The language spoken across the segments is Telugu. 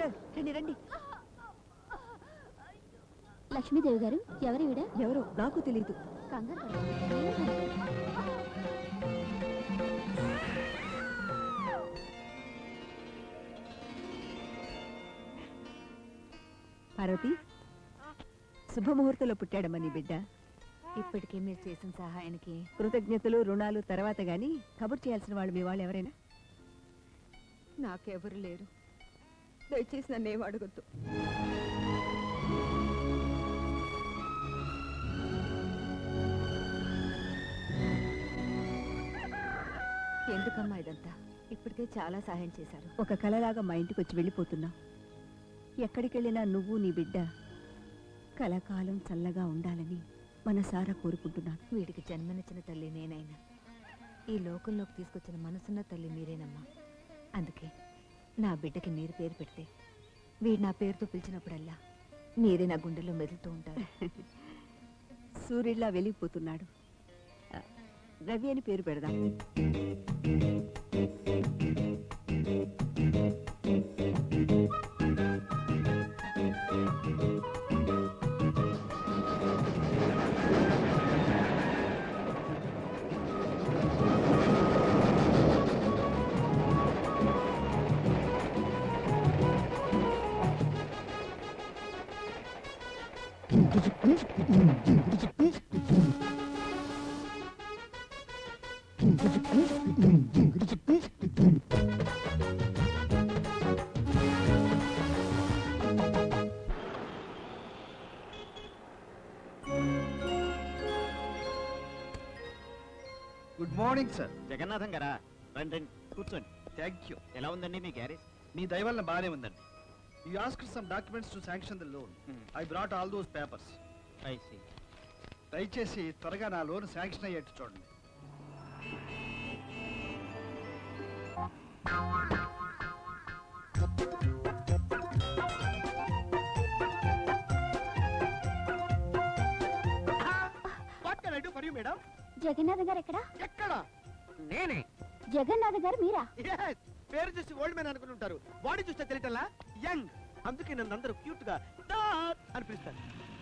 డాక్టర్ రండి రండి లక్ష్మీదేవి గారు ఎవరివిడ ఎవరో నాకు తెలియదు కంగారు పడకండి. ఏం కాదు. పార్వతి శుభముహూర్తంలో పుట్టాడమ్మా నీ బిడ్డ ఇప్పటికే మీరు చేసిన సహాయానికి కృతజ్ఞతలు రుణాలు తర్వాత గాని కబుర్ చేయాల్సిన వాళ్ళు మీ వాళ్ళు ఎవరైనా నాకెవరు లేరు దయచేసి నన్ను ఏం అడగొద్దు ఎందుకమ్మా ఇదంతా ఇప్పటికే చాలా సహాయం చేశారు ఒక కలలాగా మా ఇంటికి వచ్చి వెళ్ళిపోతున్నావు ఎక్కడికి వెళ్ళినా నువ్వు నీ బిడ్డ కలకాలం చల్లగా ఉండాలని మనసారా కోరుకుంటున్నాను వీడికి జన్మనిచ్చిన తల్లి నేనైనా ఈ లోకంలోకి తీసుకొచ్చిన మనసున్న తల్లి మీరేనమ్మా అందుకే నా బిడ్డకి మీరు పేరు పెడితే వీడు నా పేరుతో పిలిచినప్పుడల్లా మీరే నా గుండెలో మెదులుతూ ఉంటారు సూర్యుడిలా వెలిగిపోతున్నాడు ఆ, రవి అని పేరు పెడదాం గుడ్ మార్నింగ్ సార్ జగన్నాథం గారా రండి రండి కూర్చోండి థ్యాంక్ యూ ఎలా ఉందండి మీ గ్యారేజ్ మీ దయ వల్ల బాగానే ఉందండి you ask some documents to sanction the loan I brought all those papers I see దయచేసి త్వరగా నా లోన్ శాంక్షన్ అయ్యేట్టు చూడండి what can I do for you madam Jagannath garu ఎక్కడ ఎక్కడ నేనే జగన్నాథ్ గారు మీరా Yes, పేరు చూసి ఓల్డ్ మ్యాన్ అనుకుని ఉంటారు బాడీ చూస్తే తెలియటల్లా యంగ్ అందుకే నన్ను అందరూ క్యూట్ గా డాడ్ అని పిలుస్తారు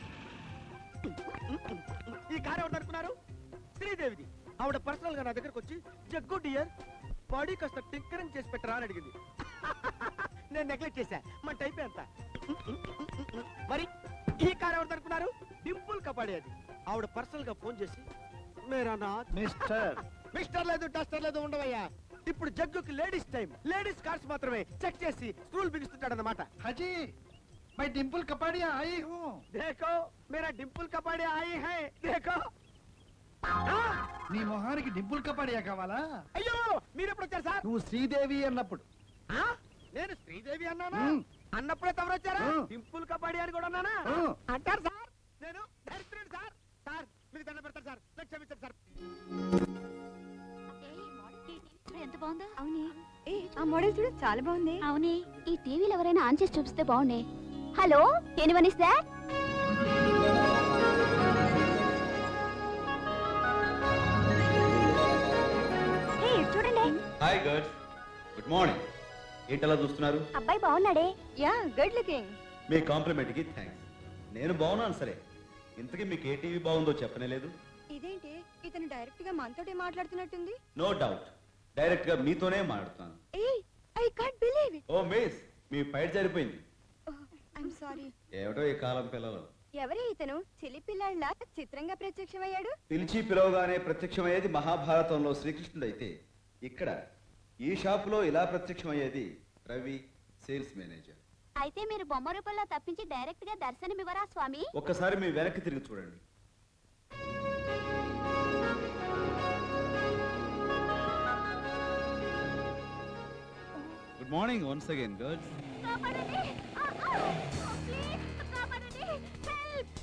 ఈ కార్ ఎవరు అనుకున్నారు శ్రీదేవిది ఆవిడ పర్సనల్ గా నా దగ్గరకు వచ్చి జగ్గు డియర్ బాడీ కాస్త టింకరింగ్ చేసి పెట్టరా అని అడిగింది నేను నెగ్లెక్ట్ చేశా మన టైప్ అంత మరి ఈ కార్ ఎవరు అనుకున్నారు డింపుల్ కపాడే అది ఆవిడ పర్సనల్ గా ఫోన్ చేసి మేరా నా మిస్టర్ మిస్టర్ లేదు టస్టర్ లేదు ఉండవయ్యా ఇప్పుడు జగ్గుకి లేడీస్ టైం లేడీస్ కార్స్ మాత్రమే చెక్ చేసి స్క్రూల్ బిగిస్తుంటాడన్నమాట హజీ మై డింపుల్ కపాడియా ఆయి హూ దేఖో మేరా డింపుల్ కపాడే ఆయి హై దేఖో ఆ! నీ మొహానికి డింపుల్ కపాడియా కావాలా అయ్యో మీరు ఎప్పుడు వచ్చారు సార్ నువ్వు శ్రీదేవి అన్నప్పుడు ఆ? నేను శ్రీదేవి అన్నానా మ్. అన్నప్పుడే తమరు వచ్చారా మ్. డింపుల్ కపాడి అని కూడా అన్నానా మ్. అంటారు సార్ నేను దరిద్రుడు సార్ సార్ మీకు దండ పెడతారు సార్ నాకు క్షమించండి సార్ ఎంత బాగుందో అవునే ఏ ఆ మోడల్ చూడు చాలా బాగుంది అవునే ఈ టీవీలో ఎవరైనా ఆన్ చేసి చూపిస్తే బాగుండే hello anyone is that a చూడండి హాయ్ గర్ల్స్ గుడ్ మార్నింగ్ ఏంటలా చూస్తున్నారు అబ్బాయి బాగున్నాడే యా గుడ్ లుకింగ్ మీ కాంప్లిమెంట్కి థ్యాంక్స్ నేను బాగున్నాను సరే ఇంతకీ మీకు ఏ టీవీ బాగుందో చెప్పనే లేదు ఇదేంటి ఇతను డైరెక్ట్ గా మనతోటి మాట్లాడుతున్నట్టుంది నో డౌట్ డైరెక్ట్ గా మీతోనే మాట్లాడుతాను hey I can't believe it oh miss మీ ఫైట్ సరిపోయింది ఐఎమ్ సారీ ఏమిటో ఈ కాలం పిల్లలు ఎవరే ఇతను చిలి పిల్లాళ్ళ చిత్రంగా ప్రత్యక్షమయ్యాడు పిలిచి పిలవగానే ప్రత్యక్షమయ్యేది మహాభారతంలో శ్రీకృష్ణుడు అయితే ఇక్కడ ఈ షాపులో ఇలా ప్రత్యక్షమయ్యేది రవి సేల్స్ మేనేజర్ అయితే మీరు బొమ్మ రూపంలో తప్పించి డైరెక్ట్ గా దర్శనం ఇవ్వరా స్వామి ఒక్కసారి మీ వెనక్కి తిరిగి చూడండి good morning once again girls కాపాడండి ఆ, ఆ, ఆ, ప్లీజ్ కాపాడండి హెల్ప్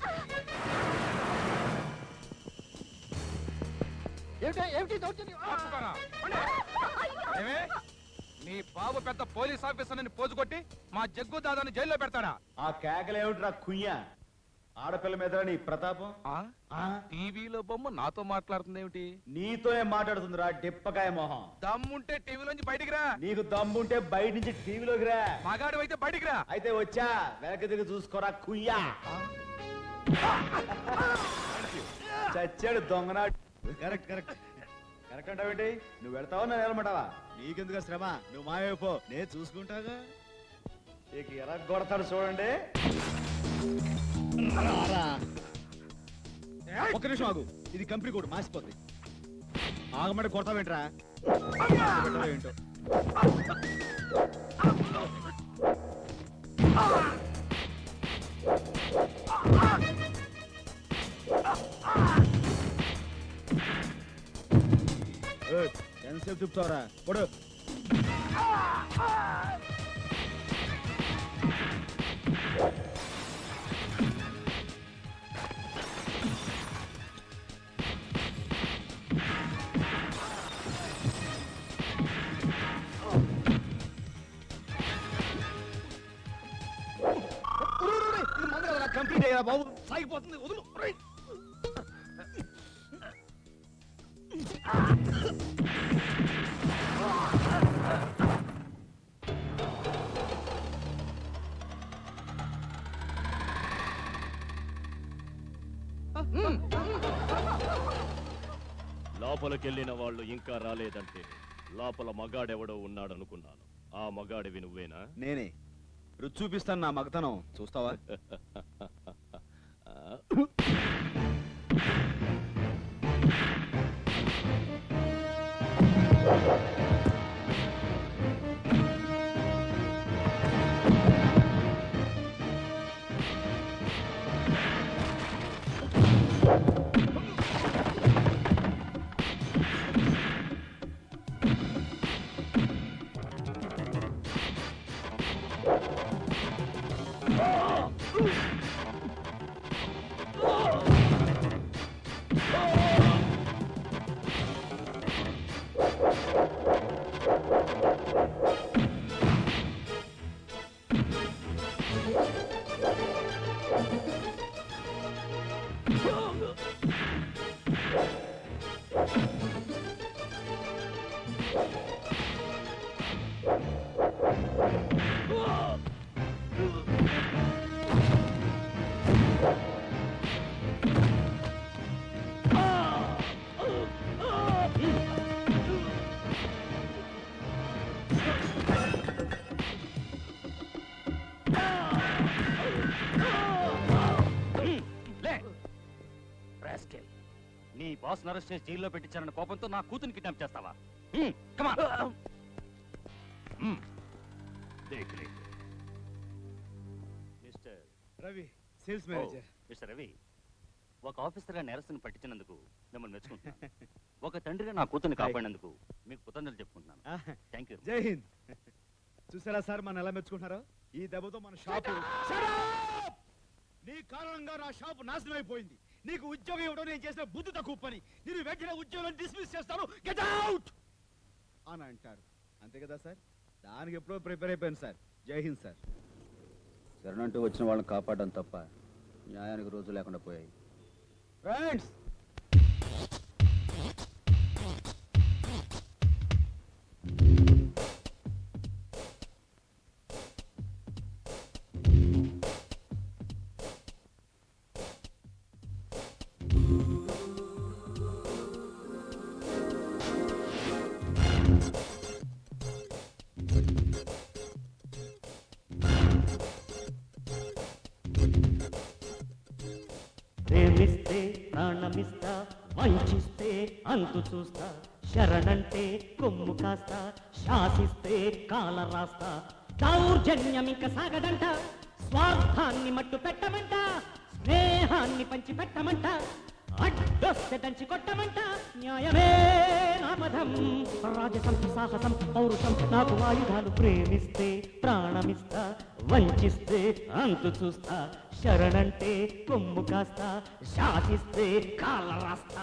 ఏమిటి ఏమిటి దౌర్జన్యం? ఆ! ఏమే నీ బాబు పెద్ద పోలీస్ ఆఫీసర్ అని పోజు కొట్టి మా జగ్గు దాదాని జైల్లో పెడతాడా ఆ కేకలేమిట్రా కుయ్యా ఆడపిల్ల మీద నీ ప్రతాపం ఆ? ఆ? టీవీలో బొమ్మ నాతో మాట్లాడుతుంది ఏమిటి నీతోనే మాట్లాడుతుందిరా డిప్పకాయ మొహం దమ్ముంటే టీవీలోంచి బయటికి రా నీకు దమ్ముంటే బయట నుంచి టీవీలోకి రా మగాడు అయితే బయటికి రా అయితే వచ్చా వెనక తిరిగి చూసుకోరా కుయ్యా చచ్చాడు దొంగనాడు కరెక్ట్ కరెక్ట్ కరెక్ట్ అంటావేంటి నువ్వు వెళ్తావా నేను వెళ్ళమంటావా నీకెందుకు శ్రమ నువ్వు మాయమైపో నేను చూసుకుంటాగా ఇక ఎలా కొడతాడు చూడండి ఒక్క నిమిషం ఆగు ఇది కంపెనీ కోడ్ మాసిపోద్ది ఆగమంటే కొడతావేంట్రా ఏంటో ఏయ్, ఎంతసేపు తిప్పుతావరా పొడు కంప్లీట్ అయ్యా బాబు సాగిపోతుంది వదులు ఒరేయ్. లోపలికెళ్ళిన వాళ్ళు ఇంకా రాలేదంటే లోపల మగాడెవడో ఉన్నాడనుకున్నాను ఆ మగాడివి నువ్వేనా నేనే రుచి చూపిస్తాను నా మగతనం చూస్తావా లే రాస్కెల్ నీ బాస్ అరెస్ట్ చేసి జైల్లో పెట్టించారన్న కోపంతో నా కూతుని కిడ్నాప్ చేస్తావా హ్మ్, come on. హ్మ్. దేఖ్ లే. Mister Ravi sales oh, manager mister Ravi ఒక ఆఫీసర్గా నేరస్తుని పట్టించినందుకు మిమ్మల్ని మెచ్చుకుంటున్నాను ఒక తండ్రిగా నా కూతుర్ని కాపాడినందుకు మీకు కృతజ్ఞతలు చెప్పుకుంటున్నాను థ్యాంక్ యూ జై హింద్ చూసారా సార్ మన ఎలా మెచ్చుకుంటున్నారో ఈ దెబ్బతో మన షాపు నీ కారణంగా నా షాపు నాశనం అయిపోయింది నీకు ఉద్యోగం ఇవ్వడం నేను చేసిన బుద్ధి తక్కువ పని నేను వెంటనే ఉద్యోగం డిస్మిస్ చేస్తాను గెట్ అవుట్ అని అంటారు అంతే కదా సార్ దానికి ఎప్పుడో ప్రిపేర్ అయిపోయాను సార్ జై హింద్ సార్ శరణంటూ వచ్చిన వాళ్ళని కాపాడడం తప్ప న్యాయానికి రోజు లేకుండా పోయాయి ఫ్రెండ్స్ ప్రేమిస్తే ప్రాణమిస్తా వంచిస్తే అంతు చూస్తా శరణంటే కొమ్ము కాస్తా శాసిస్తే కాల రాస్తా దౌర్జన్యం ఇంక సాగదంట స్వార్థాన్ని మట్టు పెట్టమంట స్నేహాన్ని పంచి పెట్టమంట అడ్డొస్తే దంచి కొట్టమంట న్యాయమే నామధం రాజసం సాహసం పౌరుషం నాకు ఆయుధాలు ప్రేమిస్తే ప్రాణమిస్తా వంచిస్తే అంతు చూస్తా శరణంటే కొమ్ము కాస్తా శాసిస్తే కాళ్ళ రాస్తా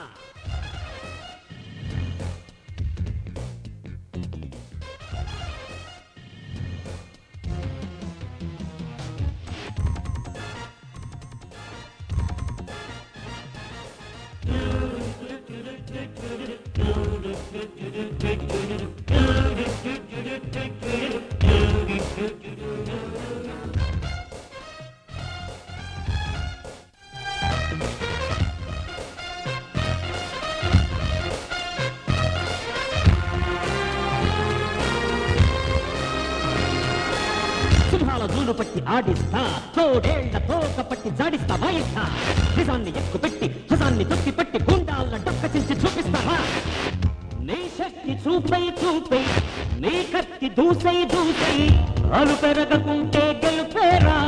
జోలు పట్టి ఆడిస్తా తోడేళ్ల తోక పట్టి జాడిస్తా వాయిస్తా నిజాన్ని ఎక్కు పెట్టి హజాన్ని తొక్కి పట్టి గుండాల డొక్క చించి చూపిస్తావా నీ శక్తి చూపై చూపై నీ కత్తి దూసై దూసై అలు పెరగకుంటే గెలుపేరా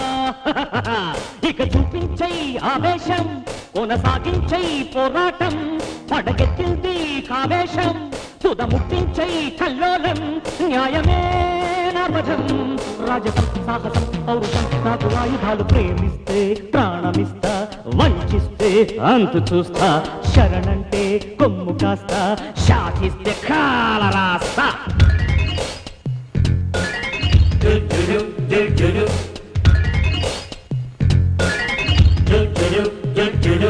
ఇక చూపించై ఆవేశం కొనసాగించై పోరాటం పడగెత్తింది కావేశం తుద ముట్టించై కల్లోలం న్యాయమే నపథం రాజసం సాహసం పౌరుషం నాకు ఆయుధాలు ప్రేమిస్తే ప్రాణమిస్తా వంచిస్తే అంతు చూస్తా శరణంటే కొమ్ము కాస్తా శాసిస్తే కాల రాస్తా దుడ్డుడు, దుడ్డుడు. దుడ్డుడు, దుడ్డుడు.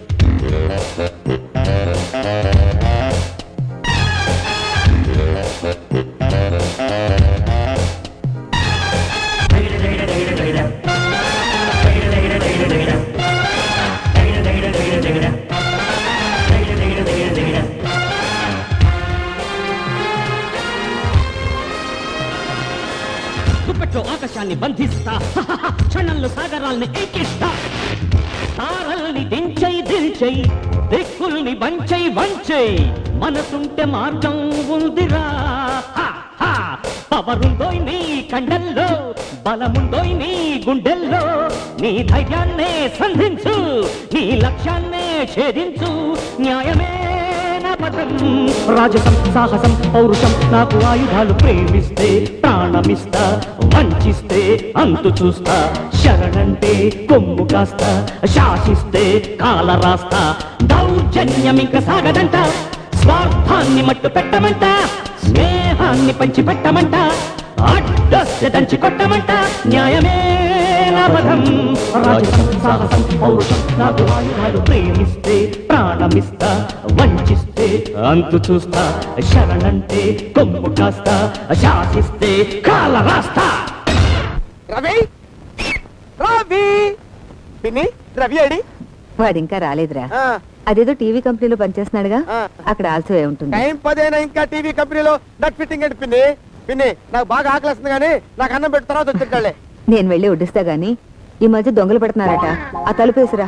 గుప్పెట్లో ఆకాశాన్ని బంధిస్తా క్షణంలో సాగరాల్ని ఎక్కిస్తా తారల్ని దించై దించై దిక్కుల్ని వంచై వంచై మనసుంటే మార్గం ఉందిరా హా, హా. పవరుందోయ్ నీ కండల్లో బలముందోయ్ నీ గుండెల్లో నీ ధైర్యాన్నే సంధించు నీ లక్ష్యాన్నే ఛేదించు న్యాయమే నా పథం రాజసం సాహసం పౌరుషం నాకు ఆయుధాలు ప్రేమిస్తే ప్రాణమిస్తా వంచిస్తే అంతు చూస్తా శరణంటే కొమ్ము కాస్తా శాసిస్తే కాల రాస్తా దౌర్జన్యం ఇంక సాగదంట స్వార్థాన్ని మట్టు పెట్టమంట స్నేహాన్ని పంచి పెట్టమంట అడ్డొస్తే దంచి కొట్టమంట న్యాయమే లాభం రాజసం సాహసం పౌరుషం నాకు ఆయుధాలు ప్రేమిస్తే ప్రాణమిస్తా వంచిస్తే అంతు చూస్తా శరణంటే కొమ్ము కాస్తా శాసిస్తే కాల రాస్తా రవి రవి పిన్ని రవి అడి వాడు ఇంకా రాలేదురా అదేదో టీవీ కంపెనీలో పనిచేస్తున్నాడుగా ఆ. అక్కడ ఆల్సో ఏ ఉంటుంది టైం పదేనా ఇంకా టీవీ కంపెనీలో నట్ ఫిట్టింగ్ ఏంటి పిన్ని పిన్ని నాకు బాగా ఆకలిస్తుంది కానీ నాకు అన్నం పెట్టిన తర్వాత వచ్చింటాళ్లే నేను వెళ్ళి వడ్డిస్తా గాని ఈ మధ్య దొంగలు పడుతున్నారట ఆ తలుపేసిరా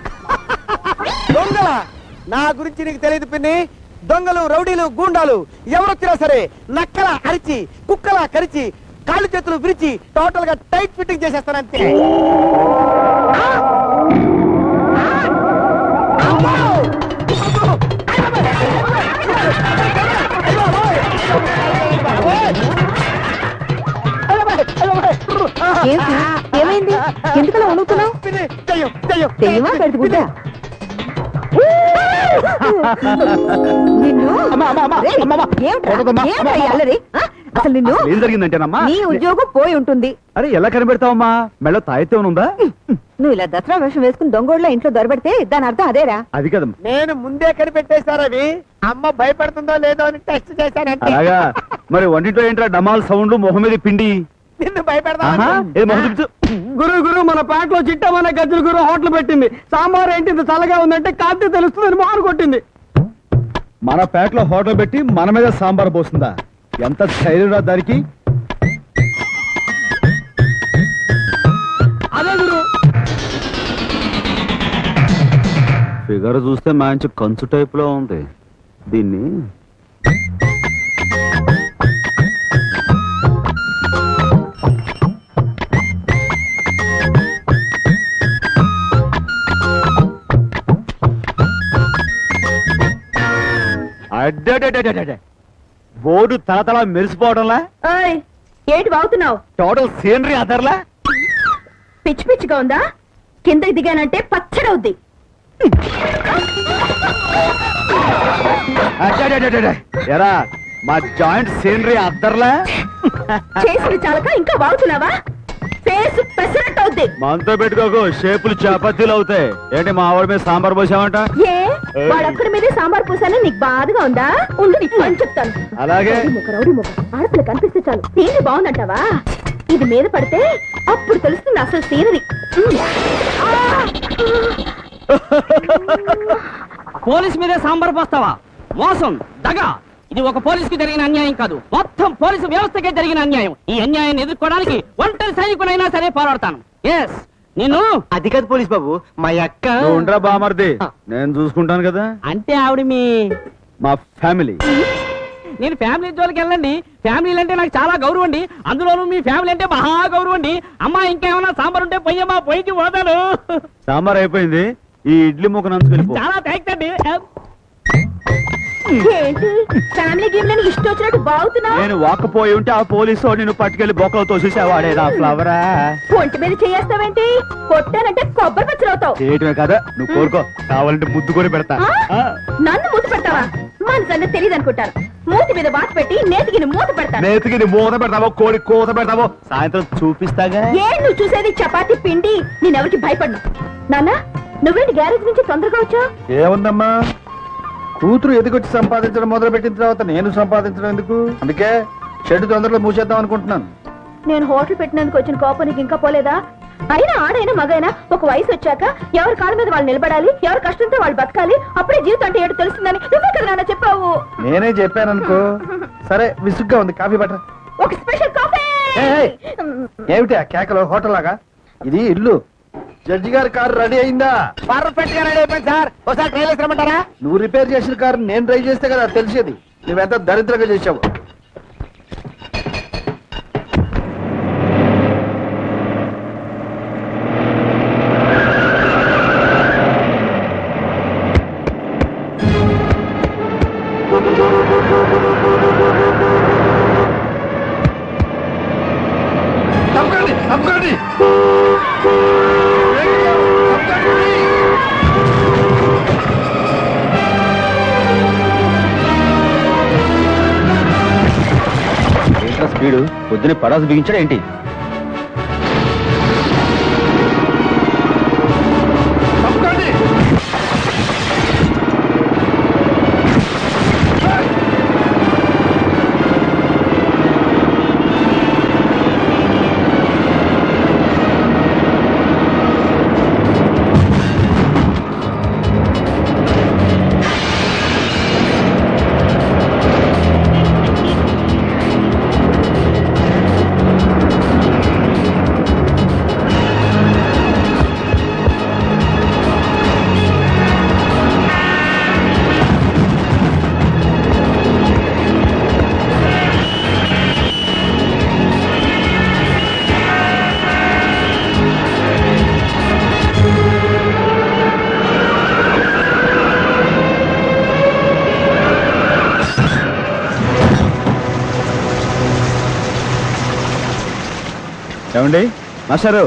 దొంగల నా గురించి నీకు తెలియదు పిన్ని దొంగలు రౌడీలు గూండాలు ఎవరొచ్చినా సరే నక్కల అరిచి కుక్కల కరిచి కాళ్ళు చేతులు విరిచి టోటల్ గా టైట్ ఫిట్టింగ్ చేసేస్తానంతే ఆ! ఆ! అమ్మో! అమ్మో! ఏంటి? ఏమైంది? ఎందుకలా వణుకుతున్నావ్? పిన్ని, దెయ్యం, దెయ్యం. దెయ్యమా కడుపు గుడ్డ నిన్ను రేయ్, ఏమిట్రా? ఏమిట్రా ఈ అల్లరి? ఆ? అసలు నిన్ను ఏం జరిగిందంటేనమ్మా నీ ఉద్యోగం పోయి ఉంటుంది అరే ఎలా కనిపెడతావమ్మా మెళ్ళ తాయితే ఉందా నువ్వు ఇలా దసరా వేషం వేసుకుని దొంగోళ్ళ ఇంట్లో దొరబడితే దాని అర్థం అదేరా అది కదమ్మా నేను ముందే కనిపెట్టేశారు అవి అమ్మ భయపడుతుందో లేదో అని టెస్ట్ చేశానంటే అలాగా మరి వంటింట్లో ఏంట్రా డమాల్ సౌండ్ మొహం మీద పిండి నిన్ను భయపెడతా ఆహా, ఏది మొహం చూపించు గురు గురు మన ప్యాంట్లో చిట్టమనే గజ్జల గురు హోటల్ పెట్టింది సాంబార్ ఏంటి ఇంత చల్లగా ఉందంటే కాంతి తెలుస్తుందని మారు కొట్టింది మన పేటలో హోటల్ పెట్టి మన మీద సాంబార్ పోస్తుందా ఎంత ధైర్యం రా దానికి అదే గురు ఫిగర్ చూస్తే మంచి కంచు టైప్ లో ఉంది దీన్ని అడ్డడడడడడ. బోర్డు తలతల మెరిసిపోవడంలా ఏంటి బాగుతున్నావు టోటల్ సీనరీ అదర్లా పిచ్చి పిచ్చిగా ఉందా కిందకి దిగానంటే పచ్చడవుద్ది అడ్డడడడడ. ఎరా మా జాయింట్ సీనరీ అద్దర్లా చేసిన చాలక ఇంకా బాగుతున్నావా ఫేస్ పెసరట్టు అవుద్ది మనతో పెట్టుకోకు షేపులు చపాతీలు అవుతాయి ఏంటి మా ఆవిడ మీద సాంబార్ పోసామంట ఏ వాడొక్కడి మీదే సాంబార్ పూసానే నీకు బాధగా ఉందా ఉండు నీకు పని చెప్తాను అలాగే రౌడీ ముఖ రౌడీ ముఖ ఆడపిల్ల కనిపిస్తే చాలు దీన్ని బాగుందంటావా ఇది మీద పడితే అప్పుడు తెలుస్తుంది అసలు సీనరీ పోలీస్ మీదే సాంబార్ పోస్తావా మోసం దగ ఇది ఒక పోలీసుకి జరిగిన అన్యాయం కాదు మొత్తం పోలీసు వ్యవస్థకే జరిగిన అన్యాయం ఈ అన్యాయాన్ని ఎదుర్కోవడానికి ఒంటరి సైనికునైనా సరే పోరాడతాను ఎస్ నేను అది కాదు పోలీస్ బాబు మా అక్క నువ్వు ఉండరా బామర్ది నేను చూసుకుంటాను కదా అంటే ఆవిడ మీ మా ఫ్యామిలీ నేను ఫ్యామిలీ జోలికి వెళ్ళండి ఫ్యామిలీలు అంటే నాకు చాలా గౌరవం అండి అందులోనూ మీ ఫ్యామిలీ అంటే మహా గౌరవం అండి అమ్మా ఇంకేమన్నా సాంబార్ ఉంటే పొయ్యమ్మా పొయ్యికి పోతాను సాంబార్ అయిపోయింది ఈ ఇడ్లీ ముక్క నంచుకెళ్ళిపో చాలా థ్యాంక్స్ అండి ఏంటి ఫ్యామిలీ గేమ్ లని ఇష్టం వచ్చినట్టు బాగుతున్నావు నేను వాకపోయి ఉంటే ఆ పోలీసు వాడు నిన్ను పట్టుకెళ్లి బొక్కలో తోసేసేవాడే నా ఫ్లవరా ఒంటి మీద చేయేస్తావేంటి కొట్టానంటే కొబ్బరి పచ్చలవుతావు చేయటమే కదా నువ్వు కోరుకో కావాలంటే ముద్దు కొని పెడతా ఆ? నన్ను మూత పెడతావా మన సంగతి తెలియదు అనుకుంటాను మూతి మీద వాత పెట్టి నేతికి మూత పెడతాను నేతికి నీ మూత పెడతావో కోడి కోత పెడతావో సాయంత్రం చూపిస్తాగా ఏ నువ్వు చూసేది చపాతీ పిండి నేనెవరికి భయపడను నాన్న నువ్వేంటి గ్యారేజ్ నుంచి తొందరగా వచ్చావు ఏముందమ్మా కూతురు ఎదిగొచ్చి సంపాదించడం మొదలు పెట్టిన తర్వాత నేను సంపాదించడం ఎందుకు అందుకే షెడ్ తొందరలో మూసేద్దాం అనుకుంటున్నాను నేను హోటల్ పెట్టినందుకు వచ్చిన కోపం నీకు ఇంకా పోలేదా అయినా ఆడైనా మగైనా ఒక వయసు వచ్చాక ఎవరి కాళ్ళ మీద వాళ్ళు నిలబడాలి ఎవరి కష్టంతో వాళ్ళు బతకాలి అప్పుడే జీవితం అంటే ఏడు తెలుస్తుందని నువ్వే కదా నాన్న చెప్పావు నేనే చెప్పాను అనుకో సరే విసుగ్గా ఉంది కాఫీ బట్ట ఒక స్పెషల్ కాఫీ ఏమిటి ఆ కేకలో హోటల్ లాగా ఇది ఇల్లు జడ్జి గారి కారు రెడీ అయిందా పర్ఫెక్ట్ గా రెడీ అయిపోయింది సార్ ఒకసారి ట్రైల్ వేసిరమ్మంటారా నువ్వు రిపేర్ చేసిన కారు నేను డ్రైవ్ చేస్తే కదా తెలిసేది నువ్వెంత దరిద్రంగా చేసావు తప్పకండి తప్పకండి తప్పకండి ఏంట్రా స్పీడు పొద్దునే పడాసు బిగించాడు ఏంటి తప్పకండి ఏమండి మాస్టారు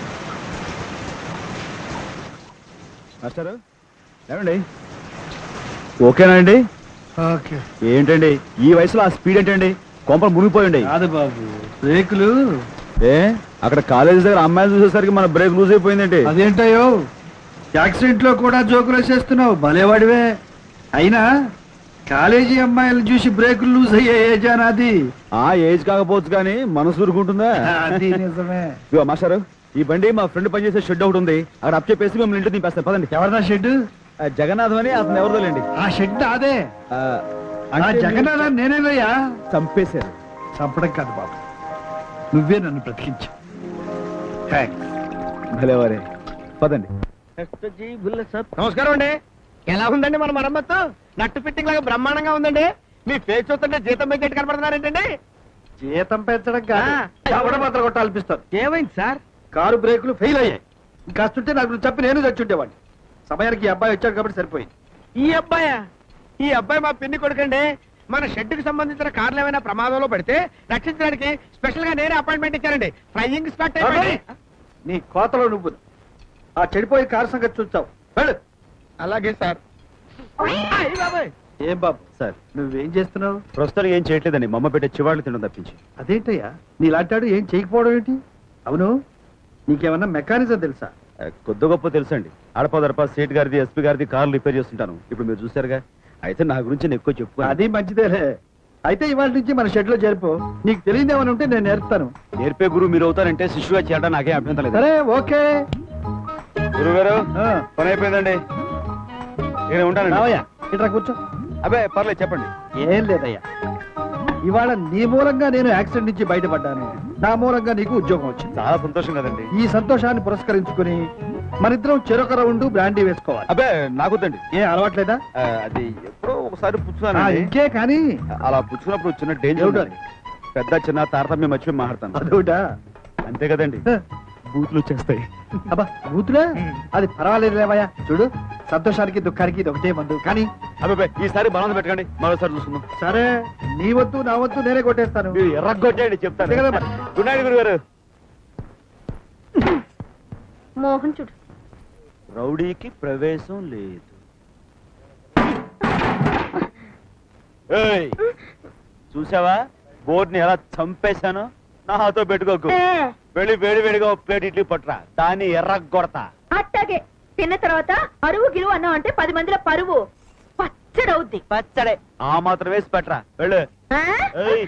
మాస్టారు ఏమండి ఓకేనా అండి ఓకే ఏంటండి ఈ వయసులో ఆ స్పీడ్ ఏంటండి కొంపలు మునిగిపోయండి కాదు బాబు బ్రేకులు ఏ అక్కడ కాలేజీ దగ్గర అమ్మాయిలు చూసేసరికి మన బ్రేక్ లూజ్ అయిపోయిందండి అదేంటయ్యో యాక్సిడెంట్ లో కూడా జోకులు వేసేస్తున్నావు భలేవాడివే అయినా కాలేజీ అమ్మాయిలు చూసి బ్రేకులు లూజ్ అయ్యే ఏజ్ నాది ఆ ఏజ్ కాకపోవచ్చు కానీ మనసు ఊరుకుంటుందా అది నిజమే ఇదిగో మాస్టారు ఈ బండి మా ఫ్రెండ్ పనిచేసే షెడ్ ఒకటి ఉంది అక్కడ అప్ చెప్పేసి మిమ్మల్ని ఇంటికి దింపేస్తాను పదండి ఎవరిదా షెడ్ ఆ జగన్నాథం అని అతను ఎవరిదోలేండి ఆ షెడ్ అదే ఆ, ఆ అంటే జగన్నాథ నేనేనయ్యా చంపేశారు చంపడం కాదు బాబు నువ్వే నన్ను బ్రతికించు థ్యాంక్స్ భలేవారే పదండి నమస్కారం అండి ఎలా ఉందండి మన మరమ్మత్తు నట్టు ఫిట్టింగ్ లాగా బ్రహ్మాండంగా ఉందండి మీ ఫేస్ చూస్తుంటే జీతం పెంచేట్టు కనపడుతున్నారేంటండి జీతం పెంచడం కాదు ఎవడ మాత్రం కొట్టాలనిపిస్తారు ఏమైంది సార్ కారు బ్రేకులు ఫెయిల్ అయ్యాయి ఇంకాస్తుంటే నాకు నువ్వు చెప్పి నేను చచ్చుండేవాడిని సమయానికి ఈ అబ్బాయి వచ్చాడు కాబట్టి సరిపోయింది ఈ అబ్బాయా ఈ అబ్బాయి మా పిన్ని కొడుకండి మన షెడ్కి సంబంధించిన కార్లు ఏమైనా ప్రమాదంలో పడితే రక్షించడానికి స్పెషల్ గా నేనే అపాయింట్మెంట్ ఇచ్చానండి ఫ్లయింగ్ స్పాట్ అయిపోయింది. నీ కోతలో నువ్వు ఆ చెడిపోయే కారు సంగతి చూస్తావు వెళ్ళు అలాగే సార్ అయ్ బాబాయ్ ఏం బాబు సార్ నువ్వేం చేస్తున్నావు ప్రస్తుతానికి ఏం చేయట్లేదండి మా అమ్మ పెట్టే చివాళ్ళు తినడం తప్పించి అదేంటయ్యా నీలాంటాడు ఏం చేయకపోవడం ఏంటి అవును నీకేమన్నా మెకానిజం తెలుసా ఆ, కొద్ది గొప్ప తెలుసండి అడపదడప సీట్ గారిది ఎస్పీ గారిది కార్లు రిపేర్ చేస్తుంటాను ఇప్పుడు మీరు చూసారుగా అయితే నా గురించి నేను ఎక్కువ చెప్పుకో అది మంచిదేలే అయితే ఇవాళ నుంచి మన షెడ్ లో చేరిపో నీకు తెలియదేమని ఉంటే నేను నేర్పుతాను నేర్పే గురువు మీరు అవుతారంటే శిష్యుగా చేయడం నాకేం అభ్యంతరం లేదు సరే ఓకే గురువు గారు ఆ, పని అయిపోయిందండి నేను ఉంటానండి రావయ్యా ఇట్లా కూర్చో అబ్బే పర్లేదు చెప్పండి ఏం లేదయ్యా ఇవాళ నీ మూలంగా నేను యాక్సిడెంట్ నుంచి బయటపడ్డాను నా మూలంగా నీకు ఉద్యోగం వచ్చింది చాలా సంతోషం కదండి ఈ సంతోషాన్ని పురస్కరించుకుని మనిద్దరం చెరొక రౌండ్ బ్రాండీ వేసుకోవాలి అబ్బే నాకొద్దండి ఏ అలవాట్లేదా ఆ, అది ఎప్పుడో ఒకసారి ఆ, పుచ్చుకున్నానండి ఇంకే కానీ అలా పుచ్చుకున్నప్పుడు చిన్న డేంజర్ ఏమిటో ఉంటుంది. పెద్ద చిన్న తారతమ్యం మర్చిపోయి మాట్లాడతాను అదొకటా అంతే కదండి బూతులు వచ్చేస్తాయి అబ్బా బూతులే అది పర్వాలేదు లేవయ్యా చూడు సంతోషానికి దుఃఖానికి ఇది ఒకటే మందు కానీ అబ్బాయి ఈసారి బలం పెట్టకండి మరోసారి చూసుకుందాం సరే నీ వద్దు నా వద్దు నేనే కొట్టేస్తాను మీరు ఎర్రగొట్టేయండి చెప్తాను అంతే కదా మరి. గుడ్ నైట్ గురుగారు మోహన్ చూడు రౌడీకి ప్రవేశం లేదు ఏయ్ చూసావా బోర్డుని ఎలా చంపేశాను నాతో పెట్టుకోకు వెళ్ళి వేడి వేడిగా ఒక ప్లేట్ ఇడ్లీ పట్టురా దాన్ని ఎర్రగొడతా అట్టాగే తిన్న తర్వాత అరువు గిరువు అన్నావు అంటే పది మందిలో పరువు పచ్చడవుద్ది పచ్చడే ఆ మాత్రం వేసి పెట్టరా వెళ్ళు ఆ? ఏయ్.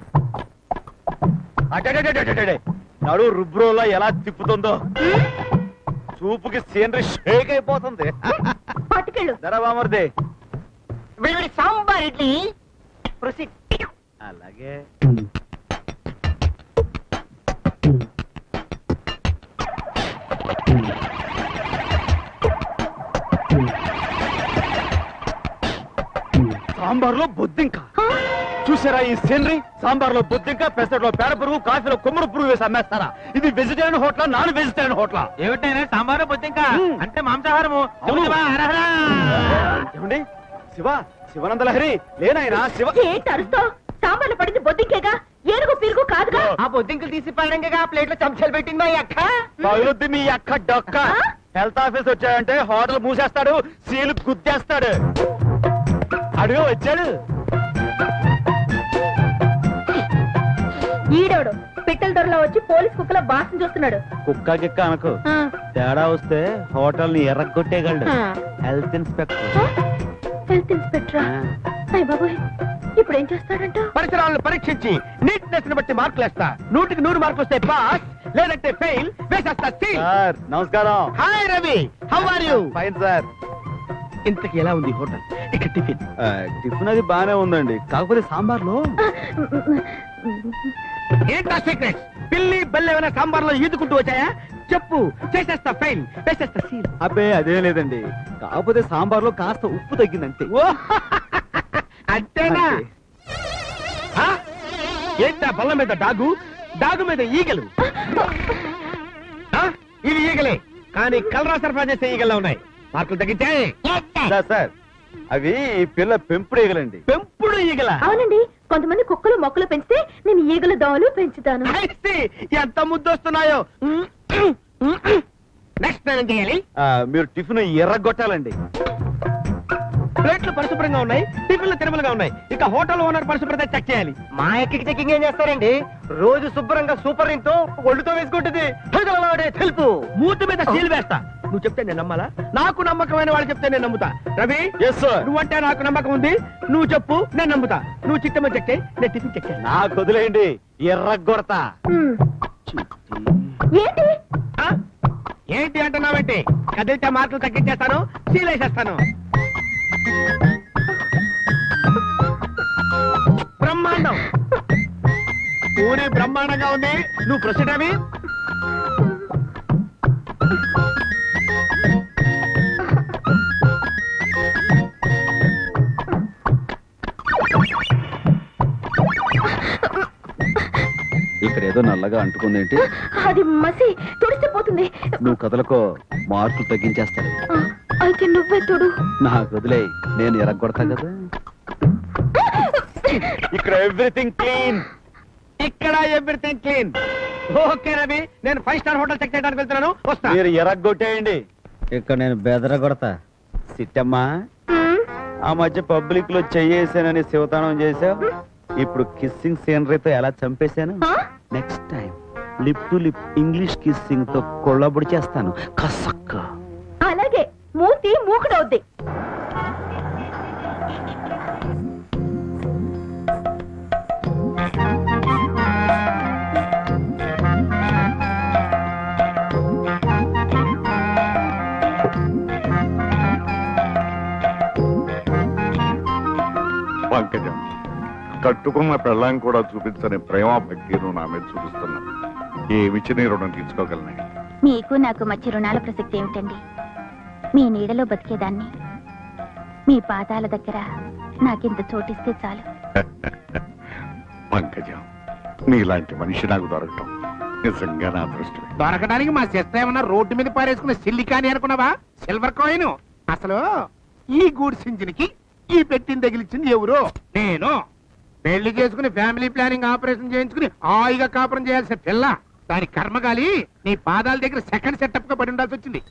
అటటటటటటటే. నడు రుబ్రోలో ఎలా తిప్పుతుందో చూపుకి సీనరీ షేక్ అయిపోతుంది పట్టుకెళ్ళు ధర బామర్ది సాంబార్ ఇడ్లీ ప్రొసీడ్ అలాగే సాంబార్లో బొద్దింక చూసారా ఈ సీనరీ సాంబార్లో బొద్దింక పెసరలో పేడ పురుగు కాఫీలో కొమ్మరి పురుగు వేసి అమ్మేస్తారా ఇది vegetarian hotel non vegetarian hotel ఏమిటైనా సాంబారు బొద్దింకా అంటే మాంసాహారము అవును. శివ, హరహర. ఏమండి శివ శివనందలహరి లేనాయనా శివ ఏంటి అరుస్తావు సాంబార్లు పడింది బొద్దింకేగా ఏనుగు పిరుగు కాదుగా ఆ బొద్దింకలు తీసి పడంగా ప్లేట్ లో చెంచాలు పెట్టిందో ఈ అక్క పగులుద్ది మీ అక్క డొక్క ఆ? హెల్త్ ఆఫీస్ వచ్చాడంటే హోటల్ మూసేస్తాడు సీలు గుద్దేస్తాడు అడుగు వచ్చాడు ఈడోడు పిట్టల దొరలో వచ్చి పోలీస్ కుక్కల బాసం చూస్తున్నాడు కుక్క గిక్క అనకు ఆ, తేడా వస్తే హోటల్ ని ఎర్రగొట్టేయగలడు ఆ. హెల్త్ ఇన్స్పెక్టర్ ఆ? హెల్త్ ఇన్స్పెక్టరా అయ్య బాబోయ్ ఇప్పుడు ఏం చేస్తాడంట పరిసరాలను పరీక్షించి నీట్నెస్ ని బట్టి మార్కులు వేస్తా నూటికి నూరు మార్కులు వస్తే పాస్ లేదంటే ఫెయిల్ వేసేస్తా సీల్ సార్ నమస్కారం hi Ravi how are you fine sir ఇంతకి ఎలా ఉంది హోటల్ ఇక్కడ టిఫిన్ టిఫిన్ అది బానే ఉందండి కాకపోతే సాంబార్ లో ఏంటా సీక్రెట్ పిల్లి బెల్లి ఏమైనా సాంబార్ లో ఈదుకుంటూ వచ్చాయా చెప్పు చేసేస్తా ఫెయిల్ వేసేస్తా సీల్ అబ్బే అదే లేదండి కాకపోతే సాంబార్ లో కాస్త ఉప్పు తగ్గిందంతే ఓ అంతేనా అంతే. ఆ? ఏంటా బల్ల మీద డాగు డాగు మీద ఈగలు ఆ? ఇవి ఈగలే కానీ కలరా సరఫరా చేసే ఈగల్లో ఉన్నాయి మార్కులు తగ్గించాయి సార్ సార్ అవి ఈ పిల్ల పెంపుడు ఈగలండి పెంపుడు ఈగల అవునండి కొంతమంది కుక్కలు మొక్కలు పెంచితే నేను ఈగల దోమలు పెంచుతాను ఎంత ముద్దొస్తున్నాయో నెక్స్ట్ నేనేం చేయాలి ఆ, మీరు టిఫిన్ ఎర్రగొట్టాలండి ప్లేట్లు పరిశుభ్రంగా ఉన్నాయి టిఫిన్లు తిరుమలగా ఉన్నాయి ఇక హోటల్ ఓనర్ పరిశుభ్రత చెక్ చేయాలి మా ఎక్కి చెక్కింగ్ ఏం చేస్తారండి రోజు శుభ్రంగా సూపర్ తో ఒళ్ళుతో వేసుకుంటుంది తెలుపు మూతి మీద సీల్ వేస్తా నువ్వు చెప్తే నేను నమ్మాలా నాకు నమ్మకమైన వాళ్ళు చెప్తే నేను నమ్ముతా రవి ఎస్ సార్ నువ్వంటే నాకు నమ్మకం ఉంది నువ్వు చెప్పు నేను నమ్ముతా నువ్వు చిట్టమని చెక్కే నేను టిఫిన్ చెక్ చేస్తా. నాకు వదిలేయండి ఎర్రగొడతా హ్మ్. ఏంటి ఆ? ఏంటి అంటున్నావేంటి కదిలితే మార్కులు తగ్గించేస్తాను సీల్ వేసేస్తాను బ్రహ్మాండం పూరి బ్రహ్మాండంగా ఉంది నువ్వు ప్రొసీడ్ అవి ఇక్కడ ఏదో నల్లగా అంటుకుందేంటి అది మసి తుడిస్తే పోతుంది నువ్వు కదలకో మార్కులు తగ్గించేస్తాడు ఆ, అయితే నువ్వే తుడు నాకు వదిలే నేను ఎర్రగొడతా కదా ఇక్కడ ఎవ్రీథింగ్ క్లీన్ ఇక్కడ ఎవ్రీథింగ్ క్లీన్ ఓకే రవి నేను ఫైవ్ స్టార్ హోటల్ చెక్ చేయడానికి వెళ్తున్నాను వస్తా మీరు ఎర్రగొట్టేయండి ఇక్కడ నేను బెదర కొడతా సిట్టమ్మా హ్మ్. ఆ మధ్య పబ్లిక్ లో చెయ్యేసానని శివతానం చేసావు ఇప్పుడు కిస్సింగ్ సీనరీతో ఎలా చంపేశాను ఆ? Next time lip to lip English kissing తో కొల్లబుడి చేస్తాను కసక్క అలాగే మూతి మూకుడవుద్ది పంకజం కట్టుకున్న పెళ్ళాం కూడా చూపించని ప్రేమ భక్తి నువ్వు నా మీద చూపిస్తున్నావు ఏమిచ్చి నీ రుణం తీర్చుకోగలనే మీకు నాకు మధ్య రుణాల ప్రసక్తి ఏమిటండి మీ నీడలో బతికేదాన్ని మీ పాదాల దగ్గర నాకింత చోటిస్తే చాలు పంకజం నీలాంటి మనిషి నాకు దొరకటం నిజంగా నా అదృష్టమే దొరకడానికి మా సిస్టర్ ఏమన్నా రోడ్డు మీద పారేసుకున్న సిల్లికాని అనుకున్నావా సిల్వర్ కాయిన్ అసలు ఈ గూడ్స్ ఇంజిన్ కి ఈ పెట్టిన తగిలిచ్చింది ఎవరు నేను పెళ్లి చేసుకుని ఫ్యామిలీ ప్లానింగ్ ఆపరేషన్ చేయించుకుని హాయిగా కాపురం చేయాల్సిన పిల్ల దాని కర్మగాలి నీ పాదాల దగ్గర సెకండ్ సెటప్ గా పడి ఉండాల్సి వచ్చింది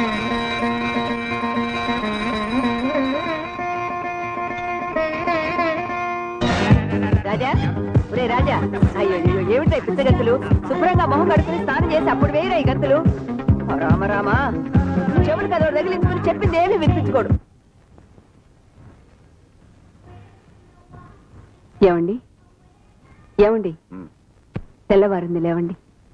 రాజా ఒరే రాజా అయ్యో అయ్యో ఏమిటాయి పిచ్చ గంతులు శుభ్రంగా మొహం కడుకుని స్నానం చేసి అప్పుడు వేయరా ఈ గంతులు ఓ రామ రామ చెవులు కదా తగిలించుకుని చెప్పింది ఏమీ వినిపించుకోడు ఏమండి ఏమండి తెల్లవారింది లేవండి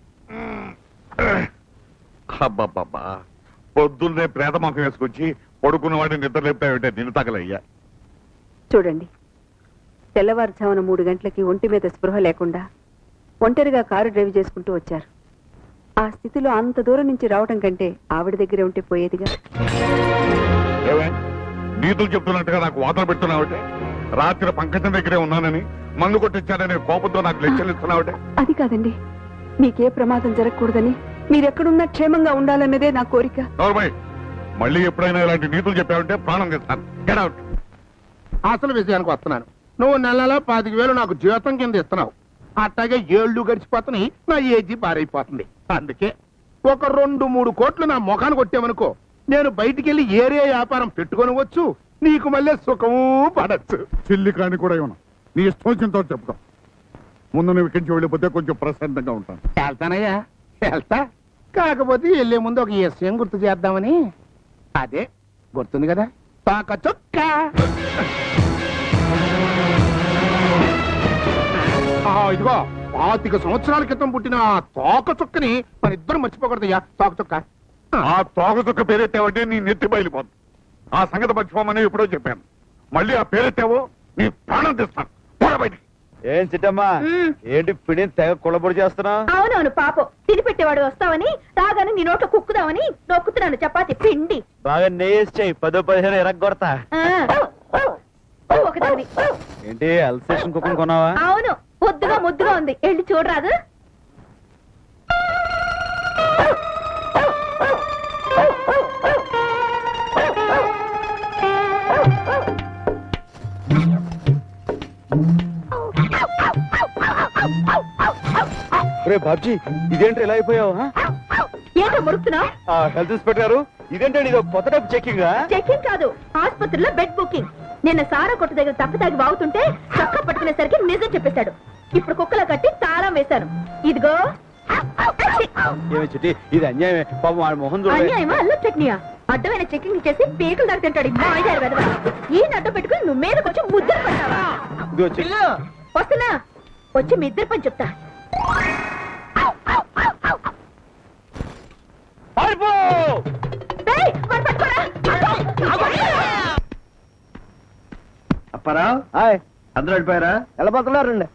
అబ్బబ్బబ్బా పొద్దున్నే ప్రేతమాకం వేసుకొచ్చి పడుకున్న వాడిని నిద్ర లేపుతావంటే నిన్ను తగలయ్యా చూడండి తెల్లవారుజామున మూడు గంటలకి ఒంటి మీద స్పృహ లేకుండా ఒంటరిగా కారు డ్రైవ్ చేసుకుంటూ వచ్చారు ఆ స్థితిలో అంత దూరం నుంచి రావటం కంటే ఆవిడ దగ్గరే ఉంటే పోయేదిగా ఏమే నీతులు చెప్తున్నట్టుగా నాకు వాతలు పెడుతున్నావుటే రాత్రి పంకజం దగ్గరే ఉన్నానని మందు కొట్టించానని కోపంతో నాకు లెక్కలు ఇస్తున్నావుటే అది కాదండి మీకే ప్రమాదం జరగకూడదని మీరెక్కడున్నా క్షేమంగా ఉండాలన్నదే నా కోరిక నోర్మై మళ్ళీ ఎప్పుడైనా ఇలాంటి నీతులు చెప్పావంటే ప్రాణం తెస్తాను గెట్ అవుట్ అసలు విషయానికి వస్తున్నాను నువ్వు నెల నెల పాతిక వేలు నాకు జీతం కింద ఇస్తున్నావు అట్టాగే ఏళ్ళు గడిచిపోతున్నాయి నా ఏజీ పారైపోతుంది అందుకే ఒక రెండు మూడు కోట్లు నా ముఖాన్ని కొట్టామనుకో నేను బయటికి వెళ్ళి ఏరియా వ్యాపారం పెట్టుకొని వచ్చు నీకు మళ్ళీ సుఖము పడచ్చు చిల్లి కాని కూడా ఇవ్వను నీ ఇష్టం వచ్చిన తోట చెప్తాం ముందు నువ్వు ఇక్కడి నుంచి వెళ్ళిపోతే కొంచెం ప్రశాంతంగా ఉంటాను వెళ్తానయ్యా వెళ్తా కాకపోతే వెళ్లే ముందు ఒక విషయం గుర్తు చేద్దామని అదే గుర్తుంది కదా తాక చుక్క ఆ, ఇదిగో పాతిక సంవత్సరాల క్రితం పుట్టిన ఆ తోక చుక్కని మన ఇద్దరు మర్చిపోకూడదయ్యా తోక చుక్క ఆ తోక చుక్క పేరెత్తావంటే నీ నెత్తి బయలుపోతుంది ఆ సంగతి మర్చిపోమని ఎప్పుడో చెప్పాను మళ్ళీ ఆ పేరెత్తావో నీ ప్రాణం తెస్తాను పోరా బయటికి ఏం చిట్టమ్మా ఏంటి పిడిని తెగ కుళ్ళబొడి చేస్తున్నా అవునవును పాపం తిని పెట్టేవాడు వస్తావని రాగానే నీ నోట్లో కుక్కుదామని నొక్కుతున్నాను చపాతి పిండి బాగా నెయ్యేసి చెయ్యి పదో పదిహేను ఎరగొడతా ఆ. ఒకదాని ఏంటి అల్సేషన్ కుక్కను కొన్నావా అవును ముద్దుగా ముద్దుగా ఉంది వెళ్ళి చూడరాదు రే బాబ్జీ ఇదేంటి ఇలా అయిపోయావు ఏంటో మురుకుతున్నావు హెల్త్ ఇన్స్పెక్టర్ గారు ఇదేంటండి ఇది ఒక కొత్త టైప్ చెక్కింగ్ చెకింగ్ కాదు ఆసుపత్రిలో బెడ్ బుకింగ్ నిన్న సారా కొట్టు దగ్గర తప్పు తాగి వాగుతుంటే చక్క పట్టుకునేసరికి నిజం చెప్పేశాడు ఇప్పుడు కుక్కల కట్టి తాళం వేశాను ఇదిగో ఏమి చిట్టి ఇది అన్యాయమే పాపం వాడి మొహం చూడండి అన్యాయమా అల్లం చట్నీయా అడ్డమైన చెకింగ్ చేసి పీకలు దాకా తింటాడు ఈ మాయదారి వెధవ. ఈ అడ్డం పెట్టుకుని నువ్వు మీద కొంచెం ముద్దలు పట్టావా ఇదిగో చెక్ వస్తున్నా వచ్చి మీ ఇద్దరు పని చెప్తా ఏయ్, వాడు పట్టుకోరా. అప్పారావు హాయ్ అందరూ వెళ్ళిపోయారా వెళ్ళిపోతున్నారండి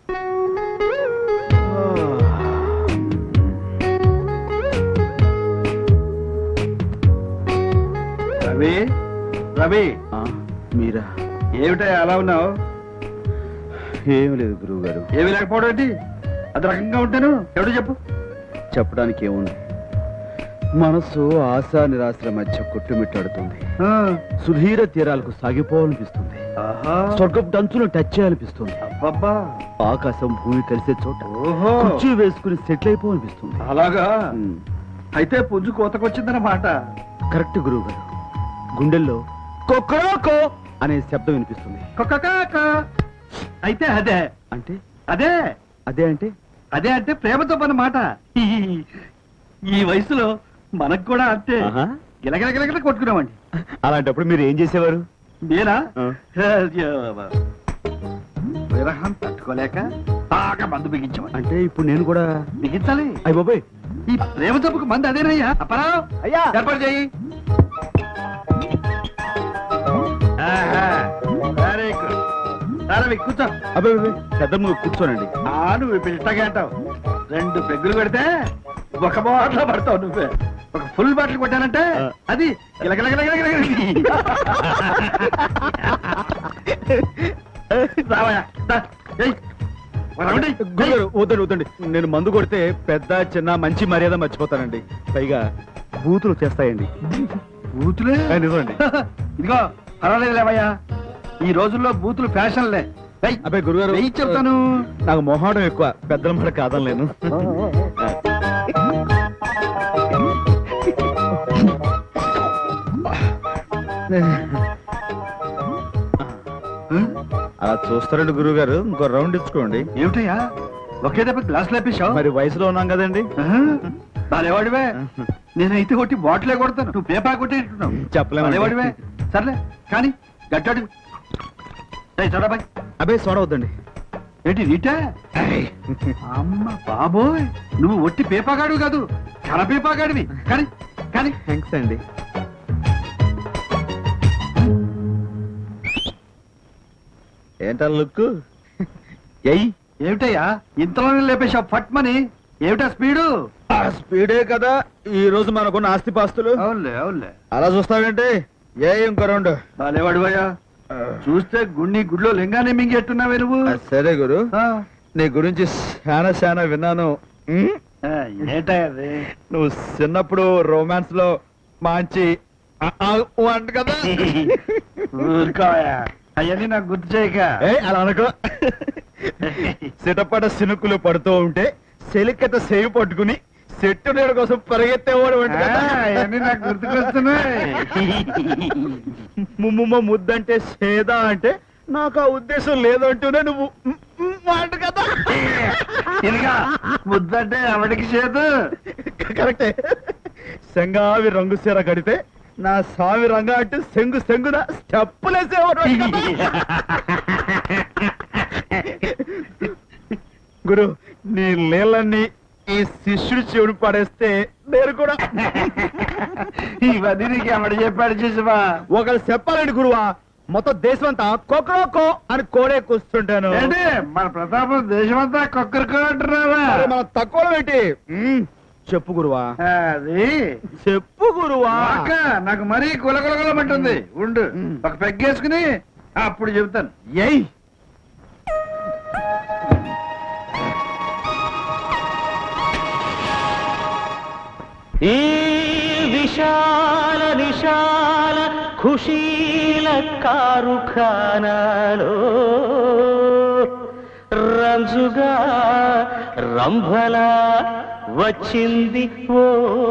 రవి రవి మీరా ఏమిటా అలా ఉన్నావు ఏం లేదు గురువు గారు ఏమీ లేకపోవడం ఏంటి అది రకంగా ఉంటాను ఎవడు చెప్పు చెప్పడానికి ఏముంది మనసు ఆశ నిరాశల మధ్య కొట్టుమిట్టాడుతుంది ఆ, సుధీర తీరాలకు సాగిపోవాలనిపిస్తుంది ఆహా. స్వర్గపు డంచును టచ్ చేయాలనిపిస్తుంది అబ్బబ్బా ఆకాశం భూమి కలిసే చోట ఓహో కుర్చీ వేసుకుని సెటిల్ అయిపోవాలనిపిస్తుంది అలాగా ఉమ్, అయితే పుంజు కోతకొచ్చిందన్నమాట కరెక్ట్ గురువు గారు గుండెల్లో కొక్కరాకో అనే శబ్దం వినిపిస్తుంది కొక్కకాక. అయితే అదే అంటే అదే అదే అంటే అదే అంటే ప్రేమతో పని మాట ఈ ఈ వయసులో మనకు కూడా అంతే ఆహా. గిలగిలగిలగిల కొట్టుకున్నామండి అలాంటప్పుడు మీరు ఏం చేసేవారు నేనా ఆ. విరహం తట్టుకోలేక బాగా మందు బిగించమని అంటే ఇప్పుడు నేను కూడా బిగించాలి అయ్య బాబాయ్ ఈ ప్రేమ జబ్బుకు మంది అదేనయ్యా అప్పరావు అయ్యా ఏర్పాటు చేయి వెరీ గుడ్ రారవి కూర్చో అబ్బాయి అబ్బాయి, పెద్ద నువ్వు కూర్చోనండి ఆ నువ్వు ఇప్పుడు ఇట్టగే అంటావు రెండు పెగ్గులు కొడితే ఒక బాటలో పడతావు నువ్వే ఒక ఫుల్ బాటిల్ కొట్టానంటే అది గిలగిలగిలగిలగిలగిల. రావయ్యా దా, ఏయ్, ఒక రౌండ్ ఎయ్. గురుగారు వద్దండి వద్దండి నేను మందు కొడితే పెద్ద చిన్న మంచి మర్యాద మర్చిపోతానండి పైగా బూతులు చేస్తాయండి బూతులే ఆ, నిజమండి ఇదిగో పర్వాలేదు లేవయ్యా ఈ రోజుల్లో బూతులు ఫ్యాషన్లే ఏయ్, అబ్బాయి గురుగారు వెయ్యి చెప్తాను నాకు మొహాటం ఎక్కువ పెద్దల మాట కాదనలేను అలా చూస్తారండి గురువు గారు ఇంకో రౌండ్ ఇచ్చుకోండి ఏమిటయ్యా ఒకే దెబ్బ గ్లాస్ లేపేశావు మరి వయసులో ఉన్నాం కదండి బాలేవాడివే నేనైతే కొట్టి బాటిలే కొడతాను నువ్వు పేపా కొట్టేట్టున్నావు చెప్పలేమండి. బాలేవాడివే సర్లే కానీ గట్టాడు చూడబాయ్ అబ్బాయి సోడా వద్దండి ఏంటి నీటే అమ్మ బాబోయ్ నువ్వు ఒట్టి పేపాగాడు కాదు కన పేపాగాడివి కానీ కానీ థ్యాంక్స్ అండి ఏంటా లుక్ ఎయ్ ఏమిటయ్యా ఇంతలోనే లేపేశావు ఫట్మని ఏమిటా స్పీడు ఆ స్పీడే కదా ఈ రోజు మనకున్న ఆస్తిపాస్తులు అవునులే అవునులే అలా చూస్తావేంటి ఏ ఇంకో రౌండ్ బాలేవాడివయ్యా చూస్తే గుండి గుడిలో లింగాన్ని మింగేట్టున్నావే నువ్వు ఆ, సరే గురు ఆ, నీ గురించి శానా శానా విన్నాను ఉమ్? ఆ, ఏంటయ్యా అది నువ్వు చిన్నప్పుడు రొమాన్స్ లో మంచి ఆ, ఆ, ఊ అంట కదా ఊరుకోయా అవన్నీ నాకు గుర్తు చేయక ఏ అలా అనుకో సిటపట సినుకులు పడుతూ ఉంటే సెలికత సేవి పట్టుకుని చెట్టు నీడ కోసం పరిగెత్తేవాడు వంట కదా. ఆ, అవన్నీ నాకు గుర్తుకొస్తున్నాయి ముమ్ముమ్మ ముద్దంటే సేదా అంటే నాకు ఆ ఉద్దేశం లేదంటూనే నువ్వు ఉమ్, ఉమ్ అంట కదా ఇదిగా ముద్దంటే ఎవడికి చేదు కరెక్టే సెంగావి రంగు సీర కడితే నా సామి రంగా అంటూ సెంగు సెంగున స్టెప్పులేసేవాడు వంట కదా. గురు నీ నీళ్ళని ఈ శిష్యుడి చెవుడు పడేస్తే నేను కూడా ఇవన్నీ నీకు ఎవడు చెప్పాడు చూసావా ఒకరు చెప్పాలండి గురువా మొత్తం దేశం అంతా కొక్కరోకో అని కోడే కూర్చుంటాను ఏంటి మన ప్రతాపం దేశమంతా కొక్కరికో అంటున్నావా అరే మనం తక్కువ ఏంటి మ్మ్. చెప్పు గురువా అది చెప్పు గురువా అక్క నాకు మరీ కులకులకులమంటుంది ఉండు ఒక పెగ్గేసుకుని అప్పుడు చెబుతాను ఏయ్ ఈ విశాల విశాల ఖుషీల కారుఖానాలో రంజుగా రంభలా వచ్చింది ఓ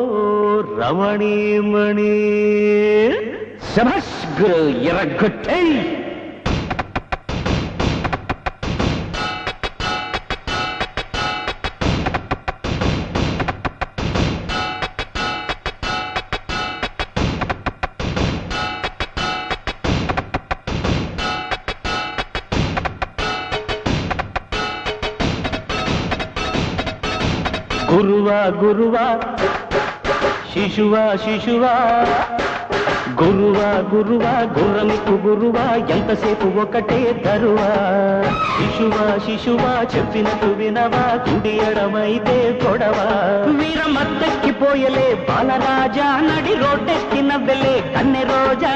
రమణీమణి శభాష్ గురు ఎరగొట్టై గురువా గురువా శిశువా శిశువా గురువా గురువా గుర్రమికు గురువా ఎంతసేపు ఒకటే దరువా శిశువా శిశువా చెప్పినట్టు వినవా కుడి ఎడమైతే కొడవా వీర మత్తెక్కిపోయలే బాలరాజా నడి రోడ్డెక్కిన వెలే కన్నె రోజా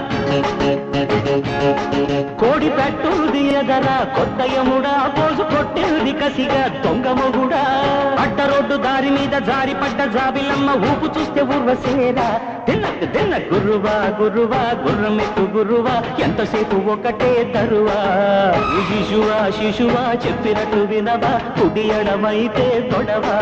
కోడి పెట్టుది ఎదరా కొత్త యముడా పోజు కొట్టేది కసిగా దొంగ మొగుడా అడ్డ రోడ్డు దారి మీద జారి పడ్డ జాబిలమ్మ ఊపు చూస్తే ఉర్వసేరా తిన్న తిన్న గురువా గురువా గుర్రమెత్తు గురువా ఎంతసేపు ఒకటే తరువా శిశువా శిశువా చెప్పినట్టు వినవా కుడి ఎడమైతే తొడవా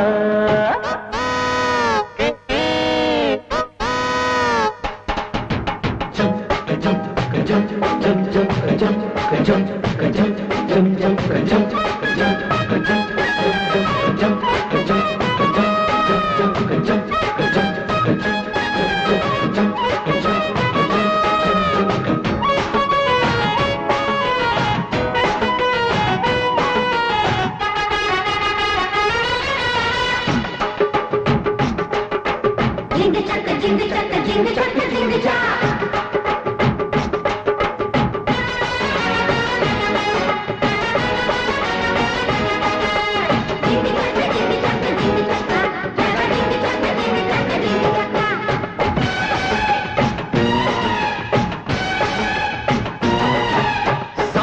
జింగ చక్క జింగ చక్క జింగ చక్క జింగ చా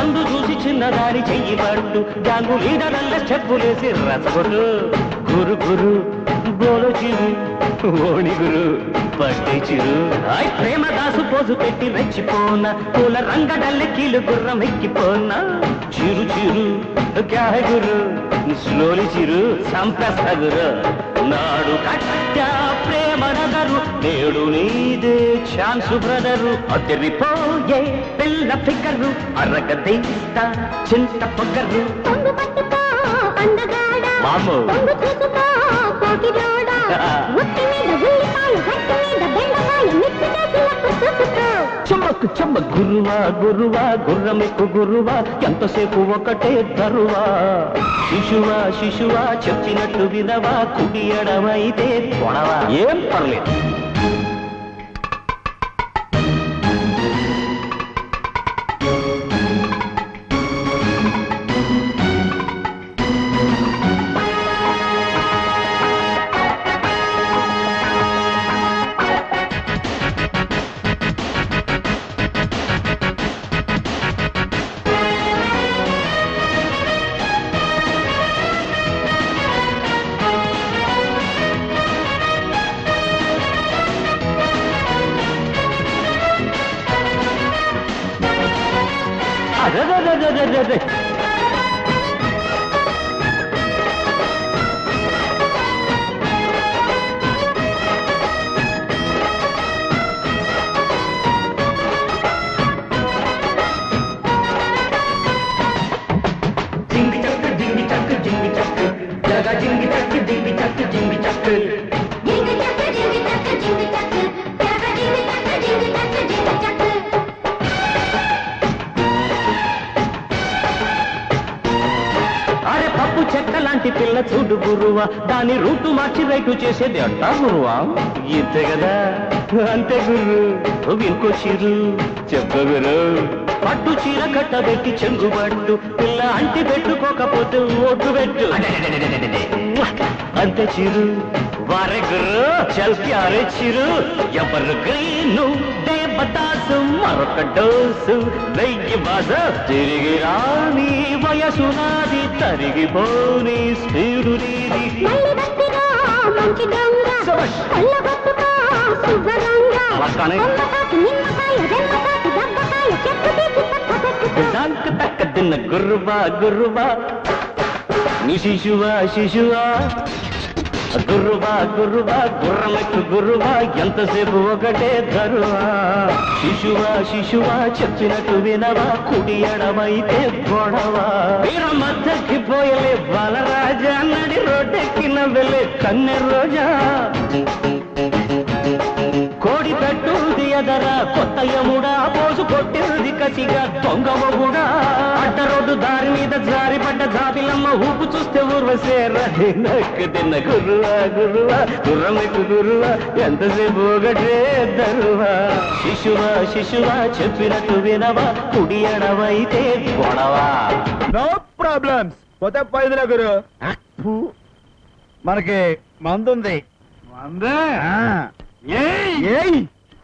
సందు చూసి చిన్నదాని చెయ్యి పట్టు గ్యాంగు లీడరల్ల చెప్పులేసి రచ్చగొట్టు గురు గురు బోలో చిరు ఓణి గురు పట్టి చిరు ఆయ్ ప్రేమ దాసు పోజు పెట్టి రెచ్చిపోన పూల రంగడల్లె కీలు గుర్రం ఎక్కిపోనా చిరు చిరు క్యా హై గురు స్లోలి చిరు సంపస్త గురు నాడు కట్టా ప్రేమ నగరు నేడు నీదే ఛాన్స్ బ్రదరు అదిరిపోయే పిల్ల ఫిగరు అరగదీస్తా చింత పొగరు మాము చెమ్మకు చెమ్మ గురువా గురువా గుర్రమెక్కు గురువా ఎంతసేపు ఒకటే దరువా శిశువా శిశువా చెప్పినట్టు వినవా కుడి ఎడమైతే కొడవా ఏం పర్లేదు అరెరెరెరెరెరె. జింగి చక్క జింగి చక్క జింగి చక్క జగ జింగి చక్క జింగి చక్క జింగి చక్క అరే పప్పు చెక్క లాంటి పిల్ల చూడు గురువా దాని రూటు మార్చి రైటు చేసేది అట్టా గురువా ఇంతే కదా అంతే గురు ఇంకో చిరు చెప్ప గురు పట్టు చీర కట్టబెట్టి చెంగుబట్టు పిల్ల అంటి పెట్టుకోకపోతే ఓటు పెట్టు అంతే చిరు వారే గురు చల్కి అరే చిరు ఎవరు గ్రీను దేవదాసు మరొక డోసు వెయ్యి బాజ తిరిగి రాని వయసు నాది తరిగిపోని స్పీడు నీది అలానే. దంక తక్క తిన్న గుర్రువా గుర్రువా నీ శిశువా శిశువా గుర్రువా గుర్రువా గుర్రమెక్కు గుర్రువా ఎంతసేపు ఒకటే ధరువా శిశువా శిశువా చెప్పినట్టు వినవా కుడి ఎడమైతే గొడవా వీర మధ్యకి పోయలే బాలరాజా నడి రోడ్డెక్కిన వెళ్ళే కన్నె రోజా కోడి పెట్టుది ఎదర కొత్త యముడా పోసు కొట్టింది కసిగా దొంగ మొగుడా అడ్డ రోడ్డు దారి మీద జారి పడ్డ జాబిలమ్మ ఊపు చూస్తే ఊర్వశేర నక్కు తిన్న గురువా గురువా గుర్రమెక్కు గురువా ఎంతసేపు ఒకటే దరువా శిశువా శిశువా చెప్పినట్టు వినవా కుడి ఎడవైతే గొడవా నో ప్రాబ్లమ్స్ పోతే పోయిందిలే గురు మనకి మందుంది మందే ఆ. ఏయ్ ఏయ్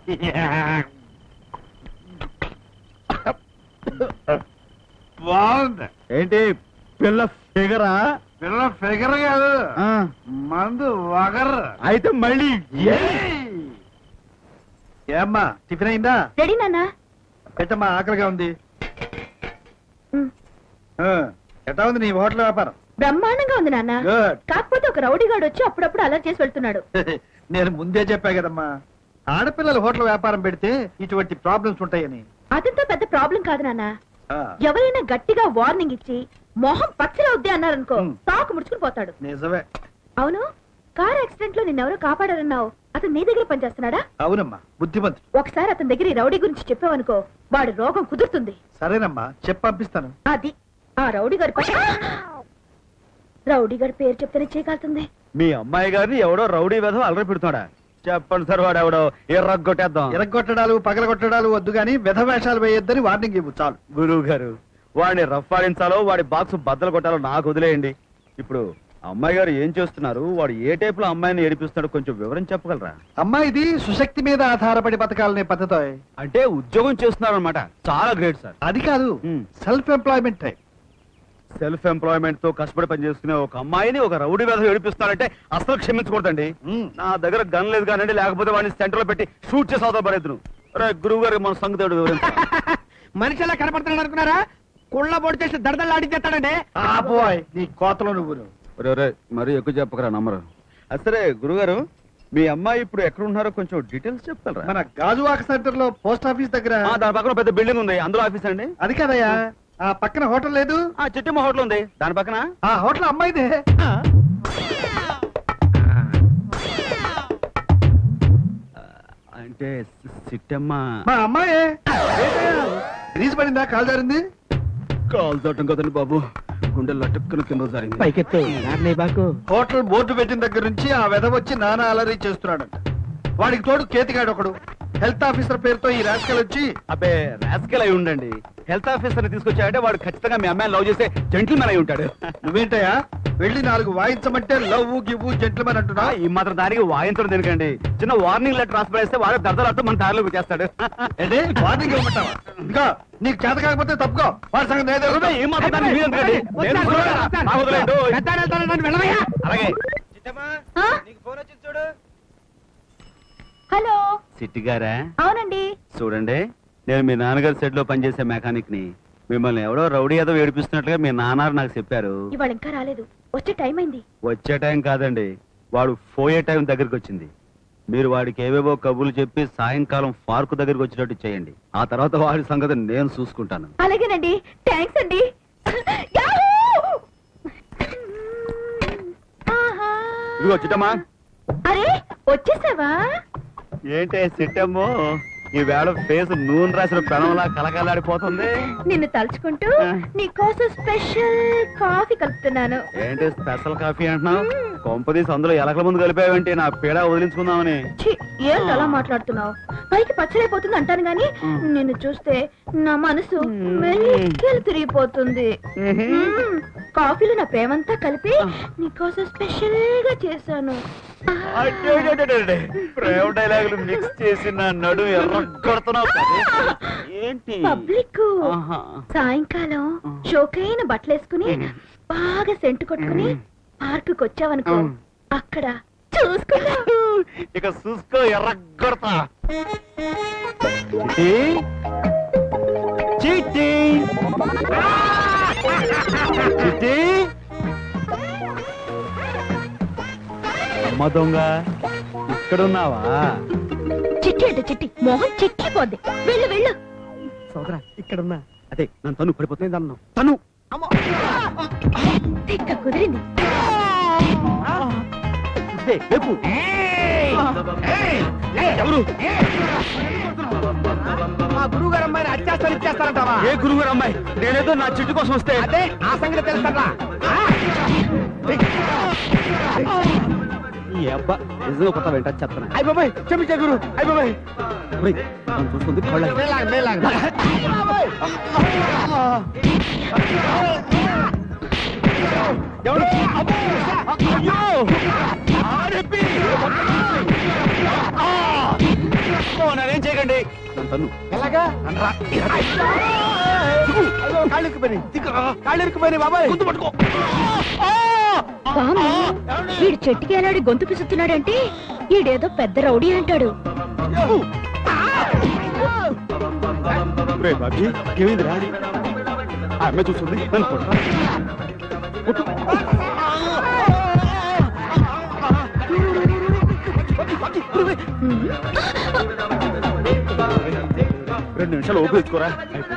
బాగుంది ఏంటి పిల్ల ఫిగరా పిల్ల ఫిగర్ కాదు ఆ. మందు వగర్ అయితే మళ్ళీ ఏయ్! ఏమ్మా టిఫిన్ అయిందా రెడీ నాన్న పెట్టమ్మా ఆకలిగా ఉంది ఉమ్. ఆ, ఎట్లా ఉంది నీ హోటల్ వ్యాపారం బ్రహ్మాండంగా ఉంది నాన్న గుడ్ కాకపోతే ఒక రౌడీగాడు వచ్చి అప్పుడప్పుడు అలర్ట్ చేసి వెళ్తున్నాడు నేను ముందే చెప్పా కదమ్మా ఆడపిల్లలు హోటల్ వ్యాపారం పెడితే ఇటువంటి ప్రాబ్లమ్స్ ఉంటాయని అదంతా పెద్ద ప్రాబ్లం కాదు నాన్న ఆ, ఎవరైనా గట్టిగా వార్నింగ్ ఇచ్చి మొహం పచ్చలవుద్ది అన్నారనుకో ఉమ్. తాకు ముడుచుకుని పోతాడు నిజమే అవును కార్ యాక్సిడెంట్ లో నిన్నెవరో కాపాడారన్నావు అతను నీ దగ్గర పనిచేస్తున్నాడా అవునమ్మా బుద్ధిమంతుడు ఒకసారి అతని దగ్గర ఈ రౌడీ గురించి చెప్పావనుకో వాడి రోగం కుదురుతుంది సరేనమ్మా చెప్పి పంపిస్తాను అది ఆ రౌడీ గారి పని రౌడీ గారి పేరు చెప్తేనే చేయగలుగుతుంది మీ అమ్మాయి గారిని ఎవడో రౌడీ విధం అలరి పెడుతున్నాడా చెప్పండి సార్ వాడు ఎవడో ఎర్రగొట్టేద్దాం ఎరగొట్టడాలు పగలగొట్టడాలు వద్దు గాని వెధ వేషాలు వేయొద్దని వార్నింగ్ ఇవ్వు చాలు గురువు గారు వాడిని రఫ్ ఆడించాలో వాడి బాక్స్ బద్దలు కొట్టాలో నాకు వదిలేయండి ఇప్పుడు అమ్మాయి గారు ఏం చేస్తున్నారు వాడు ఏ టైప్ లో అమ్మాయిని ఏడిపిస్తున్నాడో కొంచెం వివరం చెప్పగలరా అమ్మాయిది సుశక్తి మీద ఆధారపడి బతకాలనే పద్ధతి అంటే ఉద్యోగం చేస్తున్నారు అనమాట చాలా గ్రేట్ సార్ అది కాదు self employment type self employment తో కష్టపడి పనిచేసుకునే ఒక అమ్మాయిని ఒక రౌడీ వేధం ఏడిపిస్తున్నారంటే అసలు క్షమించకూడదండి నా దగ్గర గన్ లేదు కానండి లేకపోతే వాడిని సెంటర్ లో పెట్టి షూట్ చేసి అవుతా పడేద్దును రే గురువు గారు మన సంగతి వివరం మనిషి ఎలా కనపడుతున్నాడు అనుకున్నారా కుళ్ళ పొడి చేసి దడదలాడించేస్తాడండి బాయ్ నీ కోతలో నువ్వు ఒరే, ఒరే, మరీ ఎక్కువ చెప్పకరా నమ్మరు అది సరే గురుగారు మీ అమ్మాయి ఇప్పుడు ఎక్కడ ఉన్నారో కొంచెం డీటెయిల్స్ చెప్తారా మన గాజువాక సెంటర్ లో పోస్ట్ ఆఫీస్ దగ్గర ఆ, దాని పక్కన పెద్ద బిల్డింగ్ ఉంది అందులో ఆఫీస్ అండి అది కదయ్యా ఆ పక్కన హోటల్ లేదు ఆ చిట్టిమ్మ హోటల్ ఉంది దాని పక్కన ఆ హోటల్ అమ్మాయిదే అంటే సిట్టమ్మ మా అమ్మాయే గ్రీస్ పడిందా కాల్ జారింది కాల్ తోటం కదండి బాబు గుండెలు లటుక్కున కింద జారింది పైకెత్తు బాకు హోటల్ బోర్డు పెట్టిన దగ్గర నుంచి ఆ వెధ వచ్చి నానా అలరీ చేస్తున్నాడంట వాడికి తోడు కేతిగాడు ఒకడు హెల్త్ ఆఫీసర్ పేరుతో ఈ రాజకీయాలు వచ్చి అబ్బే రాస్కెల్ అయి ఉండండి హెల్త్ ఆఫీసర్ ని తీసుకొచ్చాడంటే వాడు ఖచ్చితంగా మీ అమ్మాయిని లవ్ చేసే జెంటిల్మెన్ అయి ఉంటాడు నువ్వేంటయ్యా వెళ్ళి నాలుగు వాయించమంటే లవ్ గివ్వు జెంట్లమని అంటున్నా ఈ మాత్రం దానికి వాయించడం దేనికండి చిన్న వార్నింగ్ లెటర్ రాసి పడేస్తే వాడు దర్దలాడుతూ మన దారిలోకి వచ్చేస్తాడు ఏంటి వార్నింగ్ ఇవ్వమంటావా ఇంకా నీకు చేత కాకపోతే తప్పుకో వాడి సంగతి నేనే గురువే, ఏం మాట్లాడతాను మీరు ఎందుకండి? నేను గురువే, నా వదిలేయండి. అలాగే హలో సిట్టి గారా అవునండి చూడండి నేను మీ నాన్నగారి సెట్ లో పనిచేసే మెకానిక్ ని మిమ్మల్ని ఎవడో రౌడీ ఏదో ఏడిపిస్తున్నట్టుగా మీ నాన్నారు నాకు చెప్పారు ఇవాళ ఇంకా రాలేదు వచ్చే టైం అయింది వచ్చే టైం కాదండి వాడు పోయే టైం దగ్గరికి వచ్చింది మీరు వాడికి ఏవేవో కబుర్లు చెప్పి సాయంకాలం పార్కు దగ్గరికి వచ్చేటట్టు చేయండి ఆ తర్వాత వాడి సంగతి నేను చూసుకుంటాను అలాగేనండి థ్యాంక్స్ అండి యాహూ! ఆహా! ఇదిగో చిట్టమ్మా అరే వచ్చేసావా ఏంటే సిట్టమ్మో ఈ వేళ ఫేస్ నూనె రాసిన పెనంలా కలకలాడిపోతుంది నిన్ను తలుచుకుంటూ నీకోసం స్పెషల్ కాఫీ కలుపుతున్నాను ఏంటి స్పెషల్ కాఫీ అంటున్నావు కొంపదీసి అందులో ఎలకల ముందు కలిపావంటే నా పీడ వదిలించుకుందామని ఛీ, ఏంటి అలా మాట్లాడుతున్నావు పైకి పచ్చడైపోతుంది అంటాను గాని నిన్ను చూస్తే నా మనసు మెల్లికెళ్ళి తిరిగిపోతుంది మ్మ్. కాఫీలో నా ప్రేమంతా కలిపి నీకోసం స్పెషల్ గా చేశాను అడ్డేడేడేడే. ప్రేమ డైలాగులు మిక్స్ చేసి నా నడు ఎర్ర కొడుతున్నావు కదే. ఏంటి పబ్లిక్ ఆహా. సాయంకాలం షోకైన బట్టలేసుకుని బాగా సెంటు కొట్టుకుని పార్కు వచ్చావనుకో అక్కడ చూసుకున్నా ఇక చూసుకో ఎర్ర కొడతా చిట్టి చిట్టి చిట్టి అమ్మ దొంగ ఇక్కడున్నావా చిట్టి అంటే చిట్టి మొహం చెక్కిపోద్ది వెళ్ళు వెళ్ళు సోదరా ఇక్కడున్నా అదే నన్ను తను పడిపోతుంది అన్ను తను తిక్క కుదిరింది ఇదే, లేపు. ఎవరు మా గురువు గారు అమ్మాయిని అత్యాచారం ఇచ్చేస్తారంటావా ఏ గురువు గారు అమ్మాయి నేనేదో నా చిట్టు కోసం వస్తే అదే ఆ సంగతి తెలుస్తారా ఈ అబ్బా నిజంగా కొత్త వెంట చెప్తాను అయ్య బాబాయ్ క్షమించే గురు అయ్య బాబాయ్ నన్ను చూస్తుంది కళ్ళ మేలాగ మేలాగ ఎవరు అయ్యో ఆడెప్పి నన్నేం చేయకండి నన్ను తన్ను ఎలాగా కాళ్ళు ఇరుక్కుపోయినాయి కాళ్ళు ఇరుక్కుపోయినాయి బాబాయ్ గుర్తు పట్టుకో స్వామి వీడు చెట్టుకి ఎలాడి గొంతు పిసుతున్నాడంటే ఈడేదో పెద్ద రౌడీ అంటాడు రే బాబీ ఏమైందిరా ఆ అమ్మాయి చూస్తుంది నన్ను కొడతా కొట్టు. రెండు నిమిషాలు ఓపిక తెచ్చుకోరా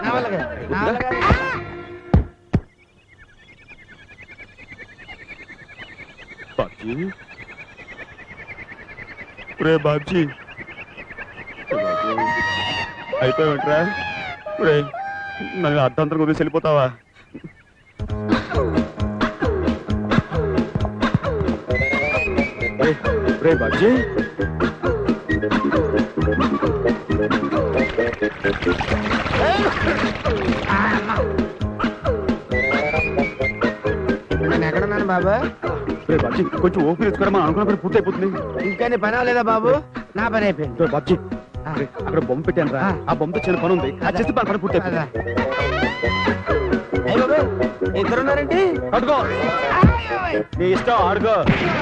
బాబ్జీ రే బాబ్జీ అయిపోయావంట్రా రే నన్ను అర్థంతరం వదిలేసి వెళ్ళిపోతావా రే, రే బాబ్జీ నేను ఎక్కడున్నాను బాబా బాబ్జీ కొంచెం ఓపిక తెచ్చుకోరా మనం అనుకున్న పని పూర్తి అయిపోతుంది ఇంకా నీ పని అవ్వలేదా బాబు నా పని అయిపోయింది బాబ్జీ రే, అక్కడ బొమ్మ పెట్టాను రా ఆ బొమ్మతో చిన్న పని ఉంది అది చేస్తే మన పని పూర్తి అయిపోతుంది ఇద్దరున్నారేంటి పట్టుకో నీ ఇష్టం ఆడుకో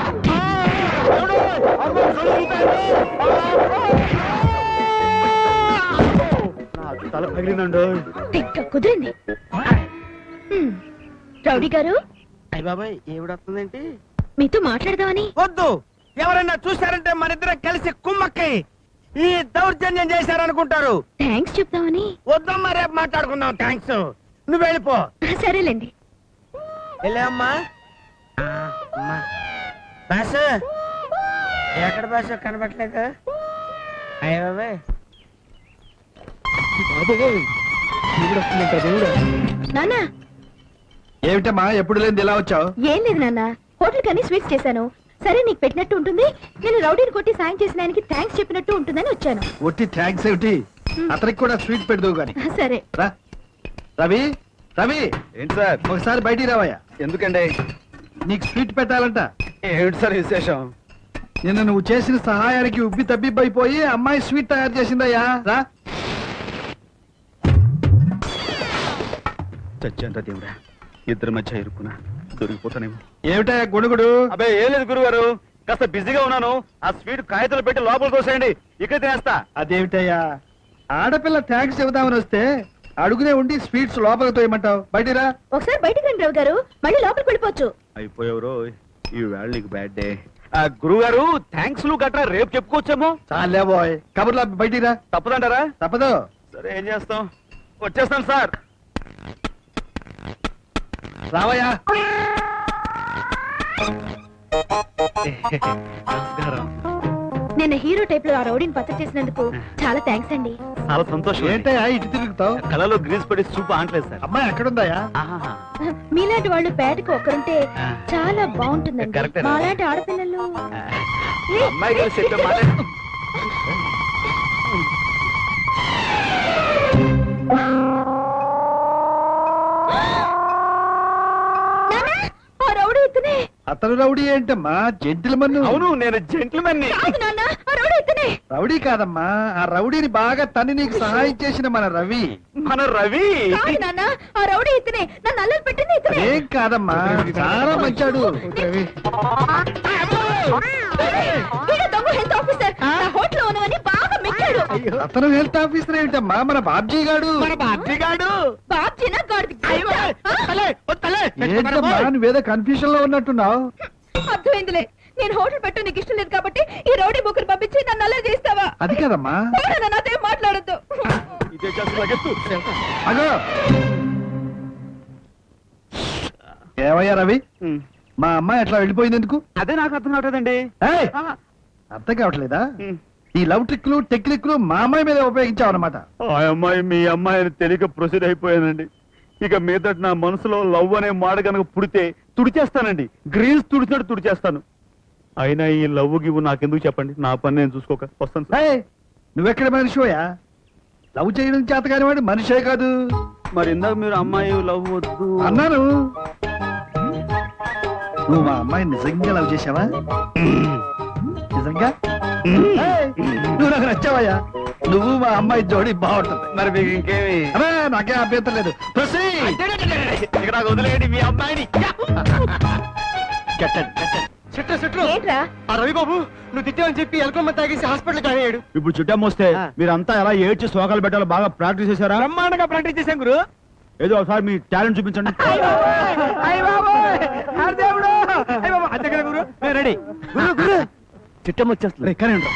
నా తల పగిలిందండి తిక్క కుదిరింది హ్మ్. రౌడీ గారు అయ్య బాబాయ్ ఏమిడొస్తుందేంటి మీతో మాట్లాడదామని వద్దు ఎవరైనా చూశారంటే మన ఇద్దరం కలిసి కుమ్మక్కై ఈ దౌర్జన్యం చేశారనుకుంటారు థ్యాంక్స్ చెప్దామని వద్దమ్మా రేపు మాట్లాడుకుందాం థ్యాంక్స్ నువ్వు వెళ్ళిపో సరేలేండి వెళ్ళే అమ్మా ఆ, అమ్మా బాసు ఎక్కడ బాసు కనబట్లేదు అయ్య బాబాయ్ నాన్న ఏమిటమ్మా ఎప్పుడు లేని ఇలా వచ్చావు ఏం లేదు నాన్న హోటల్ కని స్వీట్స్ చేశాను సరే నీకు పెట్టినట్టు ఉంటుంది నేను రౌడీని కొట్టి సాయం చేసిన ఆయనకి థ్యాంక్స్ చెప్పినట్టు ఉంటుందని వచ్చాను ఒట్టి థ్యాంక్స్ ఏమిటి అతనికి కూడా స్వీట్ పెడదు గాని సరే రా రవి రవి ఏంటి సార్ ఒకసారి బయటికి రావయ్యా ఎందుకండి నీకు స్వీట్ పెట్టాలంట ఏమిటి సార్ విశేషం నిన్న నువ్వు చేసిన సహాయానికి ఉబ్బి తబ్బిబ్బైపోయి అమ్మాయి స్వీట్ తయారు చేసిందయ్యా రా చచ్చాంట దేవుడా ఇద్దరి మధ్య ఇరుక్కున్నా దొరికిపోతానేమో ఏమిటయ్యా గుణుగుడు అబ్బే ఏం లేదు గురుగారు కాస్త బిజీగా ఉన్నాను ఆ స్వీట్ కాగితాలు పెట్టి లోపల తోసేయండి ఇక్కడ తినేస్తా అదేమిటయ్యా ఆడపిల్ల థ్యాంక్స్ చెబుదామని వస్తే అడుగునే ఉండి స్వీట్స్ లోపలికి తోయమంటావు బయటికి రా ఒకసారి బయటికి రండి రావు గారు మళ్ళీ లోపలికి వెళ్ళిపోవచ్చు అయిపోయావు ఈ వేళ నీకు బ్యాడ్ డే గురువు గారు థ్యాంక్స్ లు గట్రా రేపు చెప్పుకోవచ్చేమో చాలే బాయ్ కబుర్లా బయటికి రా తప్పదంటారా తప్పదు సరే ఏం చేస్తాం వచ్చేస్తాం సార్ రావయ్యా నమస్కారం నిన్న హీరో టైప్ లో ఆ రౌడీని పత్ర చేసినందుకు చాలా థ్యాంక్స్ అండి చాలా సంతోషం ఏంటయ్యా ఇటు తిరుగుతావు కళలో గ్రీస్ పడి చూపు ఆంటలేదు సార్ అమ్మాయి ఎక్కడుందయ్యా మీలాంటి వాళ్ళు పేటకు ఒక్కరుంటే చాలా బాగుంటుందండి కరెక్టే. మాలాంటి ఆడపిల్లలు అమ్మాయి గారు చెప్పే మాట నాన్న, ఆ రౌడీ ఇతనే అతను రౌడీ ఏంటమ్మా జెంటిల్మన్ అవును నేను జెంట్లమెన్ కాదు నాన్న ఆ రౌడీ ఇతనే రౌడీ కాదమ్మా ఆ రౌడీని బాగా తన్ని నీకు సహాయం చేసిన మన రవి మన రవి కాదు నాన్న ఆ రౌడీ ఇతనే నన్ను అల్లరి పెట్టింది ఇతనే ఏం కాదమ్మా చాలా మంచాడు రవి వీడు దొంగ హెల్త్ ఆఫీసర్ నా హోటల్ ఓనవని బాగా మెచ్చాడు అతను హెల్త్ ఆఫీసర్ ఏంటమ్మా మన బాబ్జీ గాడు మన బాబ్జీగాడు బాబ్జీనా గాడిది ఏంటమ్మా నువ్వేదో కన్ఫ్యూజన్ లో ఉన్నట్టున్నావు అర్థమైందిలే నేను హోటల్ పెట్టు నీకు ఇష్టం లేదు కాబట్టి ఈ రౌడీ బుక్కులు పంపించి నన్ను అల్లరి చేస్తావా అది కదమ్మా పోరా, నాతో ఏం మాట్లాడద్దు ఇదే చేసి లగెత్తు అగో ఏమయ్యా రవి మా అమ్మాయి అట్లా వెళ్ళిపోయింది ఎందుకు అదే నాకు అర్థం కావట్లేదండి ఏయ్! అర్థం కావట్లేదా ఈ లవ్ ట్రిక్లు టెక్నిక్లు మా అమ్మాయి మీద ఉపయోగించావు అనమాట ఆ అమ్మాయి మీ అమ్మాయిని తెలియక ప్రొసీడ్ అయిపోయానండి ఇక మీదట నా మనసులో లవ్ అనే మాట కనుక పుడితే తుడిచేస్తానండి గ్రీన్స్ తుడిచినట్టు తుడిచేస్తాను అయినా ఈ లవ్ గివ్వు నాకెందుకు చెప్పండి నా పని నేను చూసుకోక వస్తాను సార్. ఏయ్! నువ్వెక్కడ మనిషివయా లవ్ చేయడం చేత కాని వాడు మనిషే కాదు మరి ఇందాక మీరు అమ్మాయి లవ్ వద్దు అన్నాను నువ్వు మా అమ్మాయిని నిజంగా లవ్ చేసావా నిజంగా ఏయ్! నువ్వు నాకు నచ్చావయ్యా నువ్వు మా అమ్మాయి జోడి బాగుంటుంది మరి మీకు ఇంకేమి అరే నాకే అభ్యంతరం లేదు Proceed. ఇక నాకు వదిలేయండి మీ అమ్మాయిని కట్టండి, కట్టండి. చెట్టు చెట్టు ఏంట్రా ఆ రవి బాబు నువ్వు తిట్టావని చెప్పి ఎలకొమ్మ తాగేసి హాస్పిటల్ జాయిన్ అయ్యాడు ఇప్పుడు చుట్టం వస్తే మీరంతా ఎలా ఏడ్చి శోకాలు పెట్టాలో బాగా ప్రాక్టీస్ చేశారా బ్రహ్మాండంగా ప్రాక్టీస్ చేశాం గురు ఏదో ఒకసారి మీ టాలెంట్ చూపించండి అయ్య బాబు దేవుడు అయ్య బాబు అంతే కదా గురు మేము రెడీ గురు గురు చిట్టం వచ్చేస్తుంది కానీ రా.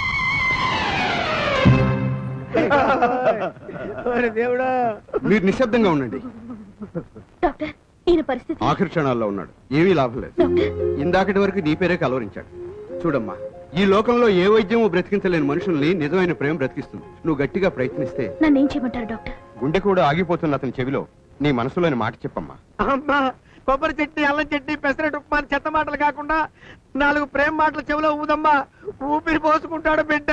దేవుడా మీరు నిశ్శబ్దంగా ఉండండి డాక్టర్ ఈయన పరిస్థితి ఆఖరి క్షణాల్లో ఉన్నాడు ఏమీ లాభం లేదు డాక్టర్ ఇందాకటి వరకు నీ పేరే కలవరించాడు చూడమ్మా ఈ లోకంలో ఏ వైద్యము బ్రతికించలేని మనుషుల్ని నిజమైన ప్రేమ బ్రతికిస్తుంది నువ్వు గట్టిగా ప్రయత్నిస్తే నన్ను ఏం చేయమంటారు డాక్టర్ గుండె కూడా ఆగిపోతున్న అతని చెవిలో నీ మనసులోని మాట చెప్పమ్మా అమ్మా కొబ్బరి చట్నీ అల్లం చట్నీ పెసరట్టు ఉప్మా అని చెత్త మాటలు కాకుండా నాలుగు ప్రేమ మాటలు చెవిలో ఊదమ్మా ఊపిరి పోసుకుంటాడు బిడ్డ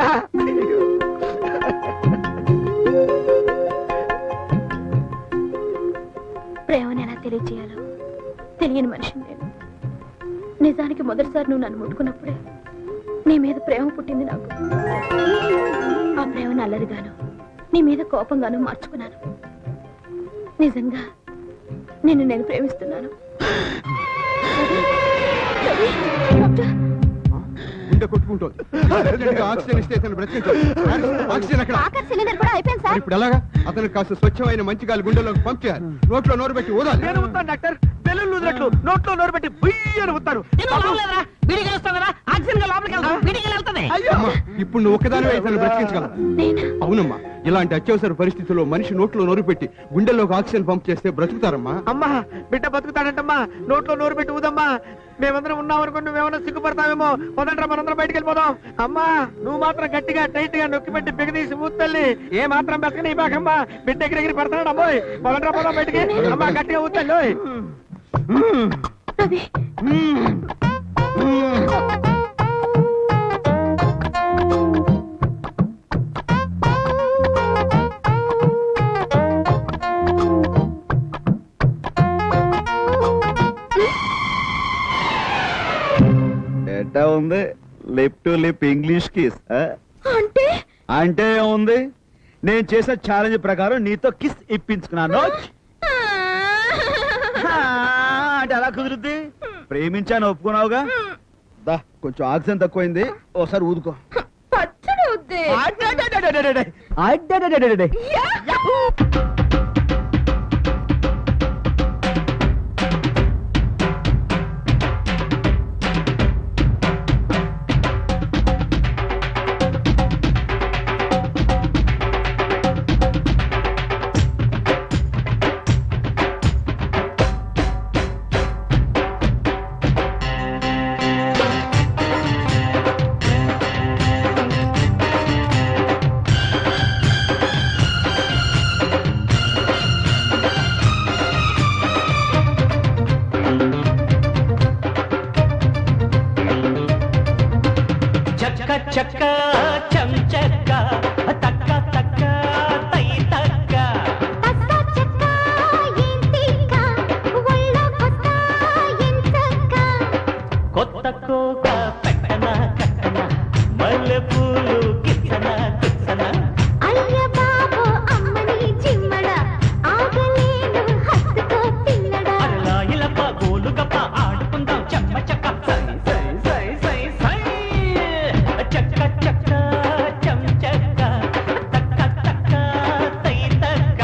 ప్రేమని ఎలా తెలియజేయాలో తెలియని మనిషిని నేను నిజానికి మొదటిసారి నువ్వు నన్ను ముట్టుకున్నప్పుడే నీ మీద ప్రేమ పుట్టింది నాకు ఆ ప్రేమను అల్లరిగాను నీ మీద కోపంగాను మార్చుకున్నాను నిజంగా నిన్ను నేను ప్రేమిస్తున్నాను గుండె కొట్టుకుంటోంది అర్జెంటుగా ఆక్సిజన్ ఇస్తే ఇతను బ్రతికించాలి ఆక్సిజన్ అక్కడ ఆఖరి సిలిండర్ కూడా అయిపోయింది సార్ ఇప్పుడు ఎలాగా అతనికి కాస్త స్వచ్ఛమైన మంచి గాలి గుండెలోకి పంప్ చేయాలి నోట్లో నోరు పెట్టి ఊదాలి నేను ఉంటాను డాక్టర్ బెలూన్ ఊదినట్లు నోట్లో నోరు పెట్టి బుయ్యి అని ఊతాను అమ్మా, ఇప్పుడు నువ్వు ఒక్కదానివే ఇతను బ్రతికించగలవు అవునమ్మా ఇలాంటి అత్యవసర పరిస్థితుల్లో మనిషి నోట్లో నోరు పెట్టి గుండెల్లోకి ఆక్సిజన్ పంప్ చేస్తే బ్రతుకుతారమ్మా అమ్మా బిడ్డ బతుకుతాడంటమ్మా నోట్లో నోరు పెట్టి ఊదమ్మా మేమందరం ఉన్నాం అనుకుని నువ్వేమన్నా సిగ్గుపడతావేమో పదండ్రా మనందరం బయటికి వెళ్ళిపోదాం అమ్మా నువ్వు మాత్రం గట్టిగా టైట్ గా నొక్కి పెట్టి బిగదీసి ఊతల్లి ఏ మాత్రం బతకని బాకమ్మా బిడ్డ ఎగిరి ఎగిరి పడతాడు అమ్మాయి పదండ్రా పోదాం బయటికి అమ్మా గట్టిగా ఊతల్లి ఎట్టా ఉంది lip to lip English kiss అంటే అంటే ఉంది నేను చేసిన ఛాలెంజ్ ప్రకారం నీతో కిస్ ఇప్పించుకున్నాను ఆ, అంటే అలా కుదురుద్ది ప్రేమించాను ఒప్పుకున్నావుగా దా కొంచెం ఆక్సిజన్ తక్కువైంది ఓసారి ఊదుకో పచ్చడి వద్దే అడ్డడ్డడ్డడ్డడ్డడ్డ. అడ్డడ్డడ్డడ్డడ్డ. చక్క చక్క చం చక్క తక్క తక్క తై తక్క కొత్త కోక పెట్టన కట్టన మల్లె పూలు కిచ్చన కిచ్చన అరలా ఇలప గోలుగప్ప ఆడుకుందాం చెమ్మ చెక్క సై సై సై సై సై చక్క చక్క చం చక్క తక్క తక్క తై తక్క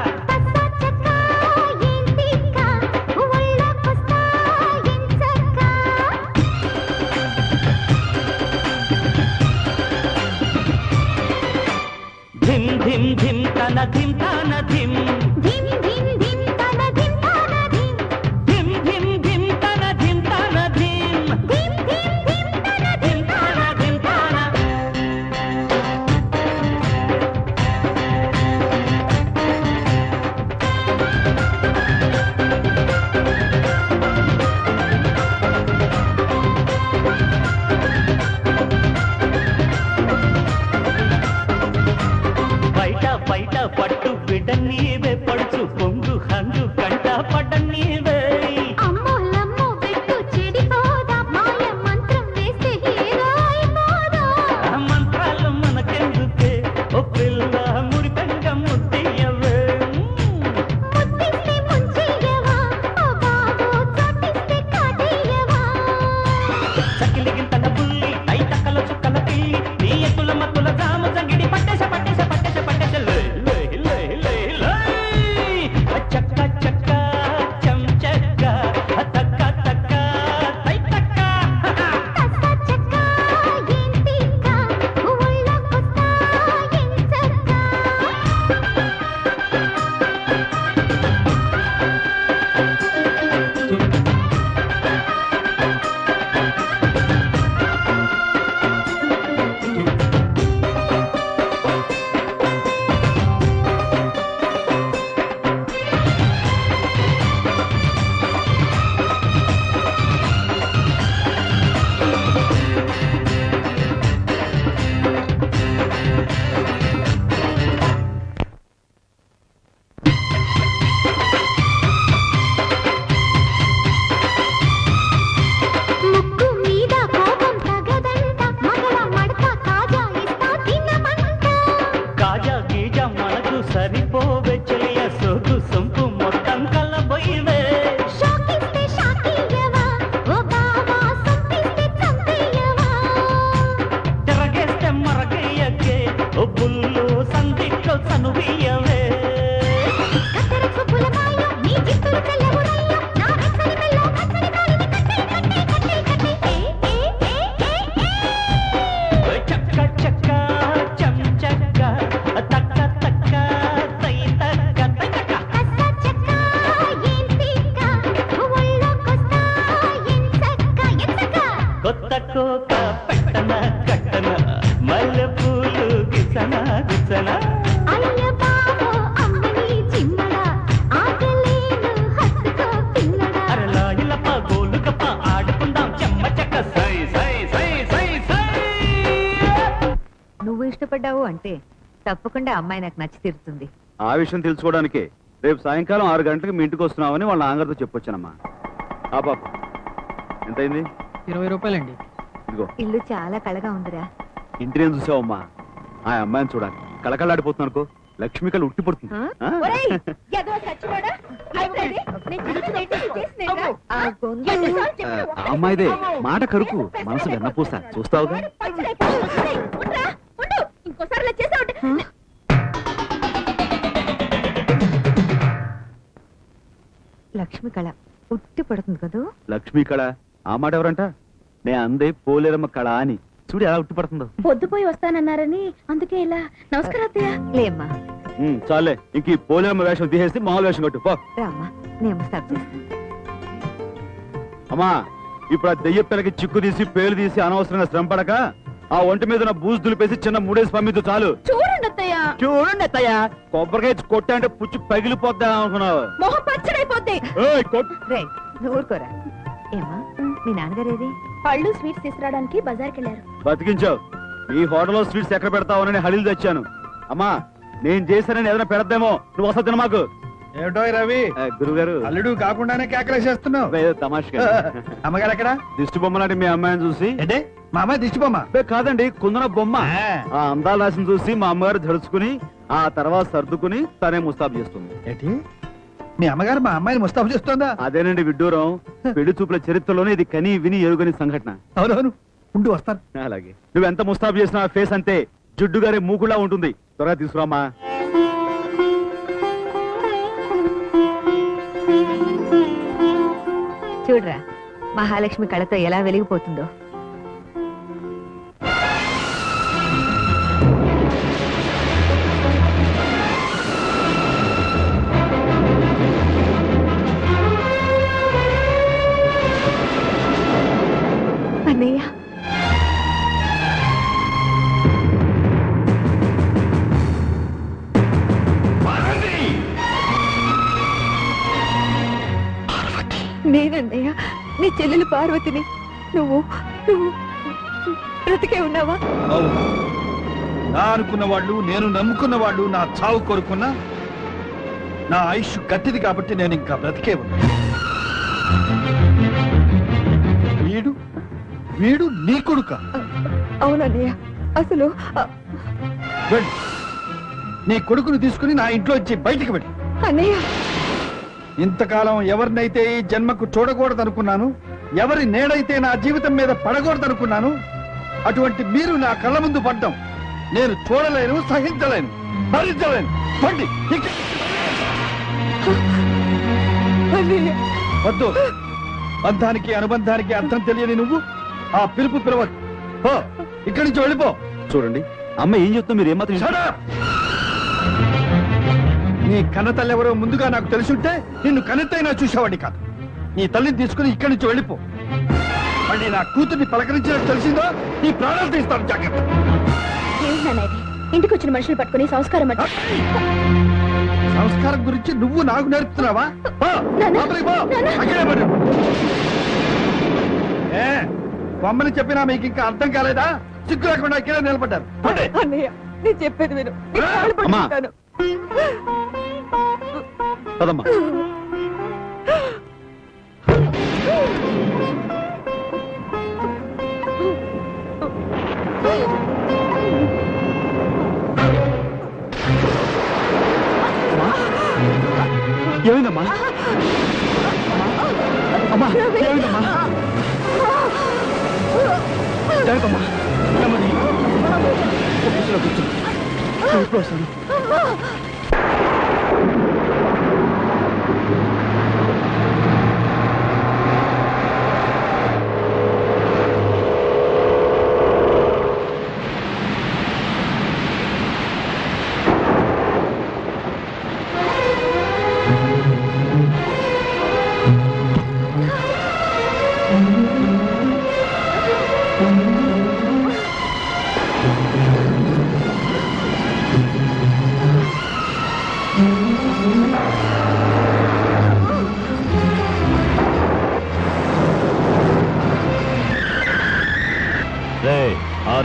ధిమ్ ధిమ్ ధిమ్ తన ధిమ్ తన ధిమ్ ధిమ్ ధిమ్ ధిమ్ తన ధిమ్ తన ధిమ్ ధిమ్ ధిమ్ ధిమ్ తన ధిమ్ తన ధిమ్ ధిమ్ ధిమ్ ధిమ్ తన ధిమ్ తన ధిమ్ తన బయట బయట పట్టు బిడ్డ నీవే పడుచు పొంగు హంగు కంట పడ్డ నీవే ఆ మంత్రాలు మనకెందుకే ఓ పిల్ల మురిపెంగా ముద్దయ్యవే సకిలిగిన తన బుల్లి ఐ తక్కల చుక్కల పిల్లి నీ ఎత్తుల మత్తుల జామ జంగిడి పట్టేస పట్టేస పట్టేస పట్టేస లే లే లే లే లే చక్క చక్క చం చక్క తక్క తక్క తై తక్క అంటే తప్పకుండా అమ్మాయి నాకు నచ్చి తీరుతుంది ఆ విషయం తెలుసుకోవడానికే రేపు సాయంకాలం ఆరు గంటలకు మీ ఇంటికి వస్తున్నామని వాళ్ళ నాన్నగారితో చెప్పొచ్చానమ్మా ఆ పాప ఎంతైంది ఇరవై రూపాయలండి ఇదిగో ఇల్లు చాలా కళగా ఉందిరా ఇంటినేం చూసావమ్మా ఆ అమ్మాయిని చూడాలి కళకళలాడిపోతుంది అనుకో లక్ష్మి కళ్ళు ఉట్టి పడుతుంది ఆ? ఒరేయ్, ఎదవ సచ్చినోడా? అయిపోయింది. నేను చిన్నది ఏంటి నువ్వు చేసిందేంట్రా? ఆ గొంతు ఎన్నిసార్లు ఆ, చెప్పాను? ఆ అమ్మాయిదే మాట కరుకు మనసు వెన్నపూస చూస్తావుగా పచ్చడైపోయింది. ఒరేయ్, ఉండురా, ఉండు. ఇంకోసారి ఇలా చేసావంటే లక్ష్మి కళ ఉట్టి పడుతుంది కదూ లక్ష్మి కళ ఆ మాట ఎవరంట నే అందే పోలేరమ్మ కళ అని చూడు ఎలా ఉట్టి పడుతుందో పొద్దుపోయి వస్తానన్నారని అందుకే ఇలా నమస్కారం అత్తయ్య లేమ్మా ఉమ్, చాలే ఇంక ఈ పోలేరమ్మ వేషం తీసేసి మామూలు వేషం కట్టు పో రామ్మా నేను ముస్తాబ్ చేస్తాను అమ్మా ఇప్పుడు ఆ దెయ్య పిల్లకి చిక్కు తీసి పేలు తీసి అనవసరంగా శ్రమ పడక ఆ ఒంటి మీద ఉన్న బూజు దులిపేసి చిన్న మూడేసి పంపించు చాలు చూడండి అత్తయ్య చూడండి అత్తయ్య కొబ్బరికాయ కొట్టా అంటే పుచ్చి పగిలిపోద్దా అనుకున్నావు మొహం పచ్చడైపోద్ది ఏయ్, కొట్- రే నువ్వు ఊరుకోరా ఏమ్మా మీ నాన్నగారు ఏది పళ్ళు స్వీట్స్ తీసుకురావడానికి బజార్కి వెళ్ళారు బతికించావు ఈ హోటల్లో స్వీట్స్ ఎక్కడ పెడతావని హళీలు తెచ్చాను అమ్మా నేను చేశానని ఏదైనా పెడద్దేమో నువ్వు వస్తా తిన మాకు ఏమిటో రవి గురుగారు అల్లుడు కాకుండానే కేకలేసేస్తున్నావు ఏదో తమాషగా అమ్మగారు ఎక్కడ దిష్టి బొమ్మ లాంటి మీ అమ్మాయిని చూసి అంటే మా అమ్మాయి దిష్టి బొమ్మ అబ్బే, కాదండి కుందన బొమ్మ ఆ అందాల రాశిని చూసి మా అమ్మగారు జడుచుకుని ఆ తర్వాత సర్దుకుని తనే ముస్తాబు చేస్తుంది ఏంటి మీ అమ్మగారు మా అమ్మాయిని ముస్తాబు చేస్తోందా అదేనండి విడ్డూరం పెళ్లి చూపుల చరిత్రలోనే ఇది కని విని ఎరుగని సంఘటన అవునవును ఉండు వస్తాను అలాగే నువ్వు ఎంత ముస్తాబు చేసినా ఆ ఫేస్ అంతే జుడ్డు గారే మూకులా ఉంటుంది త్వరగా తీసుకురామా చూడరా మహాలక్ష్మి కళతో ఎలా వెలిగిపోతుందో అన్నయ్య నేనన్నయ్య నీ చెల్లెలు పార్వతిని నువ్వు నువ్వు బ్రతికే ఉన్నావా అవును నా అనుకున్న వాళ్ళు నేను నమ్ముకున్న వాళ్ళు నా చావు కోరుకున్నా నా ఆయుష్ గట్టిది కాబట్టి నేను ఇంకా బ్రతికే ఉన్నా వీడు వీడు నీ కొడుక అవునన్నయ్య అసలు ఆ, వెళ్ళు నీ కొడుకుని తీసుకుని నా ఇంట్లో వచ్చి బయటికి వెళ్ళి అన్నయ్య ఇంతకాలం ఎవరినైతే ఈ జన్మకు చూడకూడదనుకున్నాను ఎవరి నేడైతే నా జీవితం మీద పడకూడదనుకున్నాను అటువంటి మీరు నా కళ్ళ ముందు పడ్డం నేను చూడలేను సహించలేను భరించలేను పండి వద్దు బంధానికి అనుబంధానికి అర్థం తెలియని నువ్వు ఆ పిలుపు పిలవద్దు పో ఇక్కడి నుంచి వెళ్ళిపో చూడండి అమ్మ ఏం చెప్తా మీరు ఏమాత్రం Shut up! నీ కన్నతల్లి ఎవరో ముందుగా నాకు తెలుసుంటే నిన్ను కన్నెత్తైనా చూసేవాడిని కాదు నీ తల్లిని తీసుకుని ఇక్కడి నుంచి వెళ్ళిపో మళ్ళీ నా కూతుర్ని పలకరించినట్టు తెలిసిందో నీ ప్రాణాలు తీస్తాను జాగ్రత్త ఏంటి నాన్న ఇది? ఇంటికి వచ్చిన మనుషులు పట్టుకుని సంస్కారం అంటే సంస్కారం గురించి నువ్వు నాకు నేర్పుతున్నావా పో, లోపలికి పో. అక్కడే పడు. ఏ బొమ్మని చెప్పినా మీకు ఇంకా అర్థం కాలేదా సిగ్గు లేకుండా ఇక్కడే నిలబడ్డారు పోండి. అన్నయ్య నేను చెప్పేది విను నీ కాళ్ళు అమ్మా. పట్టుకుంటాను. పదమ్మా ఏమైందమ్మా అమ్మా ఏమైందమ్మా జరగమ్మా నెమ్మది ఒక కుర్చీలో కూర్చో నేను ఇప్పుడు వస్తాను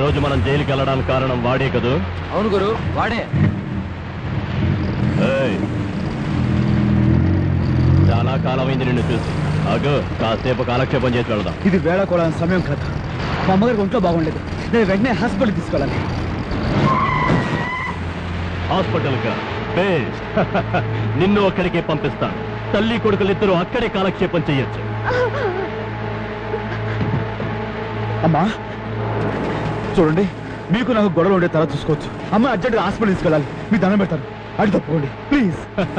రోజు మనం జైలుకి వెళ్ళడానికి కారణం వాడే కదూ అవును గురు వాడే ఏయ్. చాలా కాలమైంది నిన్ను చూసి అగు కాసేపు కాలక్షేపం చేసి వెళదాం ఇది వేళ కూడా సమయం కాదు మా అమ్మగారికి ఒంట్లో బాగుండలేదు నేను వెంటనే హాస్పిటల్ తీసుకెళ్ళాలి హాస్పిటల్ గా బేస్ నిన్ను అక్కడికే పంపిస్తాను తల్లి కొడుకులిద్దరూ అక్కడే కాలక్షేపం చెయ్యొచ్చు అమ్మా చూడండి మీకు నాకు గొడవలు ఉండే తర్వాత చూసుకోవచ్చు అమ్మ అర్జెంట్గా హాస్పిటల్ తీసుకెళ్ళాలి మీ దండం పెడతాను అడి తప్పుకోండి ప్లీజ్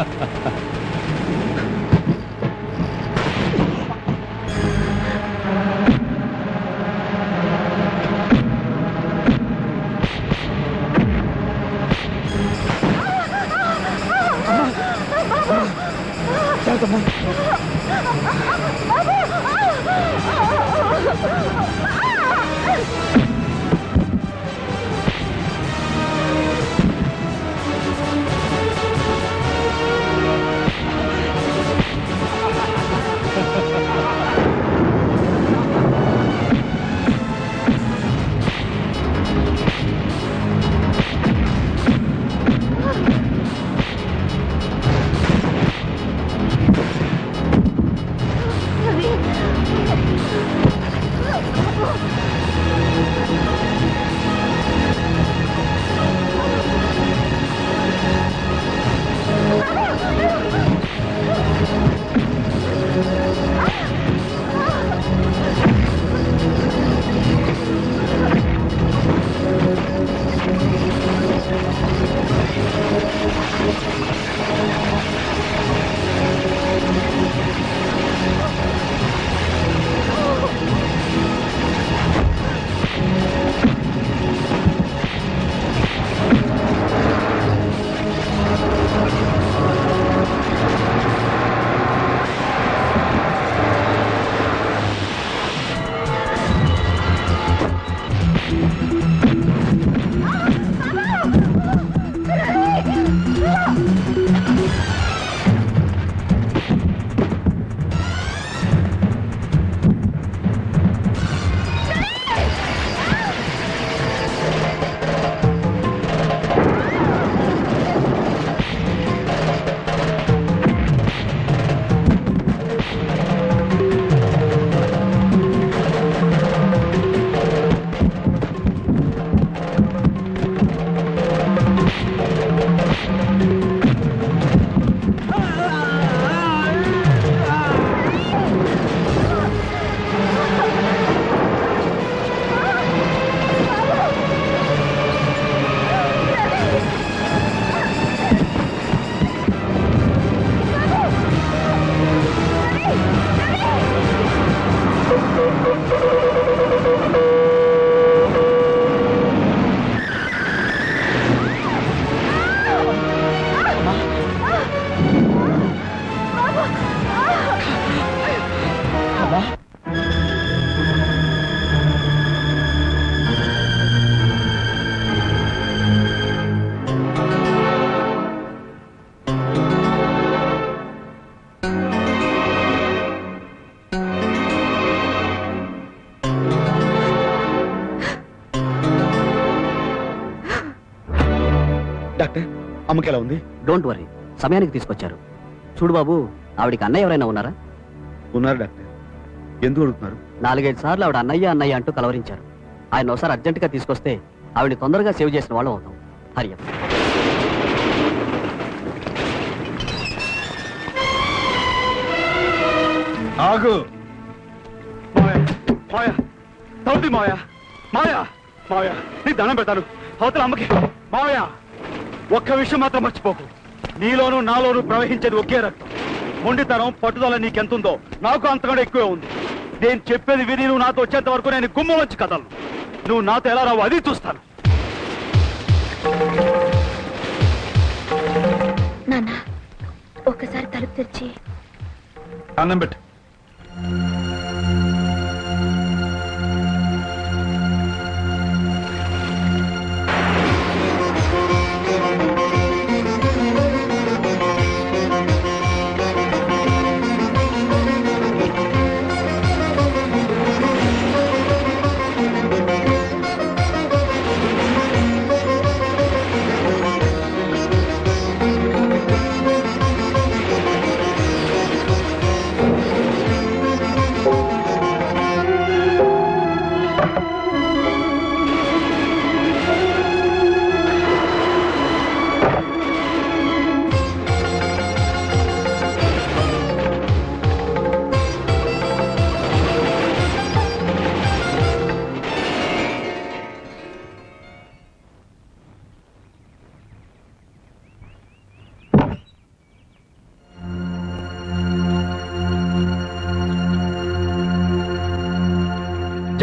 డాక్టర్ అమ్మకి ఎలా ఉంది డోంట్ వరీ సమయానికి తీసుకొచ్చారు చూడు బాబు ఆవిడికి అన్నయ్య ఎవరైనా ఉన్నారా ఉన్నారు డాక్టర్ ఎందుకు అడుగుతున్నారు నాలుగైదు సార్లు ఆవిడ అన్నయ్య అన్నయ్య అంటూ కలవరించారు ఆయన ఒకసారి అర్జెంటుగా తీసుకొస్తే ఆవిడ తొందరగా సేవ్ చేసిన వాళ్ళం అవుతాం హరియం ఆగు మాయా తౌతి మాయా మాయా మాయా నీ దండం పెడతాను అవతల అమ్మకి మాయా ఒక్క విషయం మాత్రం మర్చిపోకు నీలోనూ నాలోనూ ప్రవహించేది ఒకే రక్తం మొండితనం పట్టుదల నీకెంతుందో నాకు అంతకంటే ఎక్కువే ఉంది నేను చెప్పేది విని నువ్వు నాతో వచ్చేంత వరకు నేను గుమ్మం వచ్చి కదలను నువ్వు నాతో ఎలా రావు అది చూస్తాను నాన్న ఒక్కసారి తలుపు తెరిచి అన్నం పెట్టు ఆ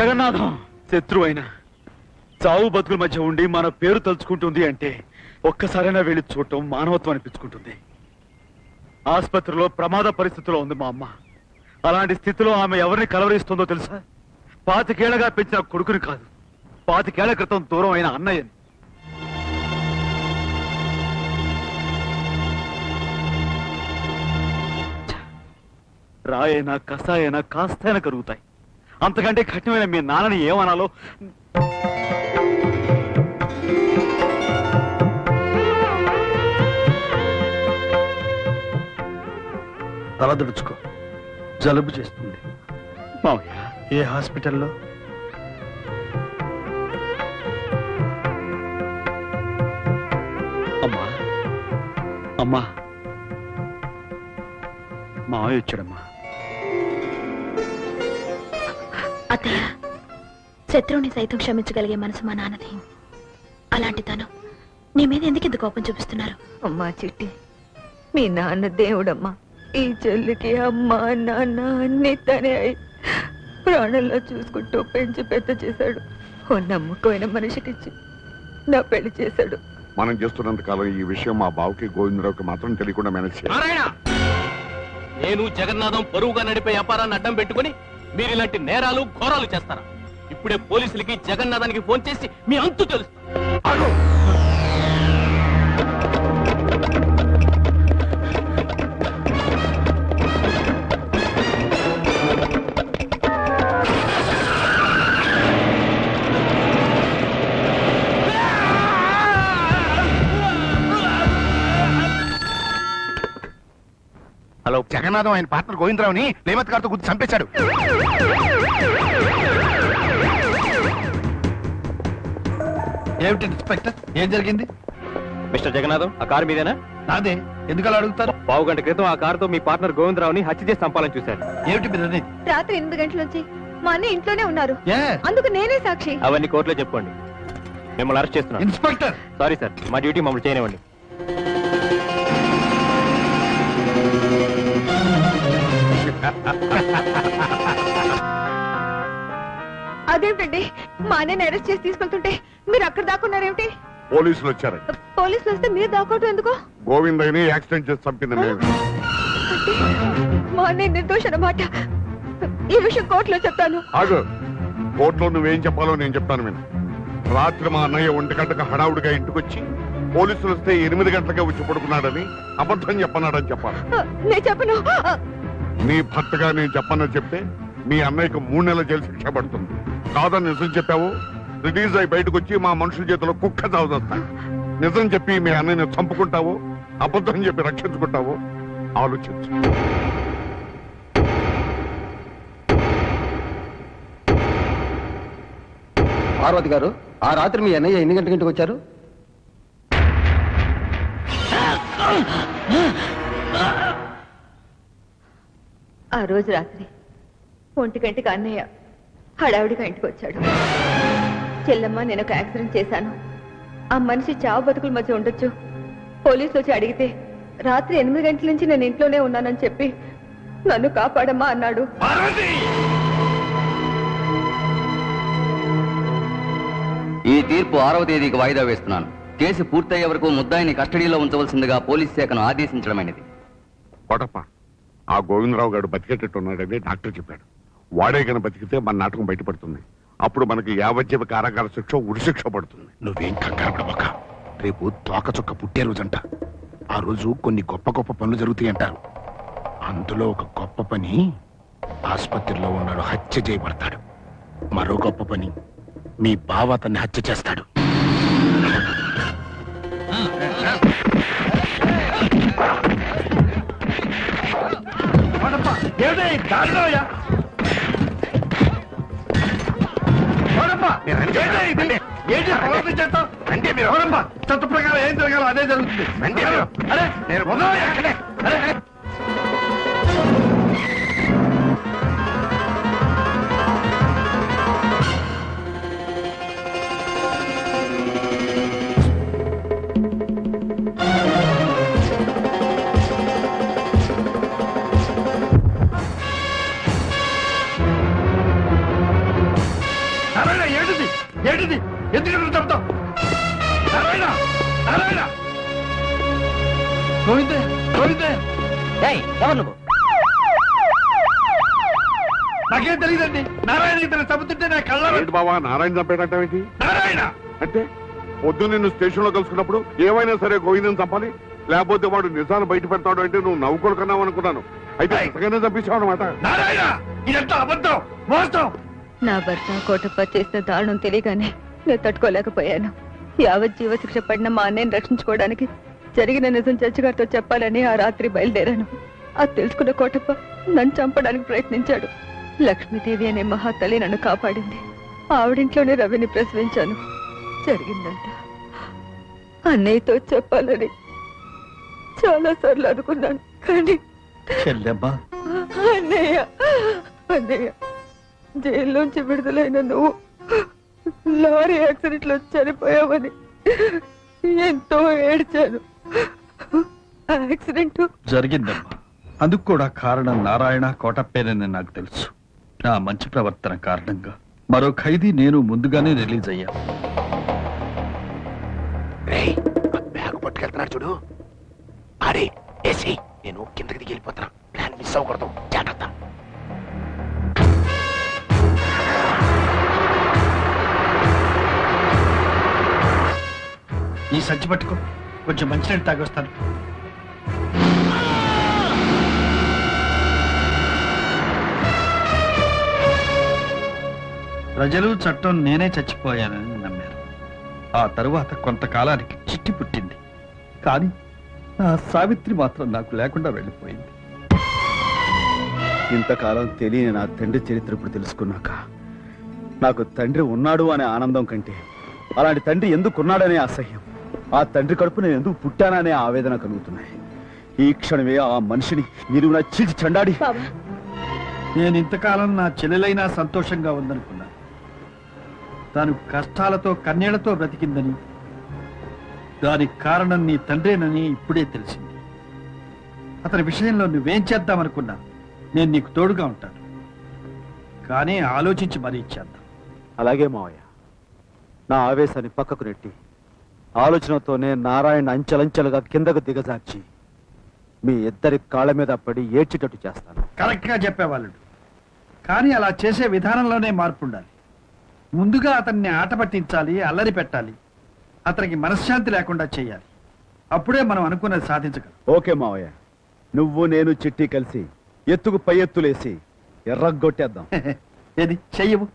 జగన్నాథం శత్రువు అయినా చావు బతుకుల మధ్య ఉండి మన పేరు తలుచుకుంటుంది అంటే ఒక్కసారైనా వెళ్ళి చూడటం మానవత్వం అనిపించుకుంటుంది ఆసుపత్రిలో ప్రమాద పరిస్థితిలో ఉంది మా అమ్మ అలాంటి స్థితిలో ఆమె ఎవరిని కలవరిస్తుందో తెలుసా పాతికేళ్లగా పెంచిన కొడుకుని కాదు పాతికేళ్ల క్రితం దూరం అయిన అన్నయ్యని రాయైనా కసాయైనా కాస్తైనా కరుగుతాయి అంతకంటే కఠినమైన మీ నాన్నని ఏమనాలో తలదుడుచుకో జలుబు చేస్తుంది మావయ్య ఏ హాస్పిటల్లో అమ్మా అమ్మా మావయ్య వచ్చాడమ్మా అత్తయ్య శత్రువుని సైతం క్షమించగలిగే మనసు మా నాన్నది అలాంటి తను నీ మీద ఎందుకు ఇంత కోపం చూపిస్తున్నారు అమ్మా చిట్టి మీ నాన్న దేవుడమ్మా ఈ చెల్లికి అమ్మ నాన్న అన్ని తనే అయి ప్రాణంలో చూసుకుంటూ పెంచి పెద్ద చేశాడు ఓ నమ్మకమైన మనిషికిచ్చి నా పెళ్లి చేశాడు మనం చేస్తున్నంత కాలం ఈ విషయం మా బావకి గోవిందరావుకి మాత్రం తెలియకుండా మేనేజ్ చేయాలి నారాయణ నేను జగన్నాథం పరువుగా నడిపే వ్యాపారాన్ని అడ్డం పెట్టుకుని మీరు ఇలాంటి నేరాలు ఘోరాలు చేస్తారా ఇప్పుడే పోలీసులకి జగన్నాథానికి ఫోన్ చేసి మీ అంతు తెలుసు హలో జగన్నాథం ఆయన పార్ట్నర్ గోవిందరావుని ప్రేమత్ గారితో గుర్తు చంపేశాడు ఏమిటి ఇన్స్పెక్టర్ ఏం జరిగింది మిస్టర్ జగన్నాథం ఆ కారు మీదేనా నాదే ఎందుకు అలా అడుగుతారు పావు గంట క్రితం ఆ కారుతో మీ పార్ట్నర్ గోవిందరావుని హత్య చేసి చంపాలని చూశారు ఏమిటి మీరు అనేది రాత్రి ఎనిమిది గంటల నుంచి మా అన్న ఇంట్లోనే ఉన్నారు Yes. అందుకు నేనే సాక్షి అవన్నీ కోర్టులో చెప్పుకోండి మిమ్మల్ని అరెస్ట్ చేస్తున్నాను ఇన్స్పెక్టర్ సారీ సార్ మా డ్యూటీ మమ్మల్ని చేయనివ్వండి అదేమిటండి మా అన్నయ్యని అరెస్ట్ చేసి తీసుకెళ్తుంటే మీరు అక్కడ దాక్కున్నారేమిటి పోలీసులు వచ్చారు పోలీసులు వస్తే మీరు దాక్కోవటం ఎందుకు గోవిందయ్యని యాక్సిడెంట్ చేసి చంపింది మేము మా అన్నయ్య నిర్దోష అన్నమాట ఈ విషయం కోర్టులో చెప్తాను ఆగు కోర్టులో నువ్వేం చెప్పాలో నేను చెప్తాను విను రాత్రి మా అన్నయ్య ఒంటి గంటకు హడావుడిగా ఇంటికొచ్చి పోలీసులు వస్తే ఎనిమిది గంటలకే వచ్చి పడుకున్నాడని అబద్ధం చెప్పన్నాడని చెప్పాలి నేను చెప్పను నీ భర్తగా నేను చెప్పనని చెప్తే మీ అన్నయ్యకు మూడు నెలల జైలు శిక్ష పడుతుంది కాదని నిజం చెప్పావు రిలీజ్ అయి బయటకు వచ్చి మా మనుషుల చేతిలో కుక్క చావుదస్తా నిజం చెప్పి మీ అన్నయ్యని చంపుకుంటావు అబద్ధం చెప్పి రక్షించుకుంటావు ఆలోచించు పార్వతి గారు ఆ రాత్రి మీ అన్నయ్య ఎన్ని గంటల ఇంటికి వచ్చారు ఆ రోజు రాత్రి ఒంటి గంటకి అన్నయ్య హడావిడిగా ఇంటికి వచ్చాడు చెల్లమ్మ నేను ఒక యాక్సిడెంట్ చేశాను ఆ మనిషి చావు బతుకుల మధ్య ఉండొచ్చు పోలీసులు వచ్చి అడిగితే రాత్రి ఎనిమిది గంటల నుంచి నేను ఇంట్లోనే ఉన్నానని చెప్పి నన్ను కాపాడమ్మా అన్నాడు ఈ తీర్పు ఆరవ తేదీకి వాయిదా వేస్తున్నాను కేసు పూర్తయ్యే వరకు ముద్దాయిని కస్టడీలో ఉంచవలసిందిగా పోలీస్ శాఖను ఆదేశించడమైనది కోటప్ప ఆ గోవిందరావు గారు బతికేటట్టు ఉన్నాడని డాక్టర్ చెప్పాడు వాడే కనుక బతికితే మన నాటకం బయటపడుతుంది అప్పుడు మనకి యావజ్జీవ కారాగార శిక్ష ఉరి శిక్ష పడుతుంది నువ్వేం కంగారు పడబోక రేపు తోక చుక్క పుట్టే రోజంట ఆ రోజు కొన్ని గొప్ప గొప్ప పనులు జరుగుతాయి అంటారు అందులో ఒక గొప్ప పని ఆసుపత్రిలో ఉన్నాడు హత్య చేయబడతాడు మరో గొప్ప పని మీ బావ అతన్ని హత్య చేస్తాడు ఏమిటి దారిలోయా ఏంటి ప్రవర్తన చేస్తావు అంటే మీరు ఎవరమ్మా చట్ట ప్రకారం ఏం జరగాలో అదే జరుగుతుంది అరే నేను వదలయ్యా. అరే ఏమిటిది ఎందుకు చంపుతావు నారాయణ నారాయణ గోవిందే గోవిందే ఎవరు నువ్వు నాకేం తెలియదండి నారాయణ ఇతను చంపుతుంటే నా కళ్ళ ఏంటి బావా నారాయణ చంపేటంటే నారాయణ అంటే పొద్దు నిన్ను స్టేషన్ లో కలుసుకున్నప్పుడు ఏమైనా సరే గోవిందం చంపాలి లేకపోతే వాడు నిజాలు బయట పెడతాడు అంటే నువ్వు నవ్వుకోలు కన్నావు అనుకున్నాను అయితే నిజంగానే చంపించావు అనమాట నారాయణ ఇదంతా అబద్ధం మోసం నా భర్త కోటప్ప చేసిన దారుణం తెలియగానే నేను తట్టుకోలేకపోయాను యావత్ జీవశిక్ష పడిన మా అన్నయ్యని రక్షించుకోవడానికి జరిగిన నిజం చచ్చిగారితో చెప్పాలని ఆ రాత్రి బయలుదేరాను అది తెలుసుకున్న కోటప్ప నన్ను చంపడానికి ప్రయత్నించాడు లక్ష్మీదేవి అనే మహాతల్లి నన్ను కాపాడింది ఆవిడింట్లోనే రవిని ప్రసవించాను జరిగిందంట అన్నయ్యతో చెప్పాలని చాలా సార్లు అనుకున్నాను కానీ చెల్లెమ్మా అన్నయ్య అన్నయ్య జైల్లోంచి విడుదలైన నువ్వు లారీ యాక్సిడెంట్ లో చనిపోయావని ఎంతో ఏడ్చాను యాక్సిడెంట్ జరిగిందమ్మా అందుకు కూడా కారణం నారాయణ కోటప్పేనని నాకు తెలుసు నా మంచి ప్రవర్తన కారణంగా మరో ఖైదీ నేను ముందుగానే రిలీజ్ అయ్యా బ్యాగ్ పట్టుకెళ్తున్నాడు చూడు ఆడే ఏసీ నేను కిందకి దిగి వెళ్ళిపోతున్నా ప్లాన్ మిస్ అవ్వకూడదు జాగ్రత్త ఈ సంచి పట్టుకో కొంచెం మంచినీళ్ళు తాగొస్తాను ప్రజలు చట్టం నేనే చచ్చిపోయానని నమ్మారు ఆ తరువాత కొంతకాలానికి చిట్టి పుట్టింది కానీ నా సావిత్రి మాత్రం నాకు లేకుండా వెళ్ళిపోయింది ఇంతకాలం తెలియని నా తండ్రి చరిత్ర ఇప్పుడు తెలుసుకున్నాక నాకు తండ్రి ఉన్నాడు అనే ఆనందం కంటే అలాంటి తండ్రి ఎందుకున్నాడనే అసహ్యం ఆ తండ్రి కడుపు నేను ఎందుకు పుట్టాననే ఆవేదన కలుగుతున్నాయి ఈ క్షణమే ఆ మనిషిని నిలువున చీల్చి చండాడి నేను ఇంతకాలం నా చెల్లెలైనా సంతోషంగా ఉందనుకున్నాను తాను కష్టాలతో కన్నీళ్లతో బ్రతికిందని దానికి కారణం నీ తండ్రేనని ఇప్పుడే తెలిసింది అతని విషయంలో నువ్వేం చేద్దామనుకున్నా నేను నీకు తోడుగా ఉంటాను కానీ ఆలోచించి మరీ ఇచ్చేద్దాం అలాగే మావయ్య నా ఆవేశాన్ని పక్కకు నెట్టి ఆలోచనతోనే నారాయణ అంచెలంచెలుగా కిందకు దిగజార్చి మీ ఇద్దరి కాళ్ళ మీద పడి ఏడ్చేటట్టు చేస్తాను కరెక్ట్ గా చెప్పేవాళ్ళు కానీ అలా చేసే విధానంలోనే మార్పు ఉండాలి ముందుగా అతన్ని ఆట పట్టించాలి అల్లరి పెట్టాలి అతనికి మనశ్శాంతి లేకుండా చేయాలి అప్పుడే మనం అనుకున్నది సాధించగలం ఓకే మావయ్య నువ్వు నేను చిట్టి కలిసి ఎత్తుకు పై ఎత్తులేసి ఎర్రగొట్టేద్దాం ఏది చెయ్యవు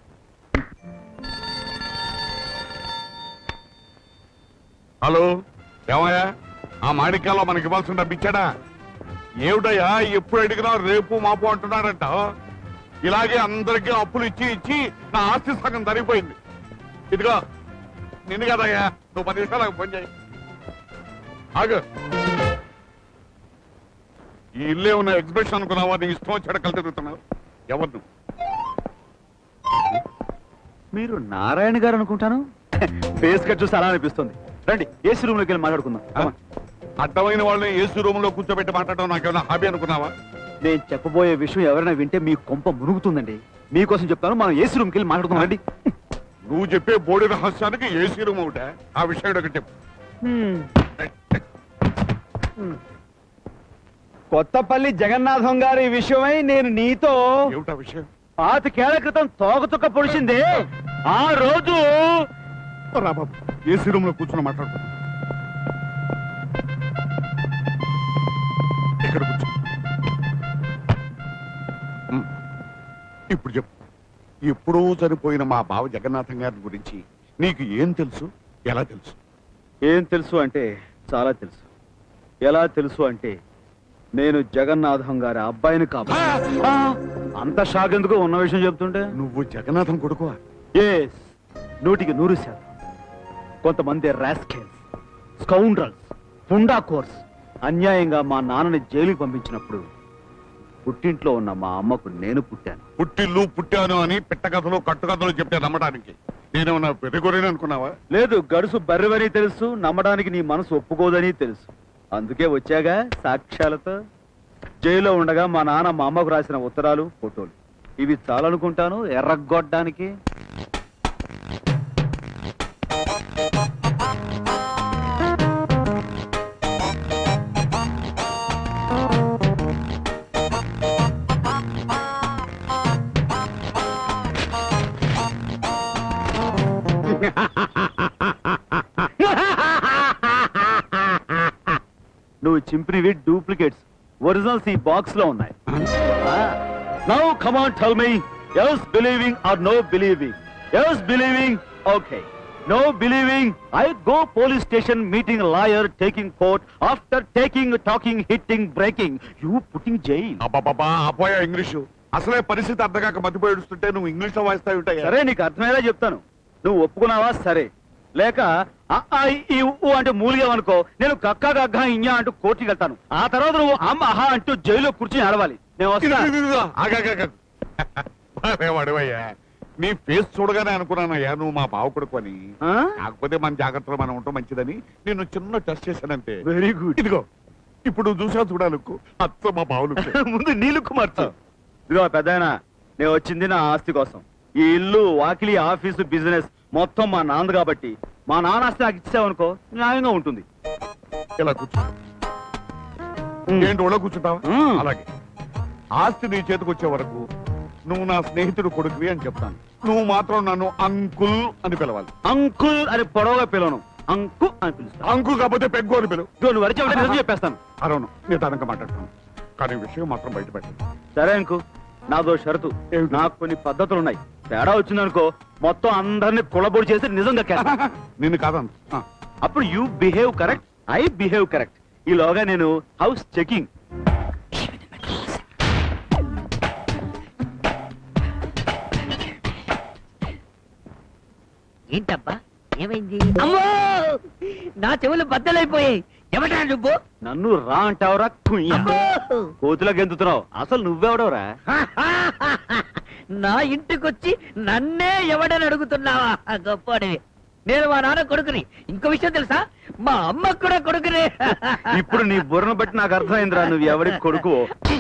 హలో ఏమయ్యా ఆ మాణిక్యాల్లో మనకి ఇవ్వాల్సిన డబ్బు ఇచ్చాడా ఏమిటయ్యా ఎప్పుడు అడిగినా రేపు మాపు అంటున్నాడంట ఇలాగే అందరికీ అప్పులు ఇచ్చి ఇచ్చి నా ఆస్తి సగం తరిగిపోయింది ఇదిగో నిన్ను కదయ్యా నువ్వు పది నిమిషాలకు ఫోన్ చేయి ఆగు ఈ ఇల్లే ఉన్న ఎగ్జిబిషన్ అనుకున్నావా నీ ఇష్టం వచ్చాడు కలిసి తిరుగుతున్నావు ఎవరు నువ్వు మీరు నారాయణ గారు అనుకుంటాను ఫేస్ కట్ చూసి అలా అనిపిస్తుంది రండి ఏసీ రూమ్ లోకి వెళ్ళి మాట్లాడుకుందాం Come on. అడ్డమైన వాళ్ళని ఏసీ రూమ్ లో కూర్చోబెట్టి మాట్లాడడం నాకేమైనా హాబీ అనుకున్నావా నేను చెప్పబోయే విషయం ఎవరైనా వింటే మీ కొంప మునుగుతుందండి మీకోసం చెప్తాను మనం ఏసీ రూమ్కి వెళ్ళి మాట్లాడుకుందాం రండి నువ్వు చెప్పే బోడి రహస్యానికి ఏసీ రూమ్ ఒకటే ఆ విషయం ఒకటి చెప్పు కొత్తపల్లి జగన్నాథం గారి విషయమై నేను నీతో ఏమిటా విషయం పాతికేళ్ల క్రితం తోకచుక్క పొడిచింది ఆ రోజు రా బాబు ఏసీ రూమ్ లో కూర్చొని మాట్లాడుకో ఇక్కడ కూర్చో ఉమ్. ఇప్పుడు చెప్పు ఎప్పుడూ చనిపోయిన మా బావ జగన్నాథం గారి గురించి నీకు ఏం తెలుసు ఎలా తెలుసు ఏం తెలుసు అంటే చాలా తెలుసు ఎలా తెలుసు అంటే నేను జగన్నాథం గారి అబ్బాయిని కాబట్టి అంత షాక్ ఎందుకు ఉన్న విషయం చెప్తుంటే నువ్వు జగన్నాథం కొడుకువా ఎస్ నూటికి నూరు శాతం కొంతమంది రాస్కెల్స్ స్కౌండ్రల్స్ పుండా కోర్స్ అన్యాయంగా మా నాన్నని జైలుకి పంపించినప్పుడు పుట్టింట్లో ఉన్న మా అమ్మకు నేను పుట్టాను పుట్టిల్లు పుట్టాను అని పిట్టకథలు కట్టుకథలు చెప్తే నమ్మడానికి నేనేమన్నా పెరుగురేని అనుకున్నావా లేదు గడుసు బర్రెవని తెలుసు నమ్మడానికి నీ మనసు ఒప్పుకోదని తెలుసు అందుకే వచ్చాగా సాక్ష్యాలతో జైల్లో ఉండగా మా నాన్న మా అమ్మకు రాసిన ఉత్తరాలు ఫోటోలు ఇవి చాలనుకుంటాను ఎర్రగొట్టడానికి చింపినవి డూప్లికేట్స్ ఒరిజినల్స్ ఈ బాక్స్ లో ఉన్నాయి now come on tell me yes believing or no believing yes believing okay no believing I go police station meeting lawyer taking court after taking talking hitting breaking you putting jail అబ్బాబా అపోయా ఇంగ్లీషు అసలే పరిస్థితి అర్థకాక మతిపోయి ఏడుస్తుంటే నువ్వు ఇంగ్లీష్ లో వాయిస్తావు ఉంటాయి సరే నీకు అర్థమయ్యేలా చెప్తాను నువ్వు ఒప్పుకున్నావా సరే లేక అ, ఆ, ఇ, ఈ, ఉ అంటే మూలిగావనుకో నేను కక్క గగ్గ ఇంజా అంటూ కోర్టుకి వెళ్తాను ఆ తర్వాత నువ్వు అమ్మ అహా అంటూ జైల్లో కూర్చుని అడవాలి నేను వస్తా వాడవయ్యా నీ ఫేస్ చూడగానే అనుకున్నానయ్యా నువ్వు మా బావ కొడుకు అని కాకపోతే మన జాగ్రత్తలో మనం ఉంటాం మంచిదని నేను చిన్న టెస్ట్ చేశానంతే వెరీ గుడ్ ఇదిగో ఇప్పుడు చూసా చూడాలకు అత్త మా బావులు ముందు నీళ్ళు కుమార్తె ఇదిగో పెద్దాయన నేను వచ్చింది నా ఆస్తి కోసం ఈ ఇల్లు వాకిలి ఆఫీసు బిజినెస్ మొత్తం మా నాన్న కాబట్టి మా నాన్న ఆస్తి నాకు ఇచ్చావనుకో న్యాయంగా ఉంటుంది ఇలా కూర్చో ఏంటి ఒళ్ళో కూర్చుంటావా అలాగే ఆస్తి నీ చేతికి వచ్చే వరకు నువ్వు నా స్నేహితుడు కొడుకువి అని చెప్తాను నువ్వు మాత్రం నన్ను అంకుల్ అని పిలవాలి అంకుల్ అని పొడవుగా పిలవను అంకు అని పిలుస్తాను అంకుల్ కాకపోతే పెగ్గు అని పిలువు నువ్వు అరిచి ఒకటి నిజం చెప్పేస్తాను అరవను నేను తనక మాట్లాడతాను కానీ విషయం మాత్రం బయట పెట్టండి సరే అంకు నాదో షరతు నాకు కొన్ని పద్ధతులు ఉన్నాయి తేడా వచ్చిందనుకో మొత్తం అందరిని కులబొడి చేసి నిజంగా కేస్తా. నిన్ను కాదను అప్పుడు you behave correct I behave correct ఈలోగా నేను హౌస్ చెకింగ్ ఏంటబ్బా ఏమైంది అమ్మో నా చెవులు బద్దలైపోయాయి ఎవటా నువ్వు నన్ను రా అంటావురా కుయ్య కోతులా గెంతుతున్నావు అసలు నువ్వెవడవరా నా ఇంటికొచ్చి నన్నే ఎవడని అడుగుతున్నావా గొప్పడివి నేను మా నాన్న కొడుకుని ఇంకో విషయం తెలుసా మా అమ్మ కూడా కొడుకునే ఇప్పుడు నీ బుర్రను బట్టి నాకు అర్థమైందిరా నువ్వు ఎవడి కొడుకు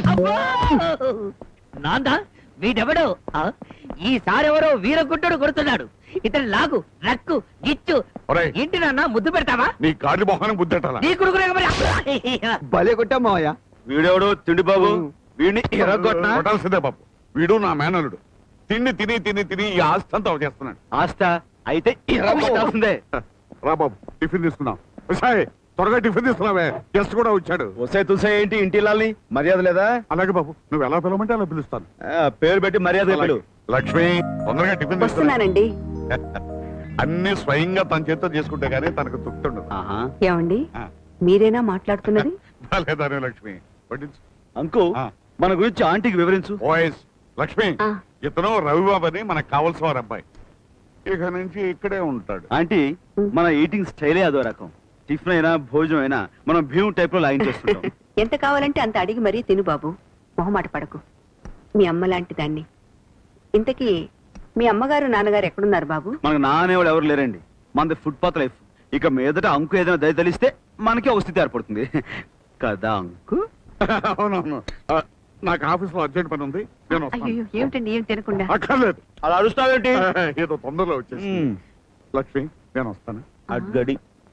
నాన్న వీడెవడో ఆ? ఈసారెవరో వీరగుడ్డడు కొడుతున్నాడు ఇతను లాగు రక్కు గిచ్చు ఒరేయ్. ఏంటి నాన్న ముద్దు పెడతావా నీ కాళ్ళు మొహాన్ని బుద్ధెట్టాలా నీ కొడుకునే మరి భలే కొట్టా మావయ్య వీడెవడు తిండి బాబు వీడిని ఎరగొట్టినా కొట్టాల్సిందే బాబు వీడు నా మేనలుడు తిండి తిని తిని తిని ఈ ఆస్తి అంతా చేస్తున్నాడు ఆస్త అయితే ఎరగొట్టాల్సిందే రా బాబు టిఫిన్ తీసుకుందాం సాయ్ త్వరగా టిఫిన్ తీసుకున్నావే గెస్ట్ కూడా వచ్చాడు వసే తుసే ఏంటి ఇంటి ఇల్లాలి మర్యాద లేదా అలాగే బాబు నువ్వు ఎలా పిలవమంటే అలా పిలుస్తాను పేరు పెట్టి మర్యాద పిలు లక్ష్మి తొందరగా టిఫిన్ తీసుకురా. వస్తున్నానండి అన్ని స్వయంగా తన చేతితో చేసుకుంటే గానీ తనకు తృప్తుండదు ఏమండి మీరేనా మాట్లాడుతున్నది బాలేదానే లక్ష్మి వడ్డించు అంకు మన గురించి ఆంటీకి వివరించు వాయిస్ లక్ష్మి ఇతను రవిబాబు అని మనకు కావాల్సిన వారు అబ్బాయి ఇక నుంచి ఇక్కడే ఉంటాడు ఆంటీ మన ఈటింగ్ స్టైలే అదో రకం టిఫిన్ అయినా భోజనం అయినా మనం భీమ్ టైప్ లో లాగిన్ చేస్తుంటాం ఎంత కావాలంటే అంత అడిగి మరీ తిను బాబు మొహమాట పడకు మీ అమ్మ లాంటి దాన్ని ఇంతకీ మీ అమ్మగారు నాన్నగారు ఎక్కడున్నారు బాబు మనకు నానేవాడు ఎవరు లేరండి మనది ఫుట్పాత్ లైఫ్ ఇక మీదట అంకు ఏదైనా దయ తెలిస్తే మనకే ఒక స్థితి ఏర్పడుతుంది కదా అంకు అవునవును ఆ, నాకు ఆఫీస్ లో అర్జెంట్ పని ఉంది నేను వస్తాను అయ్యో ఏమిటండి ఏం తినకుండా అక్కర్లేదు అలా అరుస్తావేంటి ఏదో తొందరలో వచ్చేసి లక్ష్మి నేను వస్తాను అడ్గడి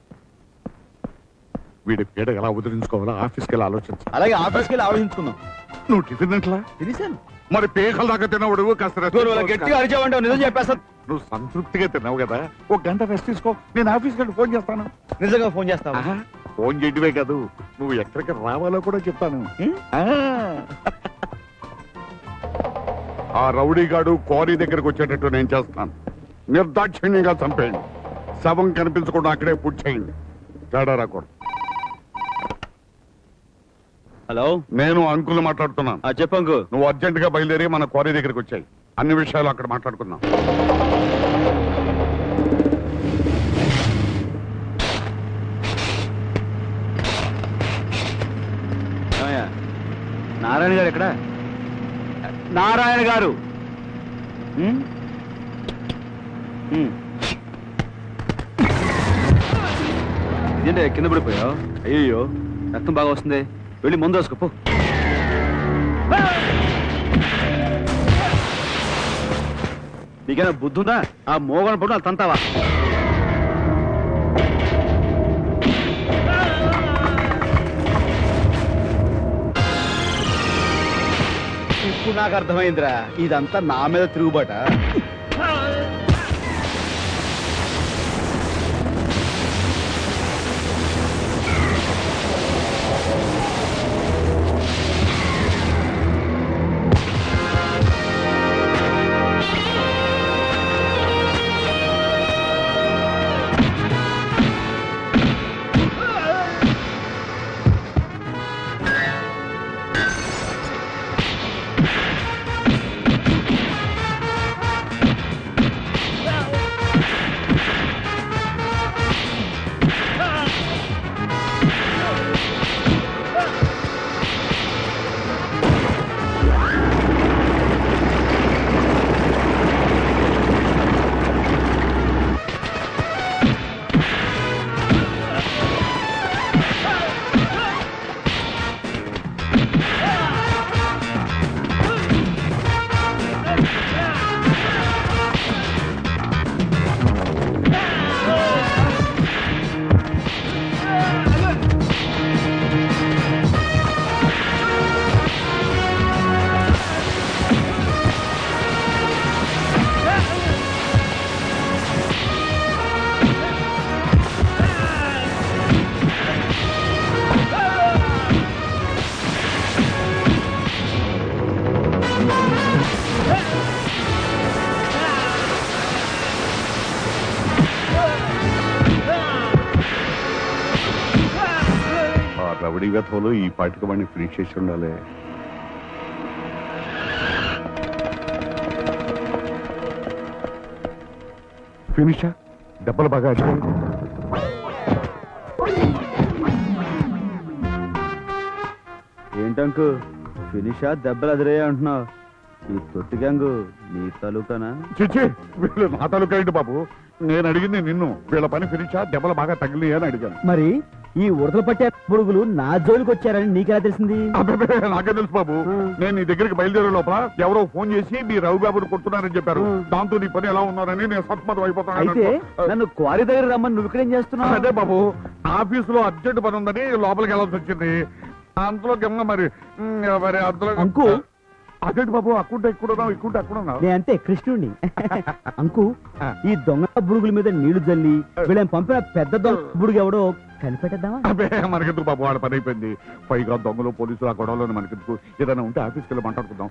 వీడి పీడ ఎలా వదిలించుకోవాలో ఆఫీస్కి వెళ్ళి ఆలోచించు అలాగే ఆఫీస్కి వెళ్ళి ఆలోచించుకుందాం నువ్వు టిఫిన్ తింటలా తినేశాను మరి పేకల దాకా తినవడు కాస్త rest నువ్వు అలా తీసుకోవచ్చు గట్టిగా కదా. అరిచావంటే నిజం చెప్పేస్తా నువ్వు సంతృప్తిగా తిన్నావు కదా ఒక గంట రెస్ట్ తీసుకో నేను ఆఫీస్కి వెళ్ళి ఫోన్ చేస్తాను నిజంగా ఫోన్ చేస్తావా ఆహా, ఫోన్ చేయడమే కాదు నువ్వు ఎక్కడికి రావాలో కూడా చెప్తాను ఆ. ఆ రౌడీగాడు క్వారీ దగ్గరకు వచ్చేటట్టు నేను చేస్తాను నిర్దాక్షిణ్యంగా చంపేయండి శవం కనిపించకుండా అక్కడే పూర్తి చేయండి తేడా రాకూడదు హలో నేను అంకుల్ మాట్లాడుతున్నాను చెప్పంకు నువ్వు అర్జెంట్ గా బయలుదేరి మన క్వారీ దగ్గరికి వచ్చాయి అన్ని విషయాలు అక్కడ మాట్లాడుకుందాం ఏమయ్యా? నారాయణ గారు ఎక్కడ నారాయణ గారు ఉమ్? ఉమ్. ఇదేంటి కింద పడిపోయావు అయ్యో రక్తం బాగా వస్తుంది వెళ్ళి ముందు వేసుకో నీకేనా బుద్ధి ఉందా ఆ మోగన పడు తంతావా ఇప్పుడు నాకు అర్థమైందిరా ఇదంతా నా మీద తిరుగుబాట రౌడీ వ్యథంలో ఈ పాటికి వాడిని ఫినిష్ చేసి ఉండాలి ఫినిషా దెబ్బలు బాగా అడిగాయి ఏంటంకు ఫినిషా దెబ్బలు అదిరే అంటున్నావు ఈ తొట్టి గ్యాంగు నీ తలుకనా చిచ్చి వీళ్ళు నా తాలూకా ఏంటి బాబు నేను అడిగింది నిన్ను వీళ్ళ పని ఫినిషా దెబ్బలు బాగా తగిలి అని అడిగాను మరి ఈ ఉడతలు పట్టే పురుగులు నా జోలికి వచ్చారని నీకెలా తెలిసింది అబ్బబ్బే, నాకే తెలుసు బాబు నేను నీ దగ్గరికి బయలుదేరే లోపల ఎవరో ఫోన్ చేసి మీ రవి బాబుని కొడుతున్నారని చెప్పారు దాంతో నీ పని ఎలా ఉన్నారని నేను సత్మతం అయిపోతాను అయితే నన్ను క్వారీ దగ్గర రమ్మని నువ్వు ఇక్కడేం చేస్తున్నావు అదే బాబు ఆఫీసులో అర్జెంట్ పని ఉందని లోపలికి వెళ్ళాల్సి వచ్చింది అంతలో కింద మరి ఉమ్, మరి అంతలో అంకు. అదేంటి బాబు అక్కుంటే ఇక్కడ ఉన్నావు ఇక్కుంటే అక్కడ ఉన్నావు నేను అంతే కృష్ణుడిని అంకు ఈ దొంగ బుడుగుల మీద నీళ్లు జల్లి వీళ్ళని పంపిన పెద్ద దొంగ బుడుగు ఎవడో కనిపెట్టేద్దామా అబ్బే మనకెందుకు బాబు వాడ పని అయిపోయింది పైగా దొంగలు పోలీసులు ఆ గొడవలో మనకెందుకు ఏదైనా ఉంటే ఆఫీస్కి వెళ్ళి మాట్లాడుకుందాం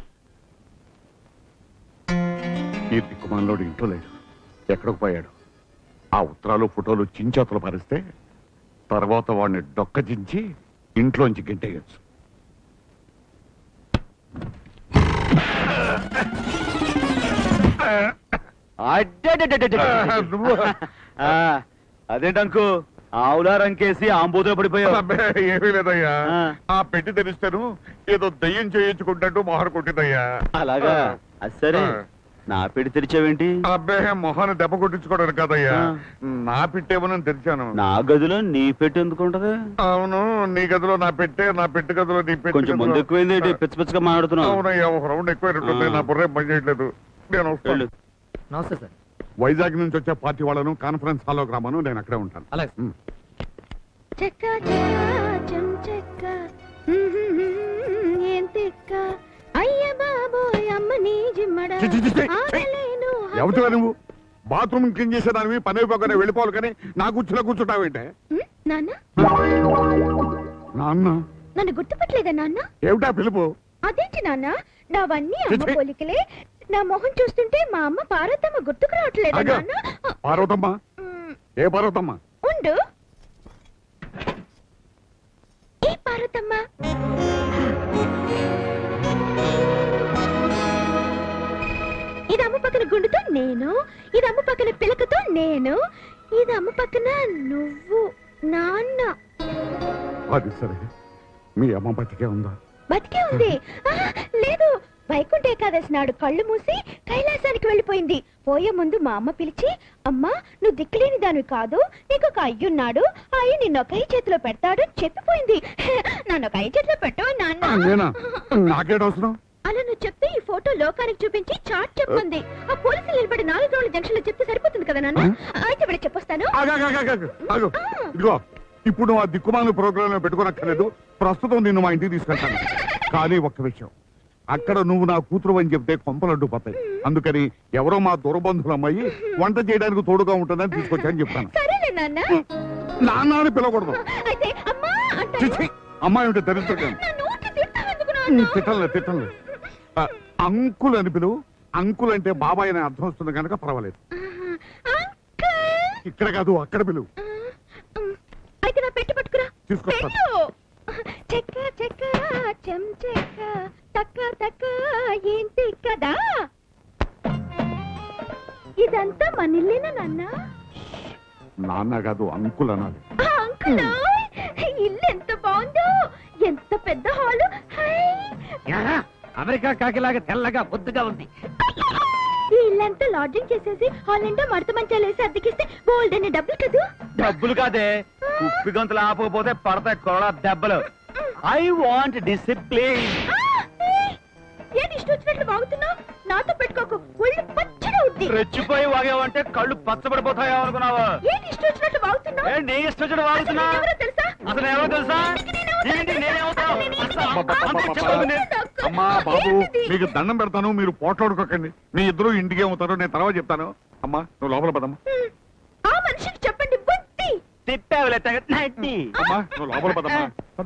ఈ దిక్కుమాలోడు ఇంట్లో లేడు ఎక్కడికి పోయాడు ఆ ఉత్తరాలు ఫోటోలు చించేతలు పరిస్తే తర్వాత వాడిని డొక్కజించి ఇంట్లోంచి గింటేయచ్చు అదేంటంకు ఆవులా రంకేసి ఆంబూతులు పడిపోయావు అబ్బే, ఏమీ లేదయ్యా ఆ పెట్టి తెరిస్తాను ఏదో దయ్యం చేయించుకుంటట్టు మొహన కొట్టిందయ్యా అలాగా అది సరే నా పెట్టి తెరిచావేంటి అబ్బే మొహాన్ని దెబ్బ కొట్టించుకోవడానికి కాదయ్యా నా పెట్టేమని తెరిచాను నా గదిలో నీ పెట్టి ఎందుకు ఉంటది అవును నీ గదిలో నా పెట్టే నా పెట్టి గదిలో నీ పెట్టి కొంచెం ముందు ఎక్కువైంది ఏంటి? పిచ్చి పిచ్చిగా మాట్లాడుతున్నావు అవునయ్యా ఒక రౌండ్ ఎక్కువైనట్టుంది ఆ. నా బుర్ర ఏం పని చేయట్లేదు నేను వస్తాను నమస్తే సార్ వైజాగ్ నుంచి వచ్చే పార్టీ వాళ్ళను కాన్ఫరెన్స్ హాల్లో గ్రామను నేను అక్కడే ఉంటాను అలాగే ఉమ్. చెక్క చెక్క చెం చెక్క ఏం తిక్క అయ్య బాబోయ్ అమ్మ నీ జిమ్మడ చి, చి, చి, చి. ఆగలేను ఎవరితో నువ్వు బాత్రూమ్ క్లీన్ చేసేదానివి పని అయిపోగానే వెళ్ళిపోవాలి కానీ నా కూర్చున్నా కూర్చుంటావేంటే ఉమ్, నాన్న నాన్న నన్ను గుర్తుపట్టలేదా నాన్న ఏమిటా పిలుపు అదేంటి నాన్న నావన్నీ అమ్మ ఛీ, ఛీ. పోలికలే నా మొహం చూస్తుంటే మా అమ్మ పార్వతమ్మ గుర్తుకు రావట్లేదా ఆగు. నాన్న పార్వతమ్మ ఏ పార్వతమ్మ ఉండు ఏ పార్వతమ్మ ఇది అమ్మ పక్కన గుండుతో నేను ఇది అమ్మ పక్కన పిలకతో నేను ఇది అమ్మ పక్కన నువ్వు నాన్న అది సరే మీ అమ్మ బతికే ఉందా బతికే ఉంది ఆ, లేదు వైకుంఠ ఏకాదశి నాడు కళ్ళు మూసి కైలాసానికి వెళ్ళిపోయింది పోయే ముందు మా అమ్మ పిలిచి అమ్మా నువ్వు దిక్కులేని దానివి కాదు నీకు ఒక అయ్యున్నాడు ఆ అయ్యి నిన్ను ఒక అయ్యి చేతిలో పెడతాడు అని చెప్పిపోయింది నన్ను ఒక అయ్యి చేతిలో పెట్టవు నాన్న నేనా నాకేట అవసరం అలా నువ్వు చెప్తే ఈ ఫోటో లోకానికి చూపించి చాట్ చెప్పింది ఆ పోలీసులు నిలబడి నాలుగు రోజుల జంక్షన్ లో చెప్తే సరిపోతుంది కదా నాన్న అయితే ఇప్పుడు చెప్పొస్తాను ఆగు, ఆగు, ఆగు, ఆగు, ఆగు. ఇదిగో ఇప్పుడు నువ్వు ఆ దిక్కుమాల ప్రోగ్రామ్ లో పెట్టుకోనక్కర్లేదు ప్రస్తుతం నిన్ను మా ఇంటికి తీసుకెళ్తాను కానీ ఒక్క విషయం అక్కడ నువ్వు నా కూతురు అని చెప్తే కొంపలు అడ్డుపోతాయి అందుకని ఎవరో మా దూరబంధువుల అమ్మాయి వంట చేయడానికి తోడుగా ఉంటుందని తీసుకొచ్చాను చెప్తాను సరేలే నాన్న నాన్న అని పిలవకూడదు అయితే అమ్మా అంటాను చిచ్చి అమ్మాయి ఉంటే తెలుస్తుంది తిట్టలే తిట్టలే ఆ, అంకుల్ అని పిలువు అంకుల్ అంటే బాబాయ్ అనే అర్థం వస్తుంది కనుక పర్వాలేదు ఇక్కడ కాదు అక్కడ పిలువు అయితే నా పెట్టి పట్టుకురా తీసుకొస్తాను. పెట్టు చెక్క చెక్క చెం చెక్క తక్క తక్క ఏంటి కదా ఇదంతా మన ఇల్లేనా నాన్న నాన్న కాదు అంకుల్ అనాలి ఆ, అంకుల్ ఇల్లు ఎంత బాగుందో ఎంత పెద్ద హాలు అమెరికా కాకిలాగా తెల్లగా బొద్దుగా ఉంది ఈ ఇల్లంతా లాడ్జింగ్ చేసేసి హాల్ నిండా మడత మంచాలు వేసి అద్దెకిస్తే బోల్డ్ అనే డబ్బులు కదూ డబ్బులు కాదే కుప్పి గొంతులు ఆపకపోతే పడతాయి కొరడా దెబ్బలు ఐ వాంట్ డిసిప్లిన్ ఏంటి ఇష్టం వచ్చినట్లు బాగుతున్నావు నాతో పెట్టుకోకు ఒళ్ళు పచ్చడి ఉంది రెచ్చిపోయి వాగేవంటే కళ్ళు పచ్చబడిపోతాయో అనుకున్నావా ఏంటి ఇష్టం వచ్చినట్లు బాగుతున్నావు ఏ నీ ఇష్టం వచ్చిన వాగుతున్నా ఎవరో తెలుసా అసలు ఎవరో తెలుసా ఏంటి నేనేమవుతావు అమ్మా బాబు మీకు దండం పెడతాను మీరు పోట్లాడుకోకండి మీ ఇద్దరు ఇంటికి ఏమవుతారో నేను తర్వాత చెప్తాను అమ్మా నువ్వు లోపల పదమ్మా ఆ మనిషికి చెప్పండి బుద్ధి తిట్టావులే అమ్మా నువ్వు లోపల పదమ్మా పద.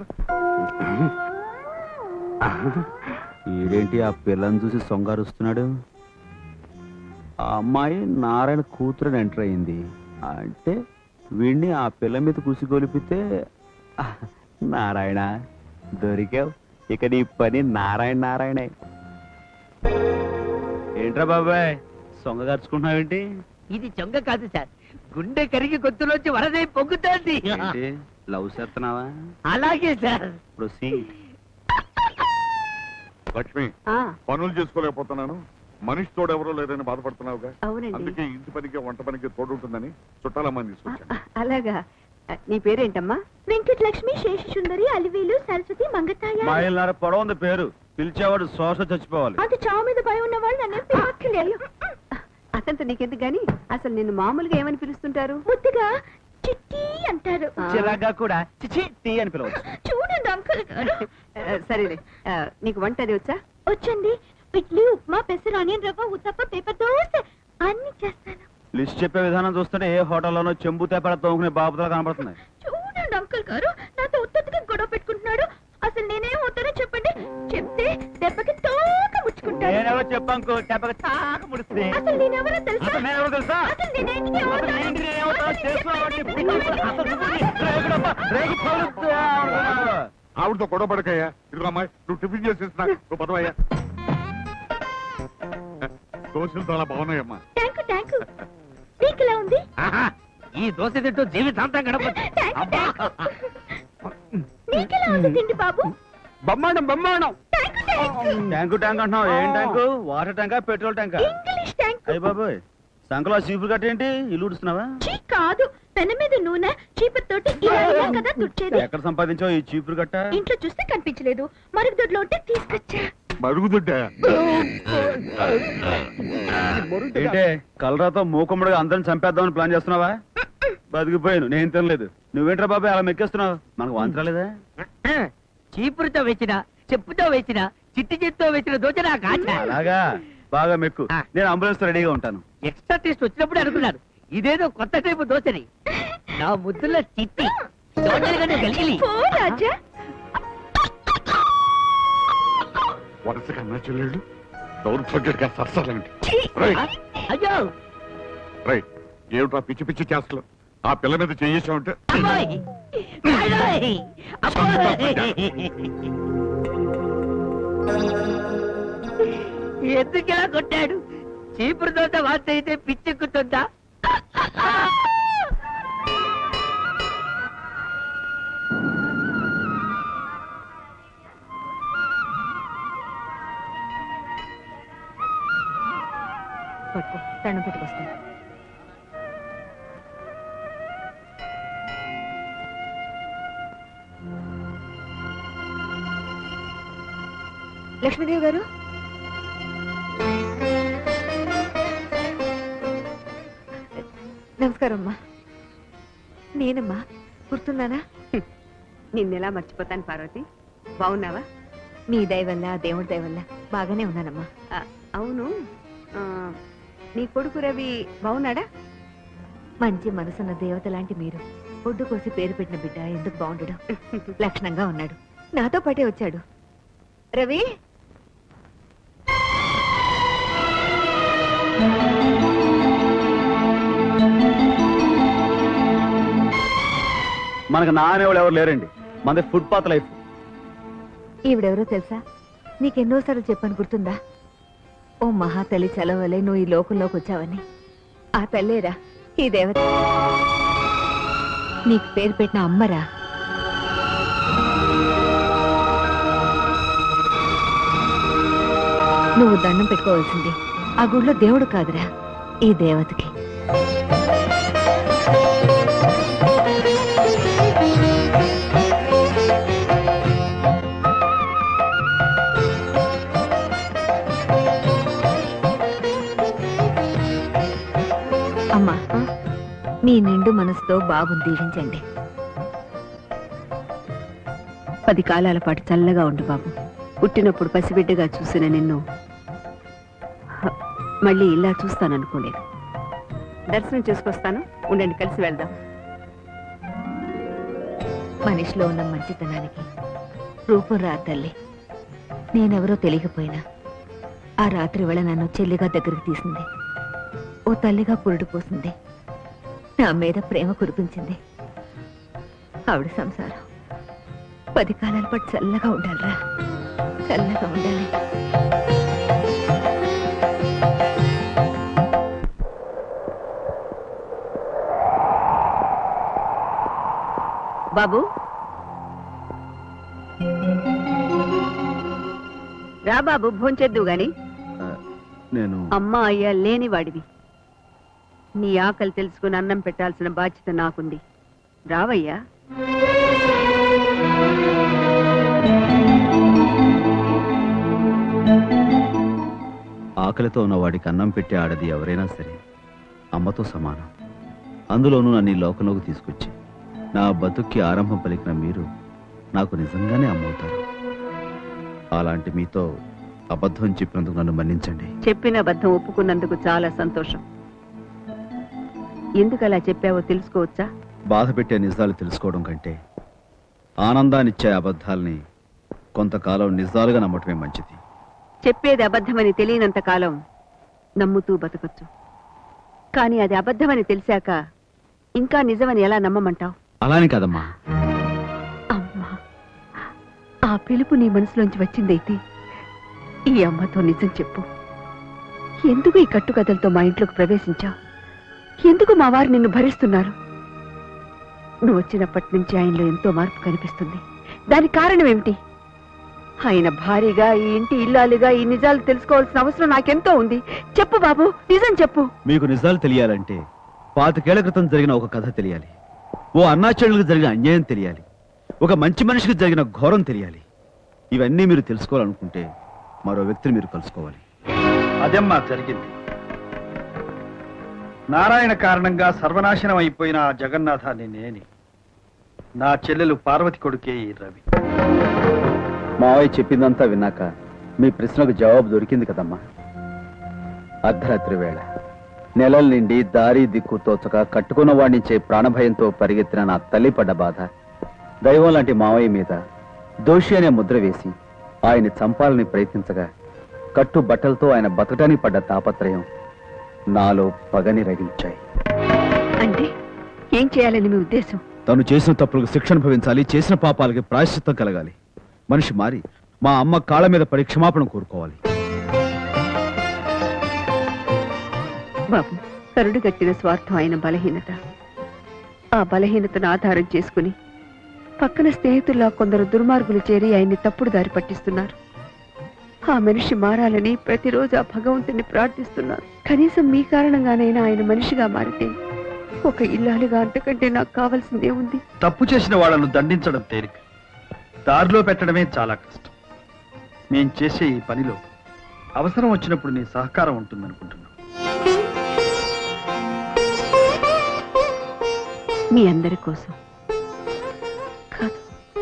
ఈడేంటి ఆ పిల్లని చూసి సొంగారుస్తున్నాడు ఆ అమ్మాయి నారాయణ కూతురుని ఎంటర్ అయింది అంటే వీడిని ఆ పిల్ల మీద కుసిగొలిపితే నారాయణ దొరికావు ఇక నీ పని నారాయణ నారాయణే ఏంట్రా బాబాయ్ సొంగ గరుచుకుంటున్నావేంటి ఇది చొంగ కాదు సార్ గుండె కరిగి గొంతులోంచి వరదై పొంగుతోంది ఏంటి లవ్ చేస్తున్నావా అలాగే సార్ ప్రొసీడ్ లక్ష్మి ఆ, పనులు చేసుకోలేకపోతున్నాను మనిషి తోడు ఎవరో లేదని బాధపడుతున్నావుగా అవునండి. అందుకే ఇంటి పనికి వంట పనికి తోడుంటుందని చుట్టాలమ్మని తీసుకొచ్చాను అలాగా ఆ, నీ పేరేంటమ్మా వెంకటలక్ష్మి శేషసుందరి అలివేలు సరస్వతి మంగతాయ మైలున్నర పొడవ ఉంది పేరు పిలిచేవాడు శ్వాస చచ్చిపోవాలి అంత చావు మీద భయం ఉన్న వాళ్ళు నన్ను పిలవక్కర్లేదు అతనితో నీకెందుకు గాని అసలు నిన్ను మామూలుగా ఏమని పిలుస్తుంటారు ముద్దుగా చిట్టి అంటారు చిరాగ్గా కూడా చిచి టీ అని పిలవచ్చు చూడండి అంకుల్ గారు ఆ, సరేలే ఆ, నీకు వంట అది వచ్చా వచ్చండి ఇడ్లీ ఉప్మా పెసరు ఆనియన్ రవ్వ ఉత్తప్ప పేపర్ దోశ అన్ని చేస్తాను లిస్ట్ చెప్పే విధానం చూస్తుంటే ఏ హోటల్లోనో చెంబు తేపడ తోముకునే బాబుతో కనబడుతున్నాయి చూడండి అంకుల్ గారు నాతో ఉత్తత్తుగా గొడవ పెట్టుకుంటున్నాడు అసలు నేనేమవుతానో చెప్పండి చెప్తే దెబ్బకి తోక ముచ్చుకుంటాను నేనెవరో చెప్పంకు చెప్పక తాక ముడిస్తే అసలు నేనెవరో తెలుసా అసలు నేనెవరో తెలుసా? అసలు నేనేంటికి అవుతాను? అసలు నేనేంటికి ఏమవుతానో అసలు చేసుకోవాలంటే చెప్పండి. అసలు నువ్వు రేగుడప్ప, రేగు పలుకుతా. ఆవిడతో గొడవ పడకయ్యా ఇదిగో అమ్మాయి నువ్వు టిఫిన్ చేసేస్తున్నా నువ్వు పదవయ్యా దోశలు చాలా బాగున్నాయమ్మా థ్యాంక్ యూ థ్యాంక్ యూ మీకు ఎలా ఉంది ఆహా, ఈ దోశ తింటూ జీవితాంతం గడపచ్చు నీకెలా ఉంది తిండి బాబు బొమ్మాడం బొమ్మాడం ట్యాంకు ట్యాంక్ అంటున్నావు ఏం ట్యాంకు వాటర్ ట్యాంకా పెట్రోల్ ట్యాంకా ఇంగ్లీష్ థ్యాంక్ అయ్య బాబోయ్ సంకలో చీపురు కట్టేంటి ఇల్లు ఉడుస్తున్నావా చీ కాదు పెన మీద నూనె చీపురు తోటి ఇలా ఇలా కదా తుడిచేది ఎక్కడ సంపాదించావు ఈ చీపురు కట్ట ఇంట్లో చూస్తే కనిపించలేదు మరుగుదొడ్లో ఉంటే తీసుకొచ్చా మరుగుదుడ్డా ఏంటే కలరాతో మూకుమ్మడిగా అందరిని చంపేద్దామని ప్లాన్ చేస్తున్నావా బతికిపోయాను నేను తినలేదు నువ్వేంట్రా బాబాయ్ అలా మెక్కేస్తున్నావు మనకు వాంచరాలేదా చీపురుతో వేసిన చెప్పుతో వేసిన చిట్టి చేతితో వేసిన దోశ నాకు ఆశ అలాగా బాగా మెక్కు నేను అంబులెన్స్ తో రెడీగా ఉంటాను ఎక్స్ట్రా టేస్ట్ వచ్చినప్పుడు అనుకున్నాను ఇదేదో కొత్త టైపు దోశని నా ముద్దుల చిట్టి దోశలుగానే గలిగిలి పో రాజా వరుస కన్నా చెల్లెళ్ళు దౌర్భాగ్యుడిగా సరసాలండి అయ్యో రైట్ ఏమిటా పిచ్చి పిచ్చి చేస్తలు ఆ పిల్ల మీద చేయేసామంటే అమ్మాయి అమ్మాయి ఎందుకు ఇలా కొట్టాడు చీపురు దోశ వార్త అయితే పిచ్చెక్కుతుందా పట్టుకో దండం పెట్టుకొస్తాను లక్ష్మీదేవి గారు నమస్కారం అమ్మా నేనమ్మా గుర్తున్నానా నిన్నెలా మర్చిపోతాను పార్వతి బాగున్నావా మీ దయ వల్ల దేవుడి దయ వల్ల బాగానే ఉన్నానమ్మా ఆ, అవును ఆ, నీ కొడుకు రవి బాగున్నాడా మంచి మనసున్న దేవత లాంటి మీరు ఒడ్డు కోసి పేరు పెట్టిన బిడ్డ ఎందుకు బాగుండడం లక్షణంగా ఉన్నాడు నాతో పాటే వచ్చాడు రవి మనకు నానేవాళ్ళు ఎవరు లేరండి మనది ఫుట్పాత్ లైఫ్ ఈవిడెవరో తెలుసా నీకెన్నోసార్లు చెప్పని గుర్తుందా ఓ మహా తల్లి చలవలే నువ్వు ఈ లోకంలోకి వచ్చావని ఆ తల్లేరా ఈ దేవత నీకు పేరు పెట్టిన అమ్మరా నువ్వు దండం పెట్టుకోవాల్సింది ఆ గుడిలో దేవుడు కాదురా ఈ దేవతకి అమ్మా మీ నిండు మనసుతో బాబుని దీవించండి పది కాలాల పాటు చల్లగా ఉండు బాబు పుట్టినప్పుడు పసిబిడ్డగా చూసిన నిన్ను హ, మళ్ళీ ఇలా చూస్తాననుకోలేదు దర్శనం చేసుకొస్తాను ఉండండి కలిసి వెళ్దాం మనిషిలో ఉన్న మంచితనానికి రూపం రా తల్లి నేనెవరో తెలియకపోయినా ఆ రాత్రి వేళ నన్ను చెల్లిగా దగ్గరికి తీసింది ఓ తల్లిగా పురుడు పోసింది నా మీద ప్రేమ కురిపించింది ఆవిడ సంసారం పది కాలాల పాటు చల్లగా ఉండాలిరా చల్లగా ఉండాలి బాబు రా బాబు భోంచేద్దు గాని నేను అమ్మ అయ్యా లేని వాడివి నీ ఆకలి తెలుసుకుని అన్నం పెట్టాల్సిన బాధ్యత నాకుంది రావయ్యా ఆకలితో ఉన్న వాడికి అన్నం పెట్టే ఆడది ఎవరైనా సరే అమ్మతో సమానం అందులోనూ నన్ను ఈ లోకంలోకి తీసుకొచ్చి నా బతుక్కి ఆరంభం పలికిన మీరు నాకు నిజంగానే అమ్మవుతారు అలాంటి మీతో అబద్ధం చెప్పినందుకు నన్ను మన్నించండి చెప్పిన అబద్ధం ఒప్పుకున్నందుకు చాలా సంతోషం ఎందుకు అలా చెప్పావో తెలుసుకోవచ్చా బాధ పెట్టే నిజాలు తెలుసుకోవడం కంటే ఆనందాన్నిచ్చే అబద్ధాల్ని కొంతకాలం నిజాలుగా నమ్మటమే మంచిది చెప్పేది అబద్ధమని తెలియనంత కాలం నమ్ముతూ బతకొచ్చు కానీ అది అబద్ధమని తెలిసాక ఇంకా నిజమని ఎలా నమ్మమంటావు అలానే కదమ్మా అమ్మా ఆ పిలుపు నీ మనసులోంచి వచ్చిందైతే ఈ అమ్మతో నిజం చెప్పు ఎందుకు ఈ కట్టుకథలతో మా ఇంట్లోకి ప్రవేశించావు ఎందుకు మా వారు నిన్ను భరిస్తున్నారు నువ్వు వచ్చినప్పటి నుంచి ఆయనలో ఎంతో మార్పు కనిపిస్తుంది దానికి కారణం ఏమిటి ఆయన భారీగా ఈ ఇంటి ఇల్లాలుగా ఈ నిజాలు తెలుసుకోవాల్సిన అవసరం నాకెంతో ఉంది చెప్పు బాబు నిజం చెప్పు మీకు నిజాలు తెలియాలంటే పాతికేళ్ల క్రితం జరిగిన ఒక కథ తెలియాలి ఓ అన్నాచెడులకు జరిగిన అన్యాయం తెలియాలి ఒక మంచి మనిషికి జరిగిన ఘోరం తెలియాలి ఇవన్నీ మీరు తెలుసుకోవాలనుకుంటే మరో వ్యక్తిని మీరు కలుసుకోవాలి అదమ్మా జరిగింది నారాయణ కారణంగా సర్వనాశనం అయిపోయిన ఆ జగన్నాథాన్ని నేనే నా చెల్లెలు పార్వతి కొడుకే ఈ రవి మావయ్య చెప్పిందంతా విన్నాక మీ ప్రశ్నకు జవాబు దొరికింది కదమ్మా అర్ధరాత్రి వేళ నెలల నిండి దారి దిక్కు తోచక కట్టుకున్న వాడినిచ్చే ప్రాణభయంతో పరిగెత్తిన నా తల్లి పడ్డ బాధ దైవం లాంటి మావయ్య మీద దోషి అనే ముద్ర వేసి ఆయన్ని చంపాలని ప్రయత్నించగా కట్టు బట్టలతో ఆయన బతకడానికి పడ్డ తాపత్రయం నాలో పగని రగిల్చాయి అంటే ఏం చేయాలని మీ ఉద్దేశం తను చేసిన తప్పులకు శిక్ష అనుభవించాలి చేసిన పాపాలకి ప్రాయశ్చిత్తం కలగాలి మనిషి మారి మా అమ్మ కాళ్ళ మీద పడి క్షమాపణ కోరుకోవాలి బాబు కరుడు కట్టిన స్వార్థం ఆయన బలహీనత ఆ బలహీనతను ఆధారం చేసుకుని పక్కన స్నేహితుల్లా కొందరు దుర్మార్గులు చేరి ఆయన్ని తప్పుడు దారి పట్టిస్తున్నారు ఆ మనిషి మారాలని ప్రతిరోజు ఆ భగవంతుని ప్రార్థిస్తున్నాను కనీసం మీ కారణంగానైనా ఆయన మనిషిగా మారితే ఒక ఇల్లాలుగా అంతకంటే నాకు కావాల్సిందే ఉంది తప్పు చేసిన వాళ్ళను దండించడం తేలిక దారిలో పెట్టడమే చాలా కష్టం నేను చేసే ఈ పనిలో అవసరం వచ్చినప్పుడు నీ సహకారం ఉంటుందనుకుంటున్నాను మీ అందరి కోసం కాదు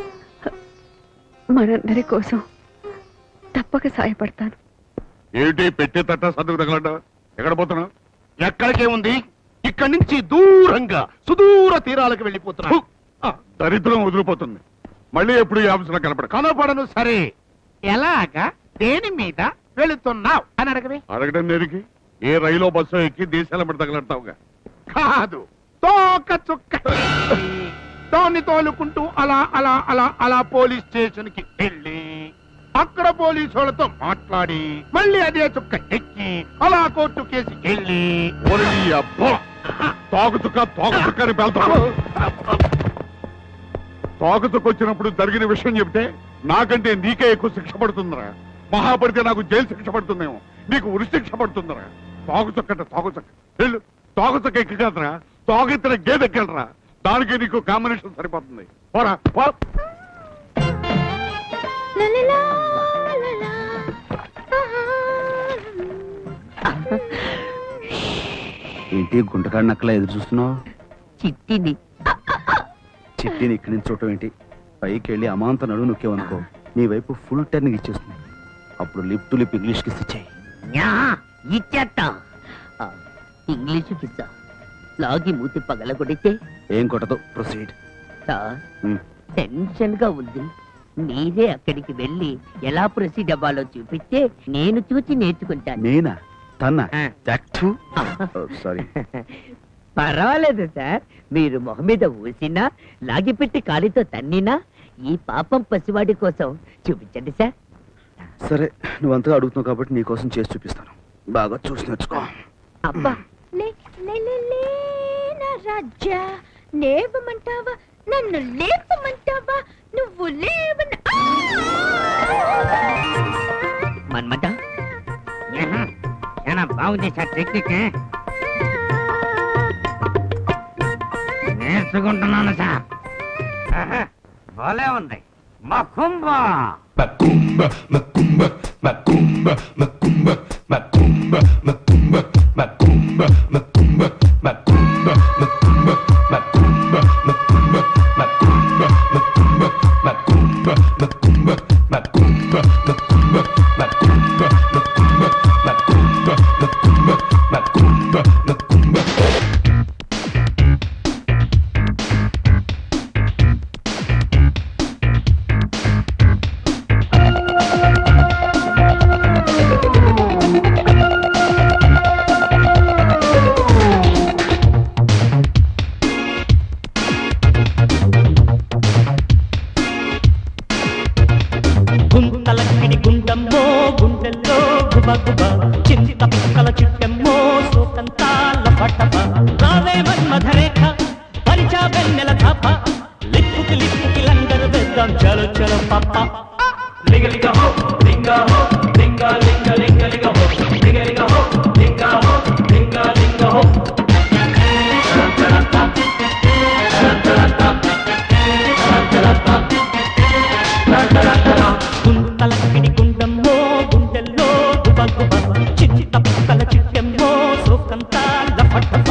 మనందరి కోసం తప్పక సాయపడతాను ఏమిటి పెట్టే తట్ట సర్దుకు తగలడ్డ ఎక్కడ పోతున్నావు ఎక్కడికే ఉంది ఇక్కడి నుంచి దూరంగా సుదూర తీరాలకు వెళ్ళిపోతున్నా దరిద్రం వదిలిపోతుంది మళ్ళీ ఎప్పుడు ఈ ఆఫీసులో కనపడ కనపడను సరే ఎలాగా దేని మీద వెళుతున్నావు అని అడగవే అడగడం దేనికి ఏ రైలో బస్సు ఎక్కి దేశాల మీద తగలడతావుగా కాదు తోక చుక్క తోని తోలుకుంటూ అలా అలా అలా అలా పోలీస్ స్టేషన్ కి వెళ్ళి అక్కడ పోలీసు వాళ్ళతో మాట్లాడి మళ్ళీ అదే చుక్క ఎక్కి అలా కోర్టు కేసు వెళ్ళి ఓరి నీ అబ్బా తోకచుక్క తోకచుక్కని పెళ్తావు తోకచుక్క వచ్చినప్పుడు జరిగిన విషయం చెప్తే నాకంటే నీకే ఎక్కువ శిక్ష పడుతుందిరా మహాపడితే నాకు జైలు శిక్ష పడుతుందేమో నీకు ఉరి శిక్ష పడుతుందిరా తోకచుక్కట తోకచుక్క వెళ్ళు తోకచుక్క ఎక్కి కదరా తోకెత్తిన గేదె ఎక్కెళ్ళరా దానికి నీకు కాంబినేషన్ సరిపోతుంది పోరా పో ఏంటి గుంటకాడి నక్కలా ఎదురు చూస్తున్నావు చిట్టిని చిట్టిని ఇక్కడి నుంచి చూడటం ఏంటి పైకి వెళ్ళి అమాంత నడు నొక్కేవనుకో నీ వైపు ఫుల్ టర్న్ ఇచ్చేస్తుంది అప్పుడు lip to lip English kiss ఇచ్చాయి యా, ఇచ్చేస్తా ఆ, ఇంగ్లీషు కిస్సా లాగి మూతి పగల కొడితే ఏం కొట్టదు ప్రొసీడ్ సార్ టెన్షన్ గా ఉంది మీరే అక్కడికి వెళ్ళి ఎలా ప్రొసీడ్ అవ్వాలో చూపిస్తే నేను చూసి నేర్చుకుంటాను నేనా తన్నా సారీ పర్వాలేదు సార్ మీరు మొహం మీద ఊసినా లాగిపెట్టి కాలితో తన్నినా ఈ పాపం పసివాడి కోసం చూపించండి సార్ సరే నువ్వు అంతగా అడుగుతున్నావు కాబట్టి నీకోసం చేసి చూపిస్తాను బాగా చూసి నేర్చుకో అబ్బా లే లే లే లే నా రాజా లేవమంటావా నన్ను లేపమంటావా నువ్వు లేవన మన్మట చాలా బాగుంది సార్ టెక్నిక్ నేర్చుకుంటున్నాను సార్ ఆహా, భలే ఉంది మకుంబా గుంతలక్కిడి గుండమ్మో గుండెల్లో గుబ గుబ చింత పిక్కల చిట్టెమ్మో సోకంతాల పట్టప రావే మన్మధరేఖ పరిచా వెన్నెల కాప లిప్పుకి లిప్పుకి లంగరు వేద్దాం చలో చలో పాప లిగ లిగ హో లింగ హో లింగ లింగ లింగ లిగ హో లిగ లిగ హో లింగ హో లింగ లింగ హో గుంతలక్కిడి గుండమ్మో గుండెల్లో గుబ గుబ చిత్త పిక్కల చిట్టెమ్మో సోకంతాల పట్టప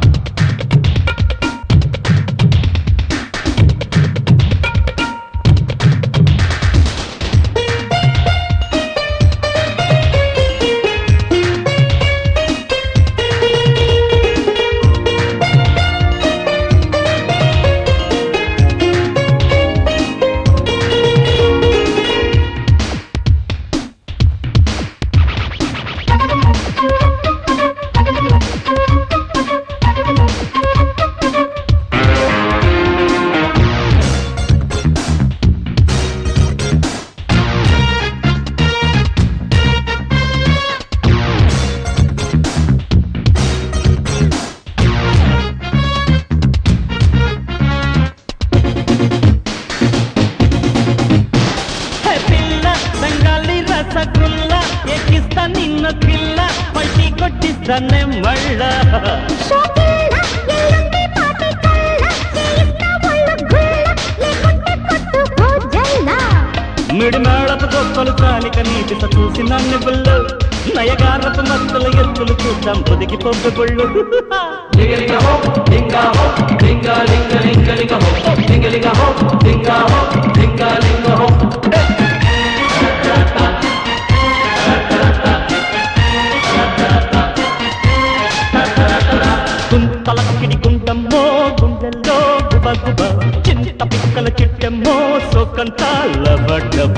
హే పిల్ల బెంగాలీ రసగుల్ల ఎక్కిస్తా నిన్న పిల్ల పల్టీ కొట్టిస్తానే మళ్ళా మిడి మేళపు గొప్పలు కాలిక నీటిత చూసి నన్ను బుల్లు నయగారపు మత్తుల ఎత్తులు చూద్దాం పొదిగి పొగ్గు బుళ్ళు గుంతలక్కిడి గుండమ్మో గుండెల్లో గుబ గుబ చింత పిక్కల చిట్టెమ్మో సోకంతాల బడ్డబ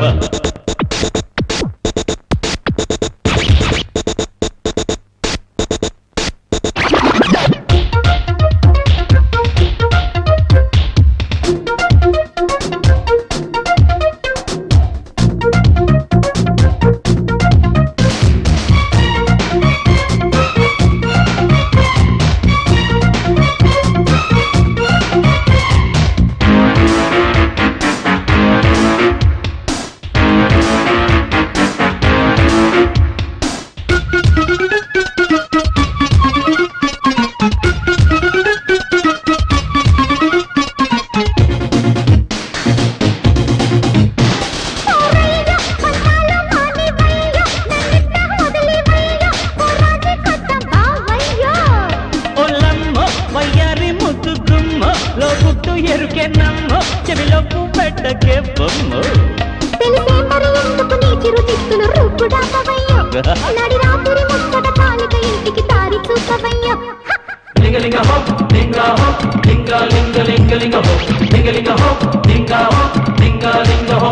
ఒల్లమ్మో వయ్యారి ముద్దు గుమ్మ లో గుట్టు ఎరుకే నమ్మ చెవిలో పెట్టకే బొమ్మ తెలిసే మరి ఎందుకు నీ చిరు చిత్తులు రూపుడాపవయ్యో నడి రాత్రి ముచ్చట కాలిక ఇంటికి దారి చూపవయ్యో లింగ లింగ హో లింగ హో లింగ లింగ లింగ లింగ హో లింగ లింగ హో లింగ హో లింగ లింగ హో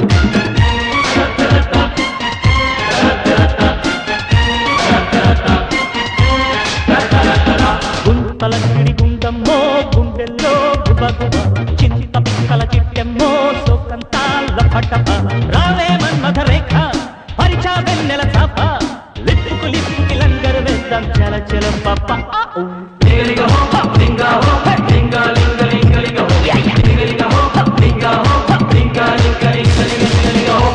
గుంతలక్కిడి గుండమ్మో గుండెల్లో గుబ గుబ చింత పిక్కల చిట్టెమ్మో సోకంత చేద్దాం చల చల పప్ప లింగ హో లింగ హో లింగ లింగ లింగ లింగ హో లింగ హో లింగ హో లింగ లింగ లింగ లింగ లింగ హో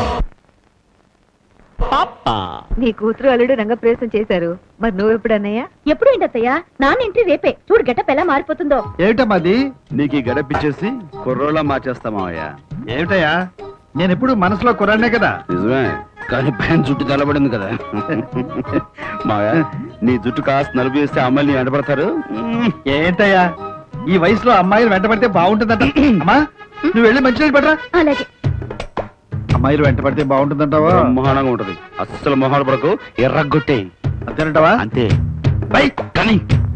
నీ కూతురు అల్లుడు రంగప్రవేశం చేశారు మరి నువ్వెప్పుడన్నయ్యా ఎప్పుడు ఏంటత్తయ్యా నాన్న ఇంటి రేపే చూడు గెటప్ ఎలా మారిపోతుందో ఏమిటమ్మది నీకు ఈ గడపిచ్చేసి కుర్రోళ్ళ మార్చేస్తామావయ్యా ఏమిటయ్యా నేను ఎప్పుడు మనసులో కురానే కదా నిజమే కానీ ప్యాంట్ చుట్టూ తెల్లబడింది కదా మావయ్య నీ జుట్టు కాస్త నలుపు చేస్తే అమ్మాయిని వెంటబడతారు ఏంటయ్యా ఈ వయసులో అమ్మాయిలు వెంటబడితే బాగుంటుందంట అమ్మా నువ్వు వెళ్ళి మంచినీళ్ళు పడరా అలాగే అమ్మాయిలు వెంటబడితే బాగుంటుందంటావా మొహానంగా ఉంటది అస్సలు మొహాలు పడకు ఎర్రగొట్టే అంతేనంటావా అంతే బై కానీ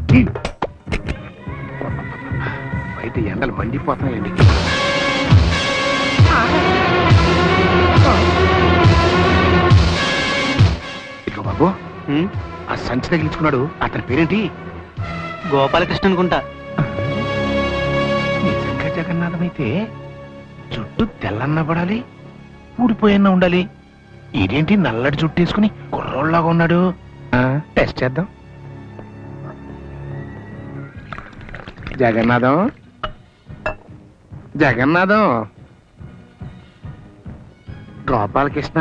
బయట ఎండలు మండిపోతున్నాయండి ఇదిగో బాబు ఆ సంచి తగిలించుకున్నాడు అతని పేరేంటి గోపాలకృష్ణ అనుకుంటా నిజంగా జగన్నాథం అయితే జుట్టు తెల్లన్న పడాలి ఊడిపోయన్న ఉండాలి ఇదేంటి నల్లటి జుట్టు వేసుకుని కుర్రోళ్ళలాగా ఉన్నాడు ఆ, టెస్ట్ చేద్దాం జగన్నాథం జగన్నాథం గోపాలకృష్ణ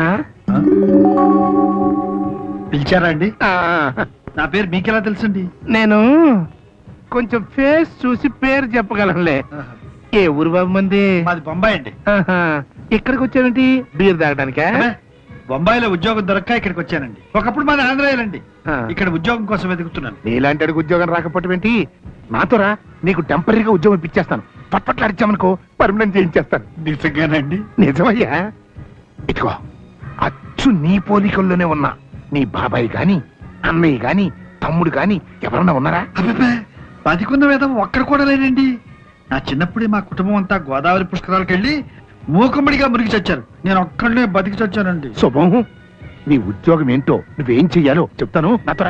పిలిచారా అండి నా పేరు మీకెలా తెలుసండి నేను కొంచెం ఫేస్ చూసి పేరు చెప్పగలనులే ఏ ఊరు బాబు మంది మాది బొంబాయి అండి ఆహా. ఇక్కడికి వచ్చావేంటి బీర్ తాగడానికా బొంబాయిలో ఉద్యోగం దొరక్క ఇక్కడికి వచ్చానండి ఒకప్పుడు మాది ఆంధ్రాయలండి ఇక్కడ ఉద్యోగం కోసం వెతుకుతున్నాను నీలాంటి అడిగి ఉద్యోగం రాకపోవటం ఏంటి నాతో రా నీకు టెంపరీగా ఉద్యోగం ఇప్పించేస్తాను పట్పట్లు అడిచామనుకో పర్మనెంట్ చేయించేస్తాను నిజంగానండి నిజమయ్యా ఇదిగో అచ్చు నీ పోలికల్లోనే ఉన్నా నీ బాబాయ్ గాని అన్నయ్య గాని తమ్ముడు గాని ఎవరన్నా ఉన్నారా బతికున్న వేదం ఒక్కడ కూడా లేనండి నా చిన్నప్పుడే మా కుటుంబం అంతా గోదావరి పుష్కరాలకు వెళ్ళి మూకమ్మడిగా మురిగి చచ్చారు నేను ఒక్కడనే బతికి చచ్చానండి శుభం నీ ఉద్యోగం ఏంటో నువ్వేం చెయ్యాలో చెప్తాను నాతో రా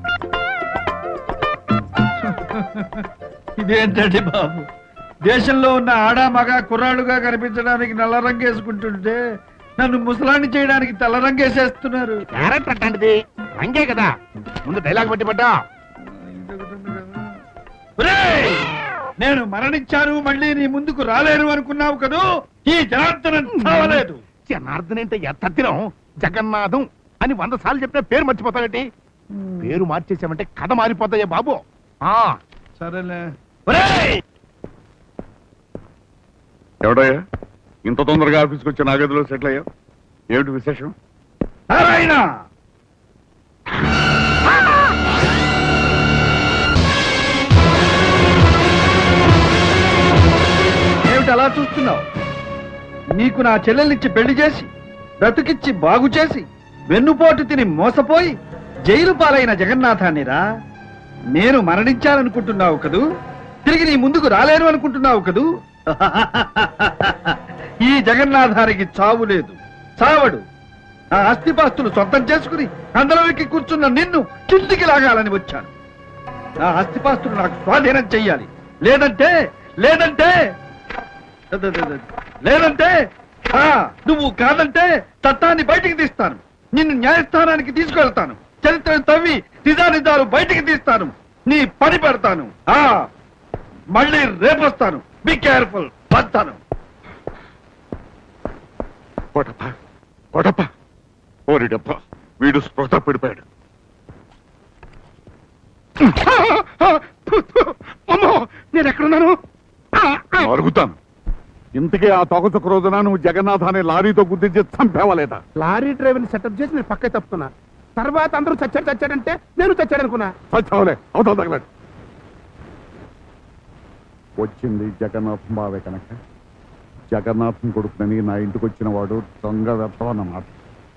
ఇదేంటండి బాబు దేశంలో ఉన్న ఆడా మగ కుర్రాళ్ళుగా కనిపించడానికి నల్ల రంగు వేసుకుంటుంటే నన్ను ముసలాన్ని చేయడానికి తెల్ల రంగు వేసేస్తున్నారు క్యారెక్టర్ అట్లాంటిది రంగే కదా ముందు డైలాగ్ పెట్టి పడ్డా ఒరేయ్! నేను మరణించాను మళ్ళీ నీ ముందుకు రాలేను అనుకున్నావు కదూ ఈ జనార్దనం చావలేదు జనార్దన్ అంటే ఎత్తినం జగన్నాథం అని వంద సార్లు చెప్పిన పేరు మర్చిపోతావేంటి పేరు మార్చేసామంటే కథ మారిపోతాయే బాబు ఆ సరేలే ఎవడయ్యా ఇంత తొందరగా ఆఫీస్కి వచ్చి నా గదిలో సెటిల్ అయ్యా ఏమిటి విశేషం నారాయణ ఏమిటి అలా చూస్తున్నావు నీకు నా చెల్లెల్నిచ్చి పెళ్లి చేసి బ్రతుకిచ్చి బాగు చేసి వెన్నుపోటు తిని మోసపోయి జైలు పాలైన జగన్నాథాన్నిరా నేను మరణించాలనుకుంటున్నావు కదూ తిరిగి నీ ముందుకు రాలేను అనుకుంటున్నావు కదూ ఈ జగన్నాథానికి చావు లేదు చావడు నా ఆస్తిపాస్తులు సొంతం చేసుకుని అందరికి కూర్చున్న నిన్ను కిందికి లాగాలని వచ్చాను నా ఆస్తిపాస్తులు నాకు స్వాధీనం చెయ్యాలి లేదంటే లేదంటే లేదంటే ఆ, నువ్వు కాదంటే చట్టాన్ని బయటికి తీస్తాను నిన్ను న్యాయస్థానానికి తీసుకెళ్తాను చరిత్రను తవ్వి నిజానిజాలు బయటికి తీస్తాను నీ పని పెడతాను ఆ మళ్ళీ రేపొస్తాను బి కేర్ఫుల్ వస్తాను కోటప్ప కోటప్ప ఓరిడప్ప వీడు స్పృహ పడిపోయాడు అమ్మో నేను ఎక్కడున్నాను అరుగుతాను ఇంతకీ ఆ తొగతొక రోజున నువ్వు జగన్నాథ్ అనే లారీతో గుద్దించి చంపేవలేదా లారీ డ్రైవర్ సెటప్ చేసి నేను పక్కే తప్పుతున్నా తర్వాత అందరూ చచ్చాడు చచ్చాడంటే నేను చచ్చాడు అనుకున్నా చచ్చావులే అవుతావు తగలడు వచ్చింది జగన్నాథం బావే కనుక జగన్నాథం కొడుకునని నా ఇంటికి వచ్చిన వాడు దొంగ వెత్తం అన్నమాట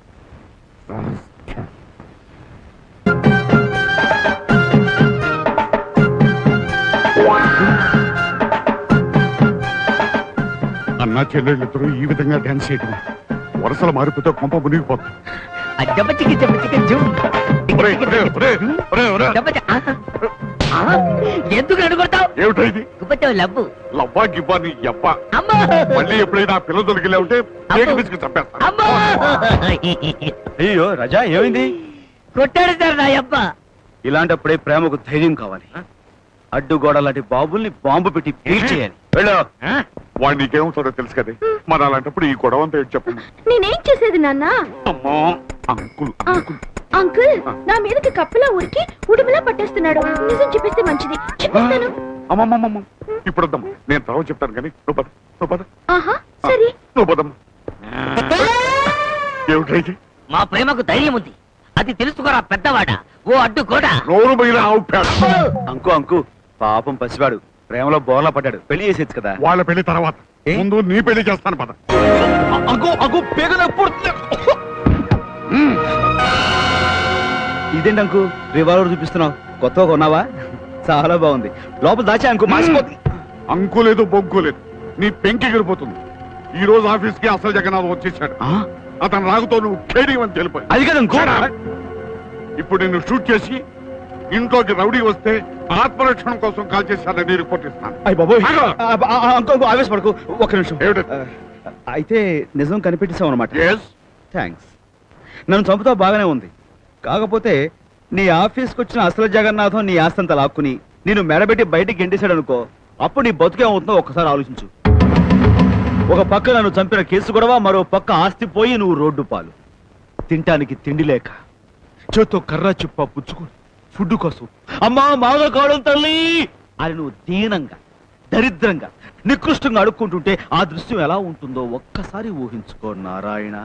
అన్నా చెల్లెళ్ళిద్దరూ ఈ విధంగా డాన్స్ చేయటం వరుసలు మారిపోతే కొంప మునిగిపోతుంది అజ్జబచ్చికి జబచ్చికి జుమ్ ఒరేయ్, ఒరేయ్, ఒరేయ్, ఒరేయ్, ఒరేయ్. జబచ్చ ఆహా. ఆహా. ఎందుకు అడుగుతావు ఏమిటో ఇది గుబ్బచ్చావు లవ్వు లవ్వా గివ్వా నీ యప్ప అమ్మా మళ్ళీ ఎప్పుడైనా ఆ పిల్ల దొరికిలే ఉంటే పేక పిసికి చంపేస్తా అమ్మా అయ్యో రజా ఏమైంది కొట్టాడు సార్ నా అబ్బ ఇలాంటప్పుడే ప్రేమకు ధైర్యం కావాలి అడ్డుగోడ లాంటి బాబుల్ని బాంబు పెట్టి పీల్చేయాలి వెళ్ళు వాడు నీకేమవుతాడో తెలుసు కదే మరి అలాంటప్పుడు ఈ గొడవ అంతా ఏంటి చెప్పు నేనేం చేసేది నాన్న అమ్మా అంకుల్ ఆ, అంకుల్ నా మీదకి కప్పలా ఉరికి ఉడుములా పట్టేస్తున్నాడు నిజం చెప్పేస్తే మంచిది చెప్పేస్తాను అమ్మమ్మమ్మ ఇప్పుడు వద్దాం నేను తర్వాత చెప్తాను కానీ నువ్వు పద నువ్వు పద ఆహా సరే నువ్వు పదమ్మా ఏమిటైతే మా ప్రేమకు ధైర్యం ఉంది అది తెలుసుకోరా పెద్దవాడ ఓ అడ్డు కూడా నోరు బయలు ఆవుపాడు అంకు అంకు పాపం పసివాడు ప్రేమలో బోర్లా పడ్డాడు పెళ్లి చేసేది కదా వాళ్ళ పెళ్లి తర్వాత ముందు నీ పెళ్లి చేస్తాను పద అంకు అంకు పేగన ఇదేంటి అంకు రివాల్వర్ చూపిస్తున్నావు కొత్తగా కొన్నావా చాలా బాగుంది లోపల దాచా అంకు మాసిపోతుంది అంకు లేదు బొగ్గు లేదు నీ పెంకి ఎగిరిపోతుంది ఈ రోజు ఆఫీస్ కి అసలు జగన్నాథ్ వచ్చేసాడు అతను రాగుతో నువ్వు ఖేడింగ్ అని తెలిపాయి అది కదా ఇంకో ఇప్పుడు నిన్ను షూట్ చేసి ఇంట్లోకి రౌడీ వస్తే ఆత్మరక్షణ కోసం కాల్ చేశానని రిపోర్ట్ ఇస్తాను అయ్య బాబోయ్ ఆగు. ఆ, ఆ, ఆ, అంకు అంకు ఆవేశపడకు ఒక్క నిమిషం ఆ, అయితే నిజం కనిపెట్టేశావు అనమాట థ్యాంక్స్ నన్ను చంపుతావు బాగానే ఉంది కాకపోతే నీ ఆఫీస్కి వచ్చిన అసలు జగన్నాథం నీ ఆస్తంతా లాక్కుని నేను మెడబెట్టి బయటికి గెంటేశాడు అనుకో అప్పుడు నీ బతుకేమవుతుందో ఒక్కసారి ఆలోచించు ఒక పక్క నన్ను చంపిన కేసు గొడవ మరో పక్క ఆస్తి పోయి నువ్వు రోడ్డు పాలు తింటానికి తిండి లేక చేత్తో కర్ర చుప్ప పుచ్చుకుని ఫుడ్ కోసం అమ్మా మాగా కావడం తల్లి అని నువ్వు దీనంగా దరిద్రంగా నికృష్టంగా అడుక్కుంటుంటే ఆ దృశ్యం ఎలా ఉంటుందో ఒక్కసారి ఊహించుకో నారాయణ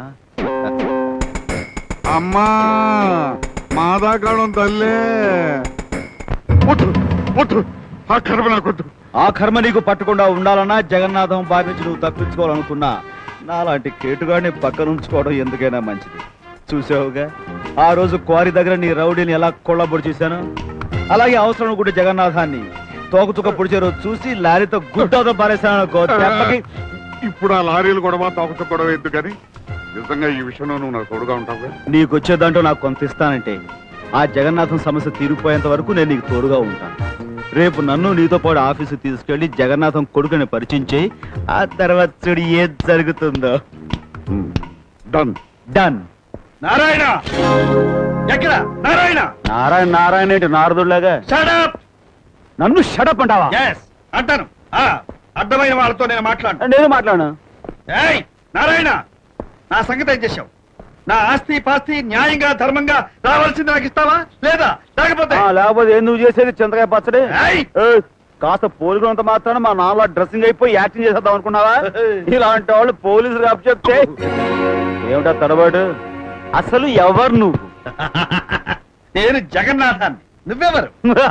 అమ్మా మాదాకాలం తల్లే వద్దు వద్దు ఆ కర్మ నాకొద్దు ఆ కర్మ నీకు పట్టకుండా ఉండాలన్నా జగన్నాథం బారి నుంచి నువ్వు తప్పించుకోవాలనుకున్నా నాలాంటి కేటుగాడిని పక్కన ఉంచుకోవడం ఎందుకైనా మంచిది చూసావుగా ఆ రోజు క్వారీ దగ్గర నీ రౌడీని ఎలా కొల్లబొడి చేశాను అలాగే అవసరం అనుకుంటే జగన్నాథాన్ని తోకచుక్క పొడిచే రోజు చూసి లారీతో గుడ్డతో పారేశాను అనుకో దెబ్బకి ఇప్పుడు ఆ లారీలు గొడవ తోకతో గొడవ ఎందుకని నిజంగా ఈ విషయంలో నువ్వు నాకు తోడుగా ఉంటావు నీకు వచ్చేదంటూ నాకు కొంత ఇస్తానంటే ఆ జగన్నాథం సమస్య తీరిపోయేంత వరకు నేను నీకు తోడుగా ఉంటాను రేపు నన్ను నీతో పాటు ఆఫీసు తీసుకెళ్లి జగన్నాథం కొడుకుని పరిచయం చేయి ఆ తర్వాత చూడు ఏం జరుగుతుందో డన్ డన్ నారాయణ ఎక్కడ నారాయణ నారాయణ నారాయణ ఏంటి నారదుడిలాగా షడప్ నన్ను షడప్ అంటావా ఎస్ అంటాను ఆ, అడ్డమైన వాళ్ళతో నేను మాట్లాడు నేను మాట్లాడు ఏయ్ నారాయణ నా సంగతి ఏం చేశావు నా ఆస్తి పాస్తి న్యాయంగా ధర్మంగా రావాల్సింది నాకు ఇస్తావా లేదా లేకపోతే లేకపోతే ఏం నువ్వు చేసేది చింతకాయ పచ్చడి ఏయ్, కాస్త పోలికున్నంత మాత్రాన మా నాన్న డ్రెస్సింగ్ అయిపోయి యాక్టింగ్ చేసేద్దాం అనుకున్నావా ఇలాంటి వాళ్ళు పోలీసులు అప్ చెప్తే ఏమిటా తడబాటు అసలు ఎవరు నువ్వు నేను జగన్నాథాన్ని నువ్వెవరు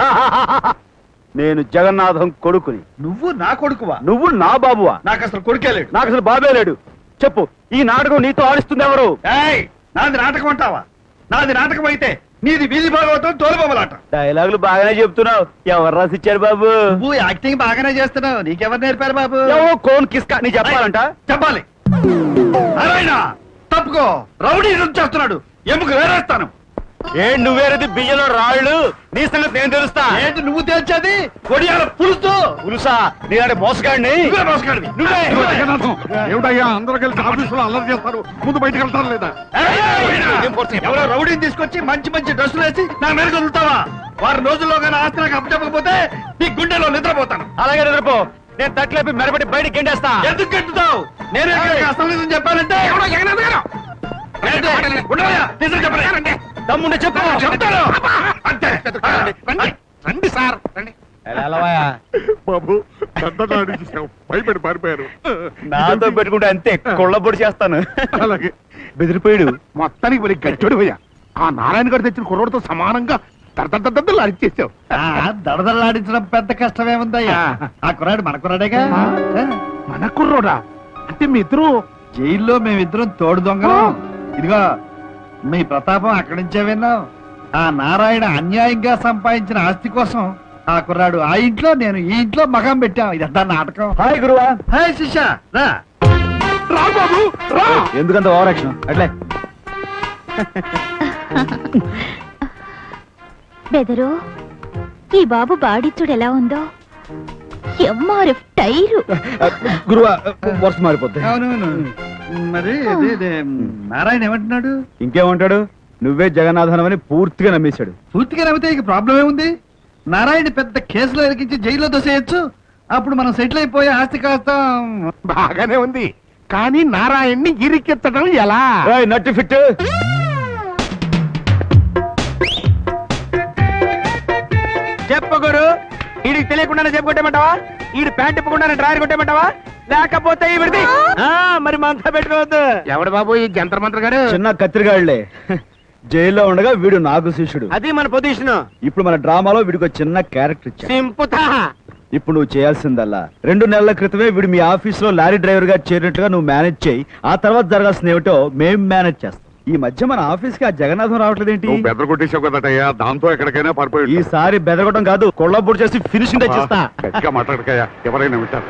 నేను జగన్నాథం కొడుకుని నువ్వు నా కొడుకువా నువ్వు నా బాబువా నాకు అసలు కొడుకే లేడు నాకు అసలు బాబే లేడు చెప్పు ఈ నాటకం నీతో ఆడిస్తుంది ఎవరు ఏయ్ నాది నాటకం అంటావా నాది నాటకం అయితే నీది వీధి భాగవతం తోలుబొమ్మలాట డైలాగులు బాగానే చెప్తున్నావు ఎవరు రాసిచ్చారు బాబు నువ్వు యాక్టింగ్ బాగానే చేస్తున్నావు నీకెవరు నేర్పారు బాబు ఎవో కోన్ కిస్కా నీ చెప్పాలంట చెప్పాలి నారాయణ తప్పుకో రౌడీ చేస్తున్నాడు ఎముక వేరేస్తాను ఏ నువ్వేరది బియ్యంలో రాళ్ళు నీ సంగతి నేను తెలుస్తా ఏంటి నువ్వు తేల్చేది కొడియాల పులుసు పులుసా నీ అంటే మోసగాడిని నువ్వే మోసగాడివి నువ్వే ఇదిగో జగన్నాథం, ఏమిటయ్యా అందరూ కలిసి ఆఫీసులో అల్లరి చేస్తారు ముందు బయటకు వెళ్తారు లేదా ఎవరో రౌడీని తీసుకొచ్చి మంచి మంచి డ్రెస్సులు వేసి నా మీద వదులుతావా వారం రోజుల్లో కానీ ఆస్తి నాకు అప్పచెప్పకపోతే నీ గుండెలో నిద్రపోతాను అలాగే నిద్రపో నేను తట్లేపి మెరబడి బయటికి గెంటేస్తా ఎందుకు కట్టుతావు నేనే కనుక అసలు నిజం చెప్పాలంటే ఎవడో జగన్నాథ్ గారు ఏంటి? ఉండవయ్యా, నిజం చెప్పండి తమ్ముండే చెప్పు చెప్తాను అంతే రండి రండి సార్ రండి బాబు పెద్ద చేసావు భయపడి పారిపోయారు నాతో పెట్టుకుంటే అంతే కొళ్ళబొడి చేస్తాను అలాగే బెదిరిపోయాడు మొత్తానికి మరి గచ్చోడు పోయా ఆ నారాయణ గారు తెచ్చిన కుర్రోడితో సమానంగా దద్దద్దద్దలు అరిచేసావు దడదలాడించడం పెద్ద కష్టమేముందయ్యా ఆ కుర్రాడు మన కుర్రాడేగా మన కుర్రోడా అంటే మీ ఇద్దరు జైల్లో మేమిద్దరం తోడు దొంగలం ఇదిగో మీ ప్రతాపం అక్కడి నుంచే విన్నాం ఆ నారాయణ అన్యాయంగా సంపాదించిన ఆస్తి కోసం ఆ కుర్రాడు ఆ ఇంట్లో నేను ఈ ఇంట్లో మగం పెట్టాం ఇదంతా నాటకం హాయ్ గురువా హాయ్ శిష్య రా రా బాబు రా ఎందుకంత ఓవరాక్షన్ అట్లే బెదరు ఈ బాబు బాడిచ్చుడు ఎలా ఉందో ఎంఆర్ఎఫ్ టైరు గురువా వరుస మారిపోద్ది అవునవును మరి అదే అదే నారాయణ ఏమంటున్నాడు ఇంకేమంటాడు నువ్వే జగన్నాథనం అని పూర్తిగా నమ్మేశాడు పూర్తిగా నమ్మితే ఇక ప్రాబ్లం ఏముంది నారాయణ పెద్ద కేసులో ఇరికించి జైల్లో దోసేయచ్చు అప్పుడు మనం సెటిల్ అయిపోయి ఆస్తి కాస్త బాగానే ఉంది కానీ నారాయణ్ణి ఇరికెత్తడం ఎలా నట్టి ఫిట్ చెప్పు గురు వీడికి తెలియకుండానే చెప్పు కొట్టేమంటావా వీడి ప్యాంట్ ఇప్పకుండానే డ్రాయర్ కొట్టేమంటావా లేకపోతే ఈ విడిది ఆ, మరి మంతా పెట్టుకోవద్దు ఎవడు బాబు ఈ జంతర్ మంత్ర గారు చిన్న కత్తిరిగాళ్లే జైల్లో ఉండగా వీడు నాకు శిష్యుడు అది మన పొజిషన్ ఇప్పుడు మన డ్రామాలో వీడికి ఒక చిన్న క్యారెక్టర్ ఇచ్చా సింపుతా ఇప్పుడు నువ్వు చేయాల్సిందల్లా రెండు నెలల క్రితమే వీడు మీ ఆఫీస్ లో లారీ డ్రైవర్ గా చేరినట్టుగా నువ్వు మేనేజ్ చేయి ఆ తర్వాత జరగాల్సిన ఏమిటో మేం మేనేజ్ చేస్తాం ఈ మధ్య మన ఆఫీస్ కి ఆ జగన్నాథం రావట్లేదేంటి నువ్వు బెదర కొట్టేసావు కదటయ్యా దాంతో ఎక్కడికైనా పడిపోయి ఈసారి బెదరగొట్టం కాదు కొళ్ళబొడి చేసి ఫినిషింగ్ తెచ్చిస్తా గట్టిగా మాట్లాడకయ్యా ఎవరైనా వింటారు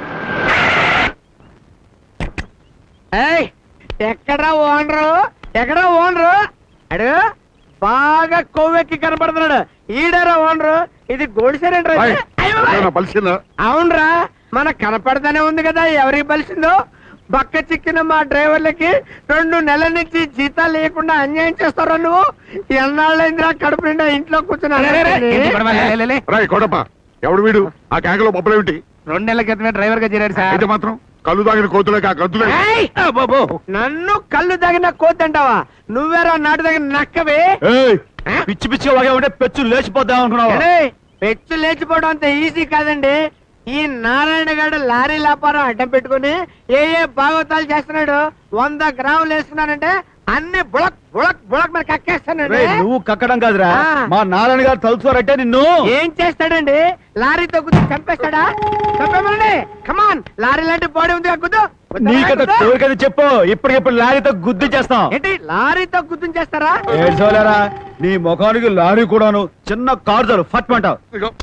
ఏయ్ ఎక్కడా ఓనరు ఎక్కడా ఓనరు అడు బాగా కొవ్వెక్కి కనపడుతున్నాడు ఈడరా ఓనరు ఇది గోడిసారేంట్రా ఇది? అయ్య బాబోయ్. పలిసిందా అవునరా మనకు కనపడతానే ఉంది కదా ఎవరికి పలిసిందో బక్క చిక్కిన మా డ్రైవర్లకి రెండు నెలల నుంచి జీతాలు లేకుండా అన్యాయం చేస్తారా నువ్వు ఎన్నాళ్ళైందిరా కడుపు నిండా ఇంట్లో కూర్చున్నా రాయ్ కొడప ఎవడు వీడు ఆ కేకలో బొబ్బలేమిటి రెండు నెలల క్రితమే డ్రైవర్ గా చేరాడు సార్ అయితే మాత్రం కళ్ళు తాగిన కోతులకి ఆ గద్దులే ఏయ్! నన్ను కళ్ళు తగిన కోతంటావా నువ్వేరా నాటు తగిన నక్కవే ఏయ్, పిచ్చి పిచ్చి వాగే ఉంటే పెచ్చు లేచిపోద్దాం అనుకున్నావా ఏయ్, పెచ్చు లేచిపోవడం అంత ఈజీ కాదండి ఈ నారాయణ గారు లారీ వ్యాపారం అడ్డం పెట్టుకుని ఏ ఏ భాగవతాలు చేస్తున్నాడు వంద గ్రాములు వేస్తున్నానంటే అన్ని బుళక్ బుళక్ బుళక్ మీద కక్కేస్తానండి రేయ్, నువ్వు కక్కడం కాదురా ఆ. మా నారాయణ గారు తలుచుకోరంటే నిన్ను ఏం చేస్తాడండి లారీ తగ్గుతూ చంపేస్తాడా చంపేమనండి కమాన్ లారీ లాంటి బాడీ ఉంది గుద్దు నీకట కోరికది చెప్పు ఇప్పటికిప్పుడు లారీతో గుద్దు చేస్తాం ఏంటి లారీతో గుర్తు చేస్తారా ఏడ్చోలేరా నీ ముఖానికి లారీ కూడాను చిన్న కారు చాలు ఫట్ అంటావు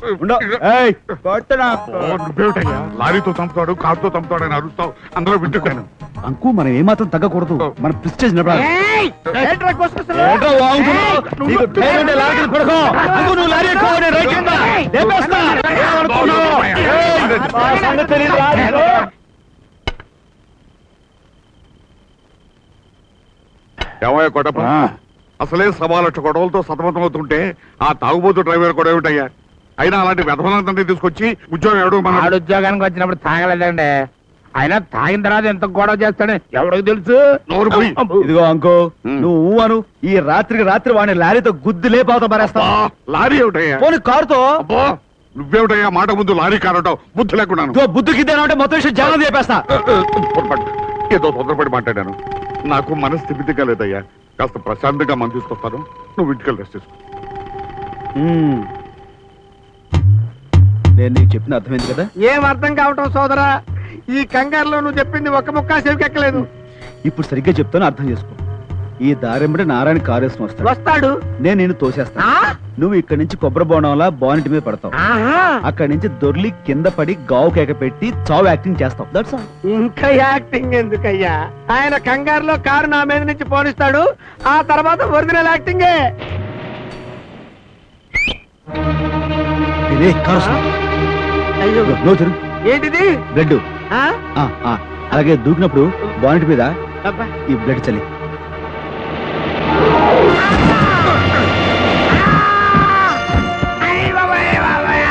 నువ్వేమిటయ్యా లారీతో చంపుతాడు కారుతో చంపుతాడు అని అరుస్తావు అందరూ వింటున్నాను అంకు మనం ఏమాత్రం తగ్గకూడదు మన ప్రిస్టేజ్ నిలబడాలి ఏయ్! ఏంట్రా కోసుకొస్తున్నావు? ఏంట్రా వాగుతున్నావు? నీకు ధైర్యం ఉంటే లారీ కింద పడుకో. అంకు నువ్వు లారీ ఎక్కువ, నేను రైట్ కింద. లేపేస్తా. ఏమనుకున్నావు? ఏయ్, మా సంగతి తెలీదా నీకు? ఏమయ్య కొడప అసలే సవాలక్ష గొడవలతో సతమతం అవుతుంటే ఆ తాగుబోతు డ్రైవర్ కూడా ఏమిటయ్యా అయినా అలాంటి వ్యధవలంతా తీసుకొచ్చి ఉద్యోగం ఎవడు మన ఆడు ఉద్యోగానికి వచ్చినప్పుడు తాగలేదండి అయినా తాగిన తర్వాత ఎంత గొడవ చేస్తాడు ఎవరికి తెలుసు నోరు పోయి. ఇదిగో అంకు నువ్వు అను ఈ రాత్రికి రాత్రి వాడిని లారీతో గుద్దు లేపావుతా మరేస్తా లారీ ఏమిటయ్యా పోనీ కారుతో అబ్బో నువ్వేమిటయ్యా మాట ముందు లారీ కారటం బుద్ధి లేకున్నాను ఇదిగో బుద్ధు గిద్దానంటే మొత్తం విషయం జగన్ చెప్పేస్తా పొరపాటు. ఏదో తొందరపడి మాట్లాడాను నాకు మనస్థిమితిగా లేదయ్యా కాస్త ప్రశాంతంగా మంది తీసుకొస్తాను నువ్వు ఇంటికి రెస్ట్ తీసుకో ఉమ్. నేను నీకు చెప్పిన అర్థమైంది కదా ఏం అర్థం కావటం సోదరా ఈ కంగారులో నువ్వు చెప్పింది ఒక్క ముక్క చెవికెక్కలేదు ఇప్పుడు సరిగ్గా చెప్తాను అర్థం చేసుకో ఈ దారెంబడి నారాయణ కారు వేసుకుని వస్తాడు వస్తాడు నేను నేను తోసేస్తాను ఆ? నువ్వు ఇక్కడి నుంచి కొబ్బరి బోనంలా బానెట్ మీద పడతావు ఆహా అక్కడి నుంచి దొర్లి కింద పడి గావు కేక పెట్టి చావు యాక్టింగ్ చేస్తావు దట్స్ ఆల్ ఇంకా యాక్టింగ్ ఎందుకయ్యా ఆయన కంగారులో కారు నా మీద నుంచి పోనిస్తాడు ఆ తర్వాత ఒరిజినల్ యాక్టింగే ఇదే కారు వస్తుంది. అయ్యో నో తెరు ఏంటిది బ్లడ్ ఆ? ఆ, ఆ. అలాగే దూకినప్పుడు బానెట్ మీద అబ్బా. ఈ బ్లడ్ చలి అయ్ బాబాయ్ బాబాయ్.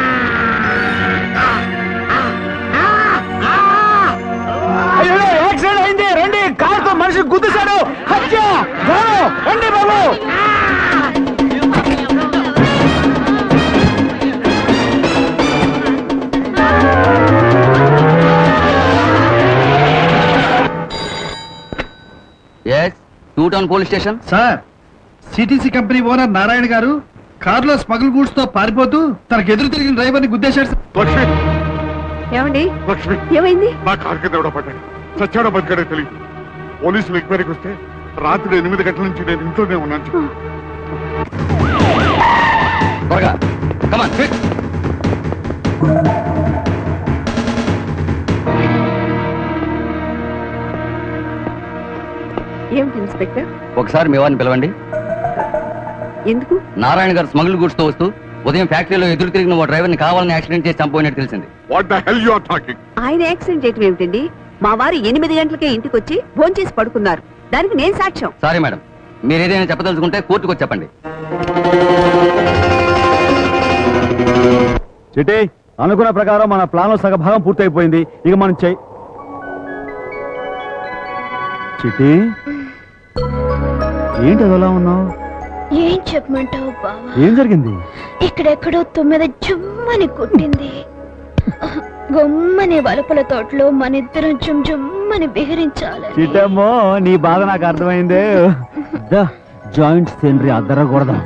అయ్యో యాక్సిడెంట్ అయింది రండి కారుతో మనిషి గుద్దేశాడు హత్య ఘోరం. రండి బాబు yes two town police station sir CTC company owner Narayana garu కారులో స్మగుల్ గూడ్స్ తో పారిపోతూ తనకు ఎదురు తిరిగిన డ్రైవర్ ని గుద్దేశాడు సార్. లక్ష్మి ఏమండి లక్ష్మి ఏమైంది నా కారు కింద ఎవడో పడ్డాడు చచ్చాడో బతికాడో తెలియదు పోలీసులు ఎంక్వైరీకి వస్తే రాత్రి ఎనిమిది గంటల నుంచి నేను ఇంట్లోనే ఉన్నాను చెప్పు. త్వరగా కమాన్ ఏమిటి ఇన్స్పెక్టర్ ఒకసారి మీ వారిని పిలవండి ఎందుకు నారాయణ గారు స్మగుల్ గూడ్స్ తో వస్తూ ఉదయం ఫ్యాక్టరీలో ఎదురు తిరిగిన ఓ డ్రైవర్ ని కావాలని యాక్సిడెంట్ చేసి చంపోయినట్టు తెలిసింది what the hell you are talking ఆయన యాక్సిడెంట్ చేయటం ఏమిటండి మా వారు ఎనిమిది గంటలకే ఇంటికి వచ్చి భోంచేసి పడుకున్నారు దానికి నేను సాక్ష్యం సారీ మేడం మీరు ఏదైనా చెప్పదలుచుకుంటే కోర్టుకు వచ్చి చెప్పండి చిటి అనుకున్న ప్రకారం మన ప్లాన్ లో సగభాగం పూర్తయిపోయింది ఇక మనం చెయ్యి చిటి ఏంటి అదలా ఉన్నావు ఏం చెప్పమంటావు బావా ఏం జరిగింది ఇక్కడెక్కడో తొమ్మిద జుమ్మని కుట్టింది గొమ్మని వలపల తోటలో మన ఇద్దరం జుమ్ జుమ్మని బిహరించాలి చిట్టమ్మో నీ బాధ నాకు అర్థమైందే దా జాయింట్ సెండ్రీ అద్దరకూడదా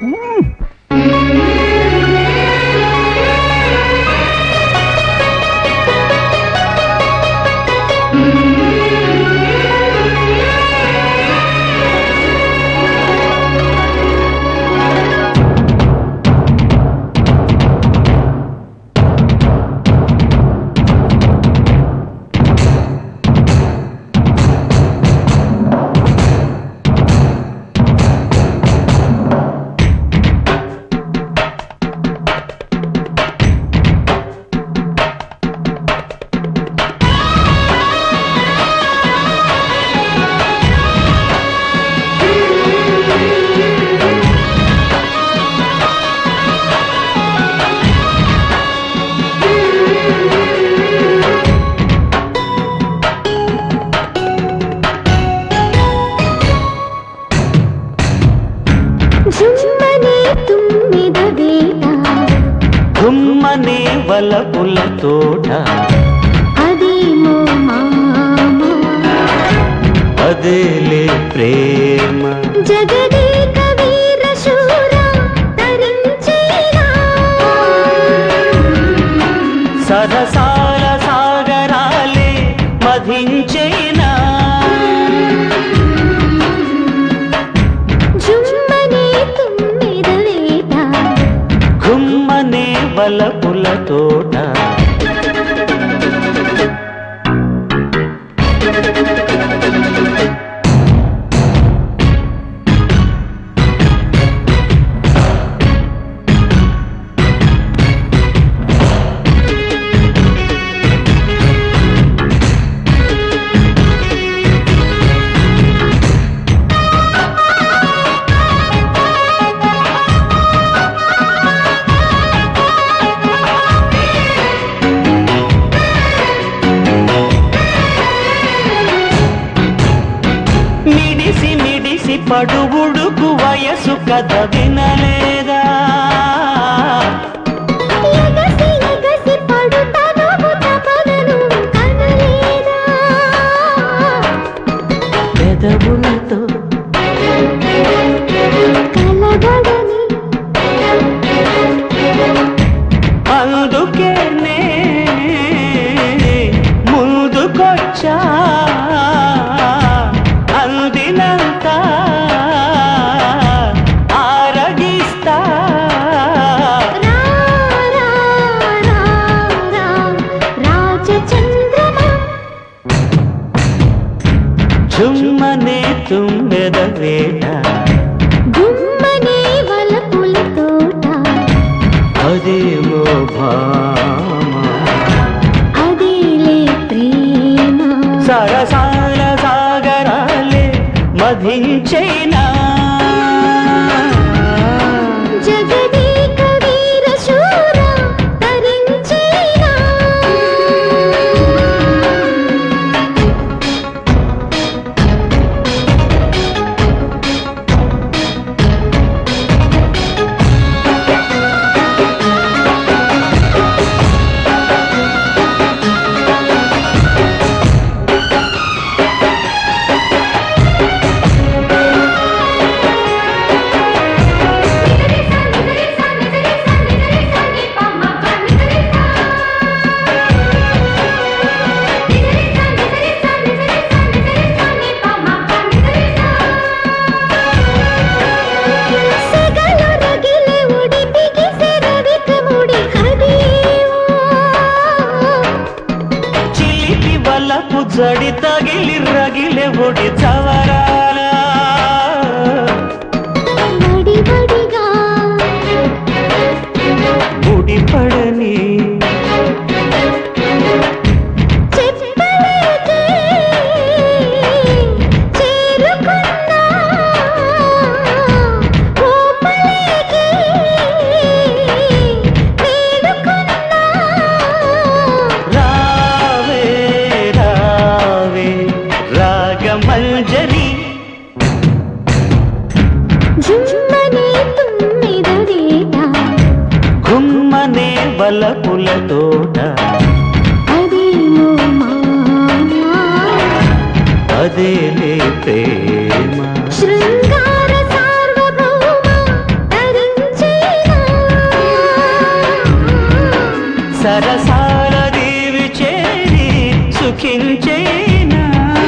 జుమ్మని తుమ్మిద వేట గుమ్మనే వలపుల తోట అదేమో మామ అదేలే ప్రేమ జగదేక వీర శూర తరించేలా సరసాల సాగరాలే మధించేనా జుమ్మని తుమ్మిద వేట గుమ్మనే వలపుల తోట మిడిసి మిడిసి పడుగుడుకు వయసు కథ వినలేదా ఎగసి ఎగసి పడుతను తపనను కనలేదా పెదవులతో కలబడని అందుకే నే ముందుకొచ్చా అందినంత ఆరగిస్తా వలపుల తోట అదేమో మామా అదేలే ప్రేమ శృంగార సార్వభౌమ తరించేనా సరసాల దేవి చేరి సుఖించేనా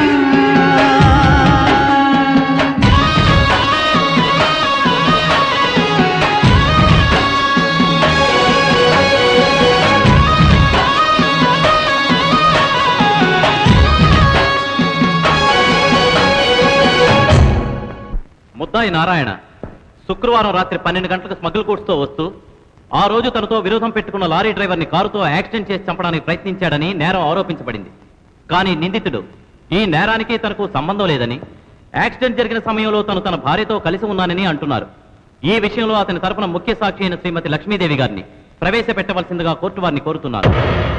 ముద్దాయి నారాయణ శుక్రవారం రాత్రి పన్నెండు గంటలకు స్మగుల్ తో వస్తూ ఆ రోజు తనతో విరోధం పెట్టుకున్న లారీ డ్రైవర్ని కారుతో యాక్సిడెంట్ చేసి చంపడానికి ప్రయత్నించాడని నేరం ఆరోపించబడింది కానీ నిందితుడు ఈ నేరానికి తనకు సంబంధం లేదని యాక్సిడెంట్ జరిగిన సమయంలో తను తన భార్యతో కలిసి ఉన్నానని అంటున్నారు ఈ విషయంలో అతని తరపున ముఖ్య సాక్షి అయిన శ్రీమతి లక్ష్మీదేవి గారిని ప్రవేశపెట్టవలసిందిగా కోర్టు వారిని కోరుతున్నారు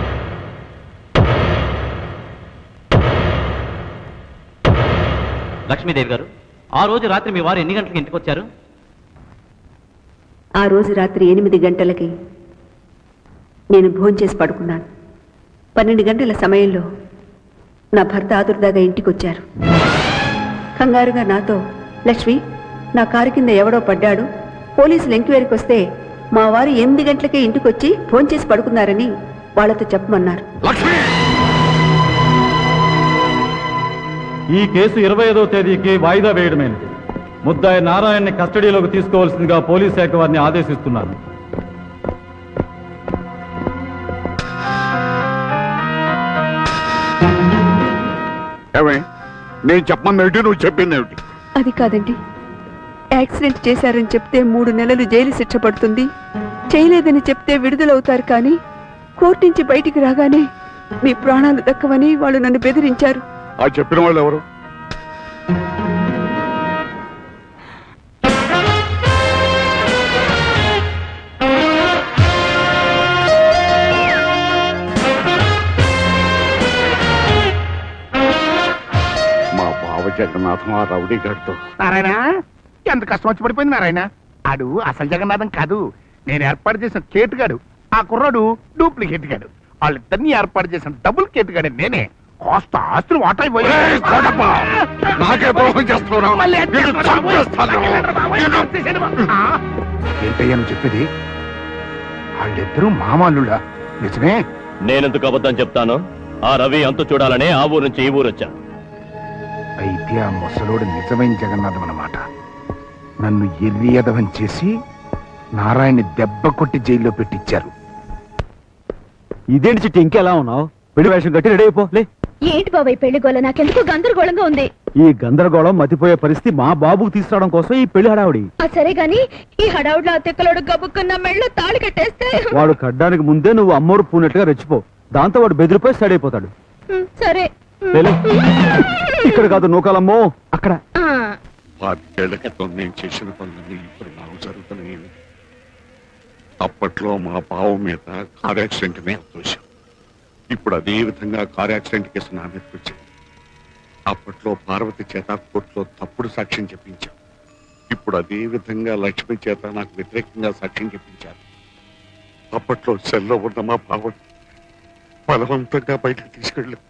లక్ష్మీదేవి గారు ఆ రోజు రాత్రి మీ వారు ఎన్ని గంటలకు ఇంటికి వచ్చారు ఆ రోజు రాత్రి ఎనిమిది గంటలకి నేను భోంచేసి పడుకున్నాను పన్నెండు గంటల సమయంలో నా భర్త ఆదుర్దాగా ఇంటికి వచ్చారు కంగారుగా నాతో లక్ష్మి నా కారు కింద ఎవడో పడ్డాడు పోలీసులు ఎంక్వైరీకి వస్తే మా వారు ఎనిమిది గంటలకే ఇంటికి వచ్చి భోంచేసి పడుకున్నారని వాళ్ళతో చెప్పమన్నారు ఈ కేసు ఇరవై ఐదో తేదీకి వాయిదా వేయడమైనది ముద్దాయి నారాయణని కస్టడీలోకి తీసుకోవాల్సిందిగా పోలీస్ శాఖ వారిని ఆదేశిస్తున్నాను ఏమే నేను చెప్పమన్న ఏమిటి నువ్వు చెప్పింది ఏమిటి అది కాదండి యాక్సిడెంట్ చేశారని చెప్తే మూడు నెలలు జైలు శిక్ష పడుతుంది చేయలేదని చెప్తే విడుదలవుతారు కానీ కోర్టు నుంచి బయటికి రాగానే మీ ప్రాణాలు దక్కవని వాళ్ళు నన్ను బెదిరించారు ఆ చెప్పిన వాళ్ళు ఎవరు మా బావ జగన్నాథం ఆ రౌడీ గారితో నారాయణ ఎంత కష్టం వచ్చి పడిపోయింది నారాయణ ఆడు అసలు జగన్నాథం కాదు నేను ఏర్పాటు చేసిన కేటుగాడు ఆ కుర్రాడు డూప్లికేట్ గాడు వాళ్ళిద్దరిని ఏర్పాటు చేసిన డబుల్ కేటుగాడు నేనే కాస్త ఆస్తులు వాటా ఏయ్, కోటప్ప! నాకే ద్రోహం చేస్తున్నావు నిన్ను చంపేస్తాను. ఏంటయ్యా నువ్వు చెప్పేది వాళ్ళిద్దరూ మామాలుడా నిజమే నేనెందుకు అబద్ధం చెప్తాను ఆ రవి అంతు చూడాలనే ఆ ఊరు నుంచి ఈ ఊరు వచ్చా అయితే ఆ ముసలోడు నిజమైన జగన్నాథం అన్నమాట నన్ను ఎర్రియదవం చేసి నారాయణ్ని దెబ్బ కొట్టి జైల్లో పెట్టించారు ఇదేంటి చిట్టి ఇంకెలా ఉన్నావు పెళ్లి వేషం కట్టి రెడీ అయిపో లే ఏంటి బాబాయ్ పెళ్లి గోల నాకెందుకు గందరగోళంగా ఉంది ఈ గందరగోళం మతిపోయే పరిస్థితి మా బాబుకు తీసుకురావడం కోసం ఈ పెళ్లి హడావుడి ఆ సరే గాని ఈ హడావుడ్లో ఆ తిక్కలోడు గబుక్కున్న మెళ్ళ తాళి కట్టేస్తే వాడు కడ్డానికి ముందే నువ్వు అమ్మోరు పూనట్టుగా రెచ్చిపో దాంతో వాడు బెదిరిపోయి స్టడీ అయిపోతాడు ఉమ్, సరే లే, లే. ఇక్కడ కాదు నూకాలమ్మో అక్కడ ఆ, పాతికేళ్ల క్రితం నేను చేసిన పనులన్నీ ఇప్పుడు నాకు జరుగుతున్నాయి అప్పట్లో మా బావ మీద కార్ యాక్సిడెంట్ మీద దోషం ఇప్పుడు అదే విధంగా కార్ యాక్సిడెంట్ కేసు నా మీదకి వచ్చింది అప్పట్లో పార్వతి చేత కోర్టులో తప్పుడు సాక్ష్యం చెప్పించాం ఇప్పుడు అదే విధంగా లక్ష్మి చేత నాకు వ్యతిరేకంగా సాక్ష్యం చెప్పించారు అప్పట్లో సెల్లో ఉన్న మా బావ బలవంతంగా బయటకు తీసుకెళ్ళాం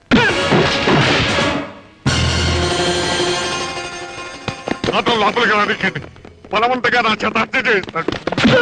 నాతో లోపలికి రానికండి బలవంతంగా నా చేత హత్య చేయిస్తాడు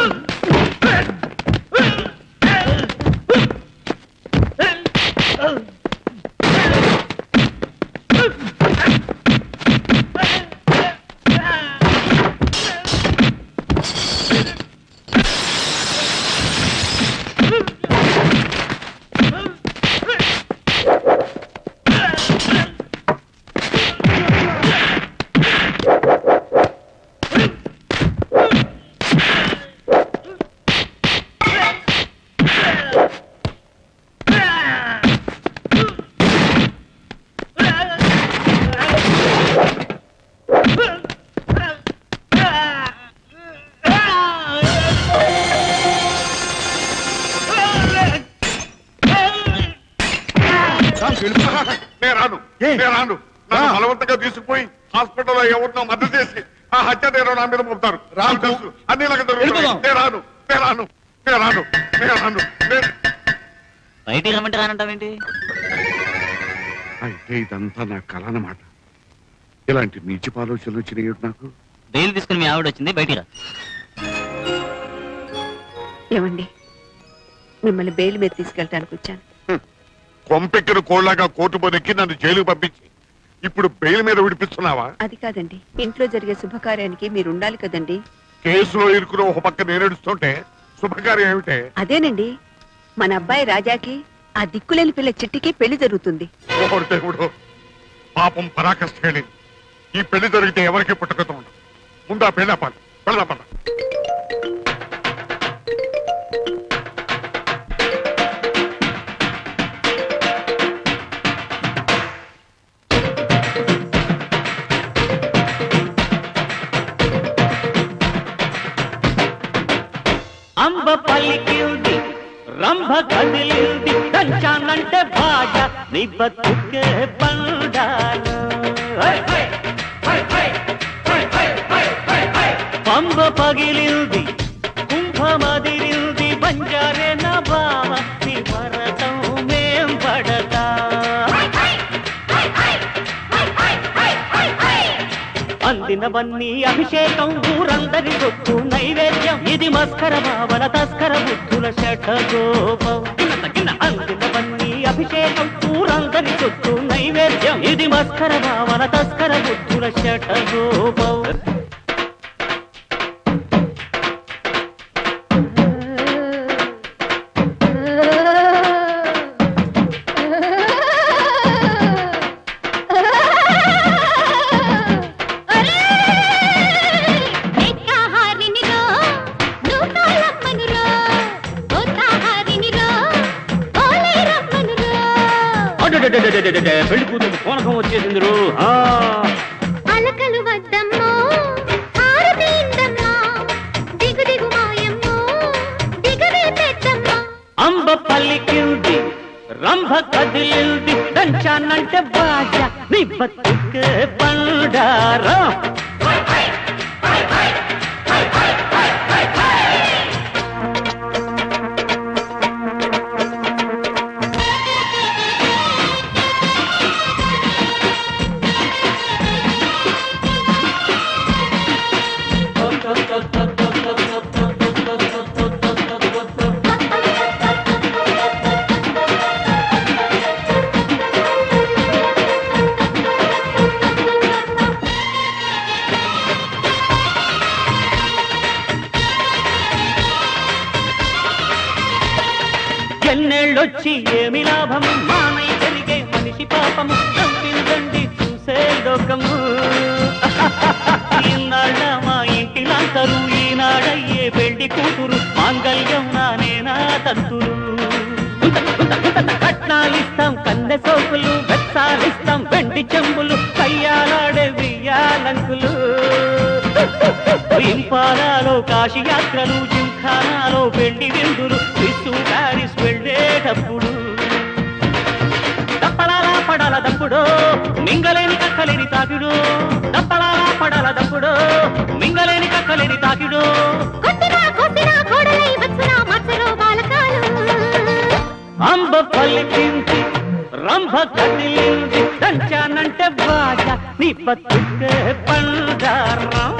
నేను రాను నేను రాను నన్ను బలవంతంగా తీసుకుపోయి హాస్పిటల్లో ఎవరినో మద్దతు చేసి ఆ హత్య నేను నా మీద మోపుతారు నాకు తెలుసు అన్ని నాకు జరుగుతున్నాయి. నేను రాను నేను రాను నేను రాను నేను రాను నేను- బయటికి రమ్మంటే రానంటావేంటి అయితే ఇదంతా నా కళ అన్నమాట ఇలాంటి నీచిపు ఆలోచనలు వచ్చినాయి నాకు బెయిల్ తీసుకుని మీ ఆవిడ వచ్చింది బయటికి రా ఏమండి మిమ్మల్ని బెయిల్ మీద తీసుకెళ్ళటానికి వచ్చాను కొంపెక్కిన కోళ్ళగా కోర్టు పోనెక్కి నన్ను జైలుకు పంపించి ఇప్పుడు బెయిల్ మీద విడిపిస్తున్నావా అది కాదండి ఇంట్లో జరిగే శుభకార్యానికి మీరు ఉండాలి కదండి కేసులో ఇరుకులో ఒక పక్క నేను ఏడుస్తుంటే శుభకార్యం ఏమిటే అదేనండి మన అబ్బాయి రాజాకి ఆ దిక్కులేని పిల్ల చిట్టికి పెళ్లి జరుగుతుంది ఓహో దేవుడు పాపం పరాకష్టేని ఈ పెళ్లి జరిగితే ఎవరికి పుట్టకతో ఉండదు ముందు ఆ పెళ్ళి ఆపాలి పెళ్ళ పద అంబ పలికింది రంభ కదిలింది దంచానంటే బాజ నీ బతుకే బండాలు పంబ పగిలింది కుంభమదిరింది బంజారే నా బావ నీ భరతం మేం పడతా అందినవన్నీ అభిషేకం ఊరందరి సొత్తు నైవేద్యం ఇది మస్కర భావన తస్కర బుద్ధుల శఠగోపం అందినవన్నీ అభిషేకం ఊరందరి సొత్తు నైవేద్యం ఇది మస్కర భావన తస్కర బుద్ధుల శఠగోపం హారినిరో నూకాలమ్మనురో గోతాహారినిరో ఓలేరమ్మనురో అడడడడడడడడ, పెళ్లి కూతురు పూనకం వచ్చేసింది రో. ఆ అలకలు వద్దమ్మో హారతి ఇందమ్మా దిగు దిగు మాయమ్మో దిగవే పెద్దమ్మా అంబ పల్లికింది రంభ కదిలింది దంచానంటే బాజ నీ బతుకే బండారా ఎన్నేళ్ళొచ్చి ఏమి లాభము మానై జరిగే మనిషి పాపము చంపిందండి చూసే లోకము ఈనాళ్ళ మా ఇంటిలంతరు ఈనాడయ్యే పెళ్లి కూతురు మాంగళ్యం నానేనా తంతులు కట్నాలిస్తాం కన్నె సోకులు వెచ్చాలిస్తాం వెండి చెంబులు కయ్యాలాడే వియ్యాలంకులు ఇంపాలాలో కాశీ యాత్రలు జింఖానాలో పెళ్లి విందులు విసు ప్యారిస్ వెళ్ళేటప్పుడు దప్పలాలా పడాల దప్పుడు మింగలేని కక్కలేని తాకిడు దప్పలాలా పడాల దప్పుడు మింగలేని కక్కలేని తాకిడు కొట్టినా కొట్టినా కోడలై వచ్చునా మచ్చరో బాలకాలు అంబ పలికింది రంభ కదిలింది దంచానంటే బాజ నీ బతుకే పండారం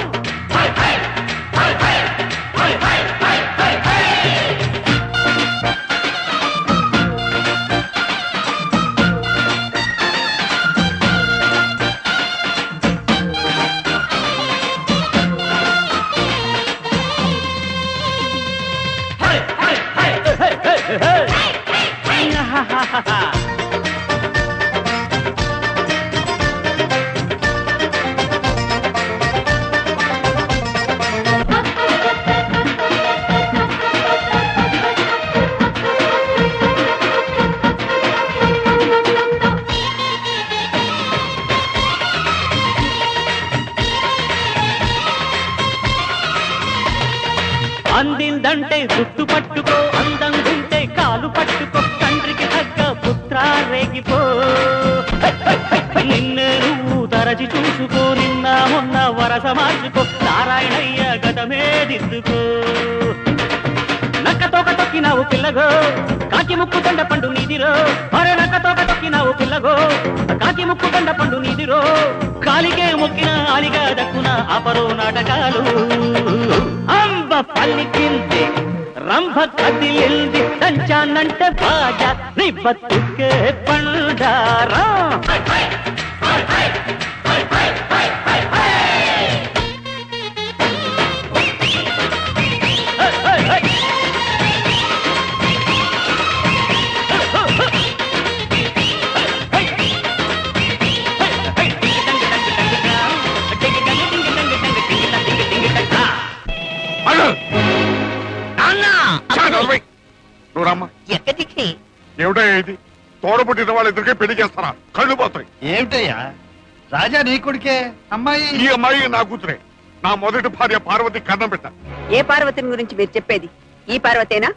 అందిందంటే గుట్టు పట్టుకో అందంగుంటే కాలు పట్టుకో తండ్రికి తగ్గ పుత్ర రేగిపో నిన్నే నువ్వు తరచి చూసుకో నిన్న మొన్న వరస మార్చుకో నారాయణయ్య గతమే దిద్దుకో నక్కతో తొక్కినావు పిల్లగో కాకి ముక్కు దండ పండు నీదిరో అరే నక్కతో తొక్కినావు పిల్లగో కాకి ముక్కు దండ పండు నీదిరో కాలికే మొక్కిన ఆలిగా దక్కున అపరో నాటకాలు అంబ పల్లికింది రంభ కదిలింది దంచానంటే బాజా నీ బతుకే పండారా నువ్వు రమ్మా ఎక్కడికి ఏమిటో ఇది తోడబుట్టిన వాళ్ళిద్దరికీ పెళ్లి చేస్తారా కళ్ళు పోతాయి ఏమిటయ్యా రాజా నీ కొడుకే అమ్మాయి ఈ అమ్మాయి నా కూతురే నా మొదటి భార్య పార్వతి కన్నం పెట్ట ఏ పార్వతిని గురించి మీరు చెప్పేది ఈ పార్వతేనా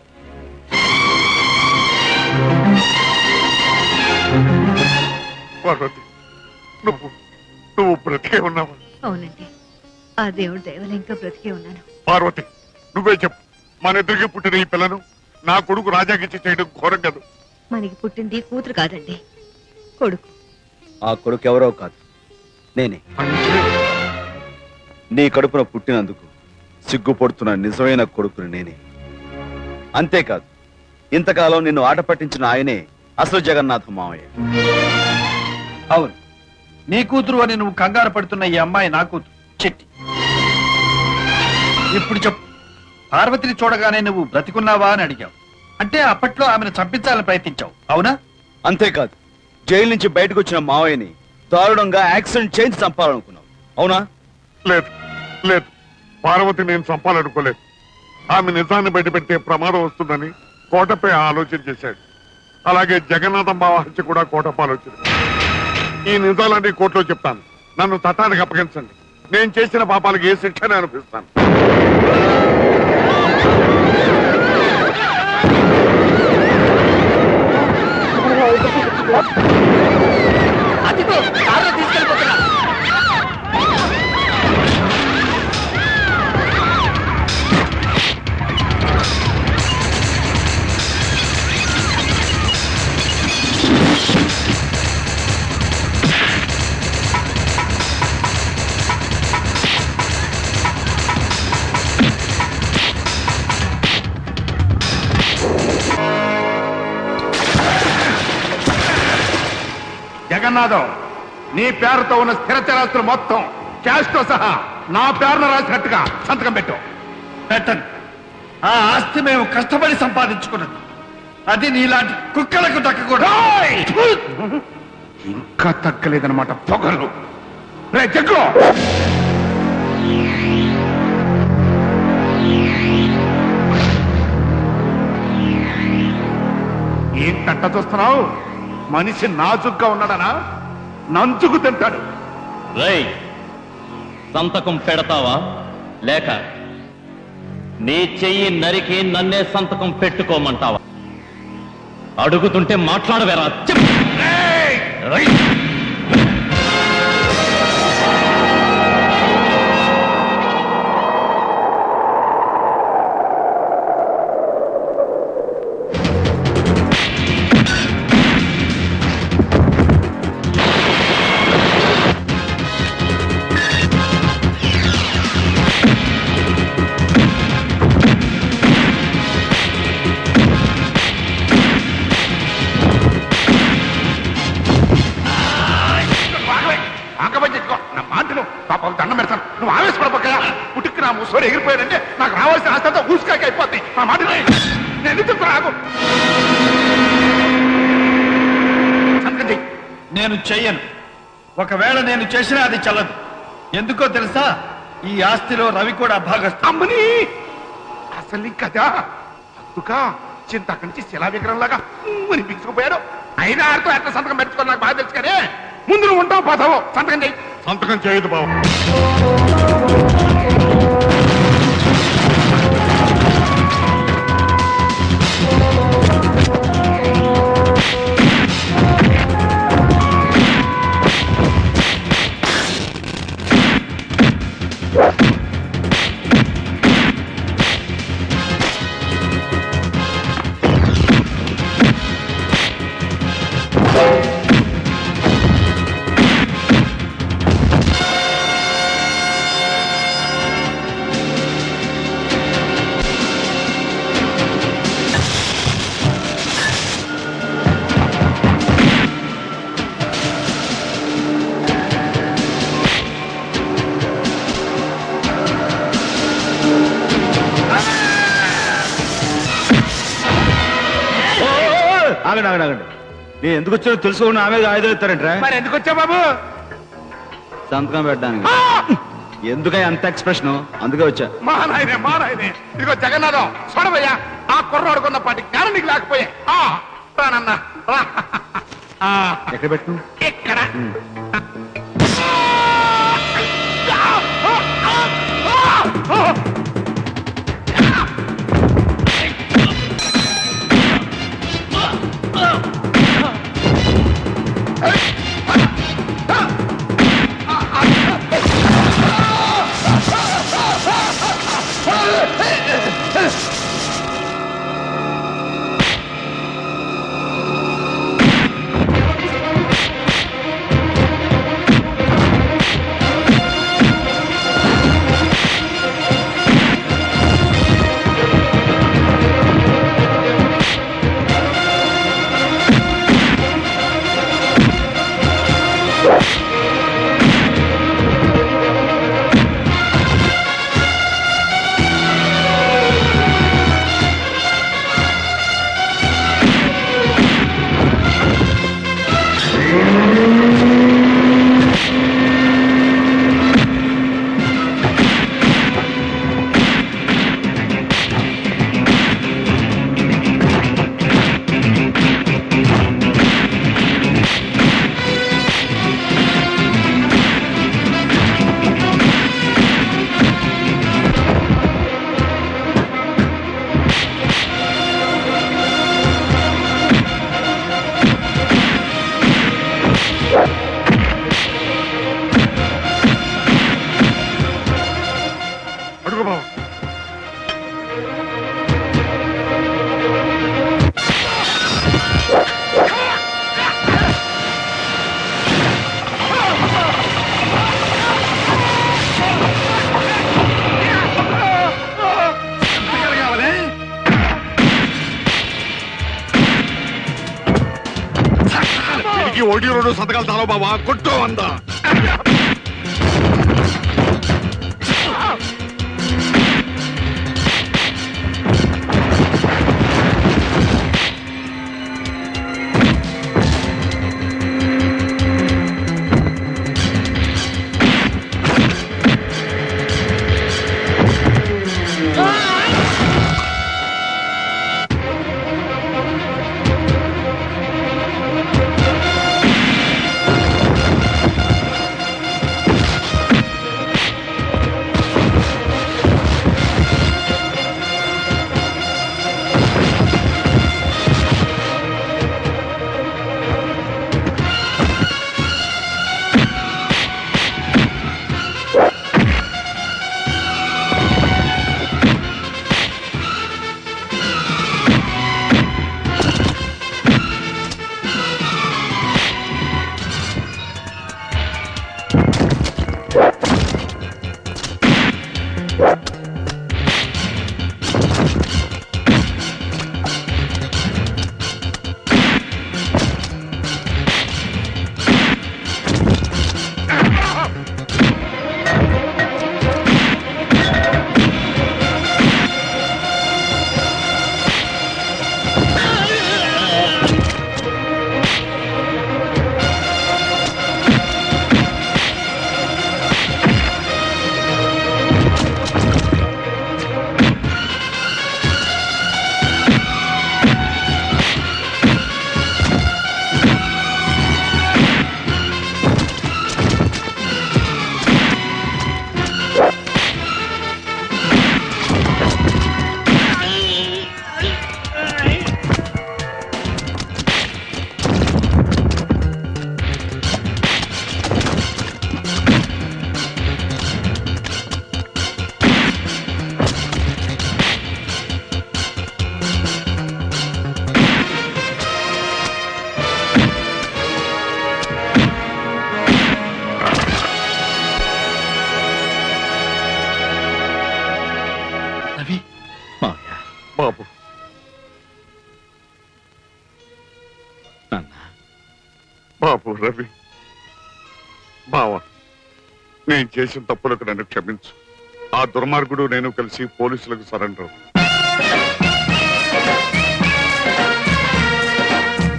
పార్వతి నువ్వు నువ్వు బ్రతికే ఉన్నావా అవునండి ఆ దేవుడి దయవల్ల ఇంకా బ్రతికే ఉన్నాను పార్వతి నువ్వే చెప్పు మన ఇద్దరికి పుట్టిన ఈ పిల్లను నా కొడుకు రాజాకిచ్చి చేయడం ఘోరం కదా మనకి పుట్టింది కూతురు కాదండి కొడుకు ఆ కొడుకు ఎవరో కాదు నేనే నీ కడుపున పుట్టినందుకు సిగ్గుపడుతున్న నిజమైన కొడుకుని నేనే అంతేకాదు ఇంతకాలం నిన్ను ఆట పట్టించిన ఆయనే అసలు జగన్నాథ మావయ్య అవును నీ కూతురు అని నువ్వు కంగారు పడుతున్న ఈ అమ్మాయి నా కూతురు చెట్టి ఇప్పుడు చెప్పు పార్వతిని చూడగానే నువ్వు బ్రతికున్నావా అని అడిగావు అంటే అప్పట్లో ఆమెను చంపించాలని ప్రయత్నించావు అవునా అంతేకాదు జైలు నుంచి బయటకు వచ్చిన మావయ్యని దారుణంగా యాక్సిడెంట్ చేయించి చంపాలనుకున్నావు అవునా లేదు లేదు పార్వతి నేను చంపాలనుకోలేదు ఆమె నిజాన్ని బయటపెడితే ప్రమాదం వస్తుందని కోటపై ఆలోచన చేశాడు అలాగే జగన్నాథం బావ హత్య కూడా కోటప ఆలోచన ఈ నిజాలన్నీ కోర్టులో చెప్తాను నన్ను చట్టానికి అప్పగించండి నేను చేసిన పాపాలకు ఏ శిక్షని అనిపిస్తాను అదిగో కారులో తీసుకెళ్ళిపోతున్నా జగన్నాథం నీ పేరుతో ఉన్న స్థిర చరాస్తులు మొత్తం క్యాష్ తో సహా నా పేరున రాసినట్టుగా సంతకం పెట్టు పెట్టను ఆ ఆస్తి మేము కష్టపడి సంపాదించుకున్నది అది నీలాంటి కుక్కలకు దక్కకూడదు ఇంకా తగ్గలేదన్నమాట పొగలు రే జగ్గు ఏం తట్ట చూస్తున్నావు మనిషి నాజుగ్గా ఉన్నాడనా నంచుకు తింటాడు రై సంతకం పెడతావా లేక నీ చెయ్యి నరికి నన్నే సంతకం పెట్టుకోమంటావా అడుగుతుంటే మాట్లాడవేరా చెప్పు. రై. ఆకబడి తెచ్చుకో నా మాటను పాపం దండం పెడతాను నువ్వు ఆవేశపడపోకయా పుట్టుకు నా ముసోడు ఎగిరిపోయాడంటే నాకు రావాల్సిన ఆస్తంతా ఊసుకాకి అయిపోద్ది నా మాట విను. నేను ఎందుకు చెప్తున్నా ఆగు సంతకం చెయ్యి నేను చెయ్యను ఒకవేళ నేను చేసినా అది చల్లదు ఎందుకో తెలుసా ఈ ఆస్తిలో రవి కూడా భాగస్థ అమ్మని అసలు కదా అందుక చింత నుంచి శిలా విగ్రహంలాగా ఉమ్మని బిగుసుకుపోయాడు అయినా ఆడితో ఎట్లా సంతకం పెట్టుకో నాకు బాగా తెలుసు కానీ ముందు నువ్వు ఉంటావు పోతావు సంతకం చేయి సంతకం చేయదు బాబు ఆగండి ఆగండి ఆగండి నేను ఎందుకు వచ్చానో తెలుసుకోకుండా ఆమె ఆయుధాలు ఎత్తారంటరా మరి ఎందుకు వచ్చా బాబు సంతకం పెట్టడానికి ఎందుకై అంత ఎక్స్ప్రెషన్ అందుకే వచ్చా మా నాయనే మా నాయనే ఇదిగో జగన్నాథం చూడవయ్యా ఆ కుర్రాడు కొన్న పాటి జ్ఞానం నీకు లేకపోయా ఆ, రానన్నా రా. ఆ, ఎక్కడ పెట్టు ఇక్కడ అడుగు బాబు దీనికి ఒకటి రెండు సంతకాలు తాలో బాబా కొట్టు అందా బాబు బాబు రవి బావా నేను చేసిన తప్పులకు నన్ను క్షమించు ఆ దుర్మార్గుడు నేను కలిసి పోలీసులకు సరెండర్ అవ్వు.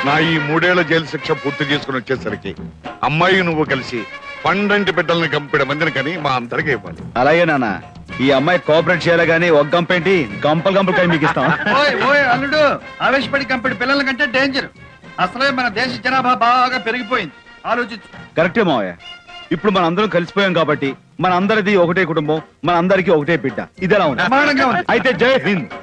నా ఈ మూడేళ్ల జైలు శిక్ష పూర్తి చేసుకుని వచ్చేసరికి అమ్మాయి నువ్వు కలిసి పండంటి బిడ్డల్ని కంపిడ మందిని కని మా అందరికీ ఇవ్వాలి అలాగే నాన్న ఈ అమ్మాయి కోఆపరేట్ చేయాలి కానీ ఒక గంపేంటి గంపలు గంపలు కై మీకు ఇస్తాం ఓయ్ ఓయ్ అల్లుడు ఆవేశపడి కంపెడి పిల్లల కంటే డేంజర్ అసలే మన దేశ జనాభా బాగా పెరిగిపోయింది ఆలోచించు కరెక్టే మావయ్య ఇప్పుడు మన అందరం కలిసిపోయాం కాబట్టి మన అందరిది ఒకటే కుటుంబం మన అందరికీ ఒకటే బిడ్డ ఇది ఎలా ఉంది ప్రమాణంగా ఉంది. అయితే జై హింద్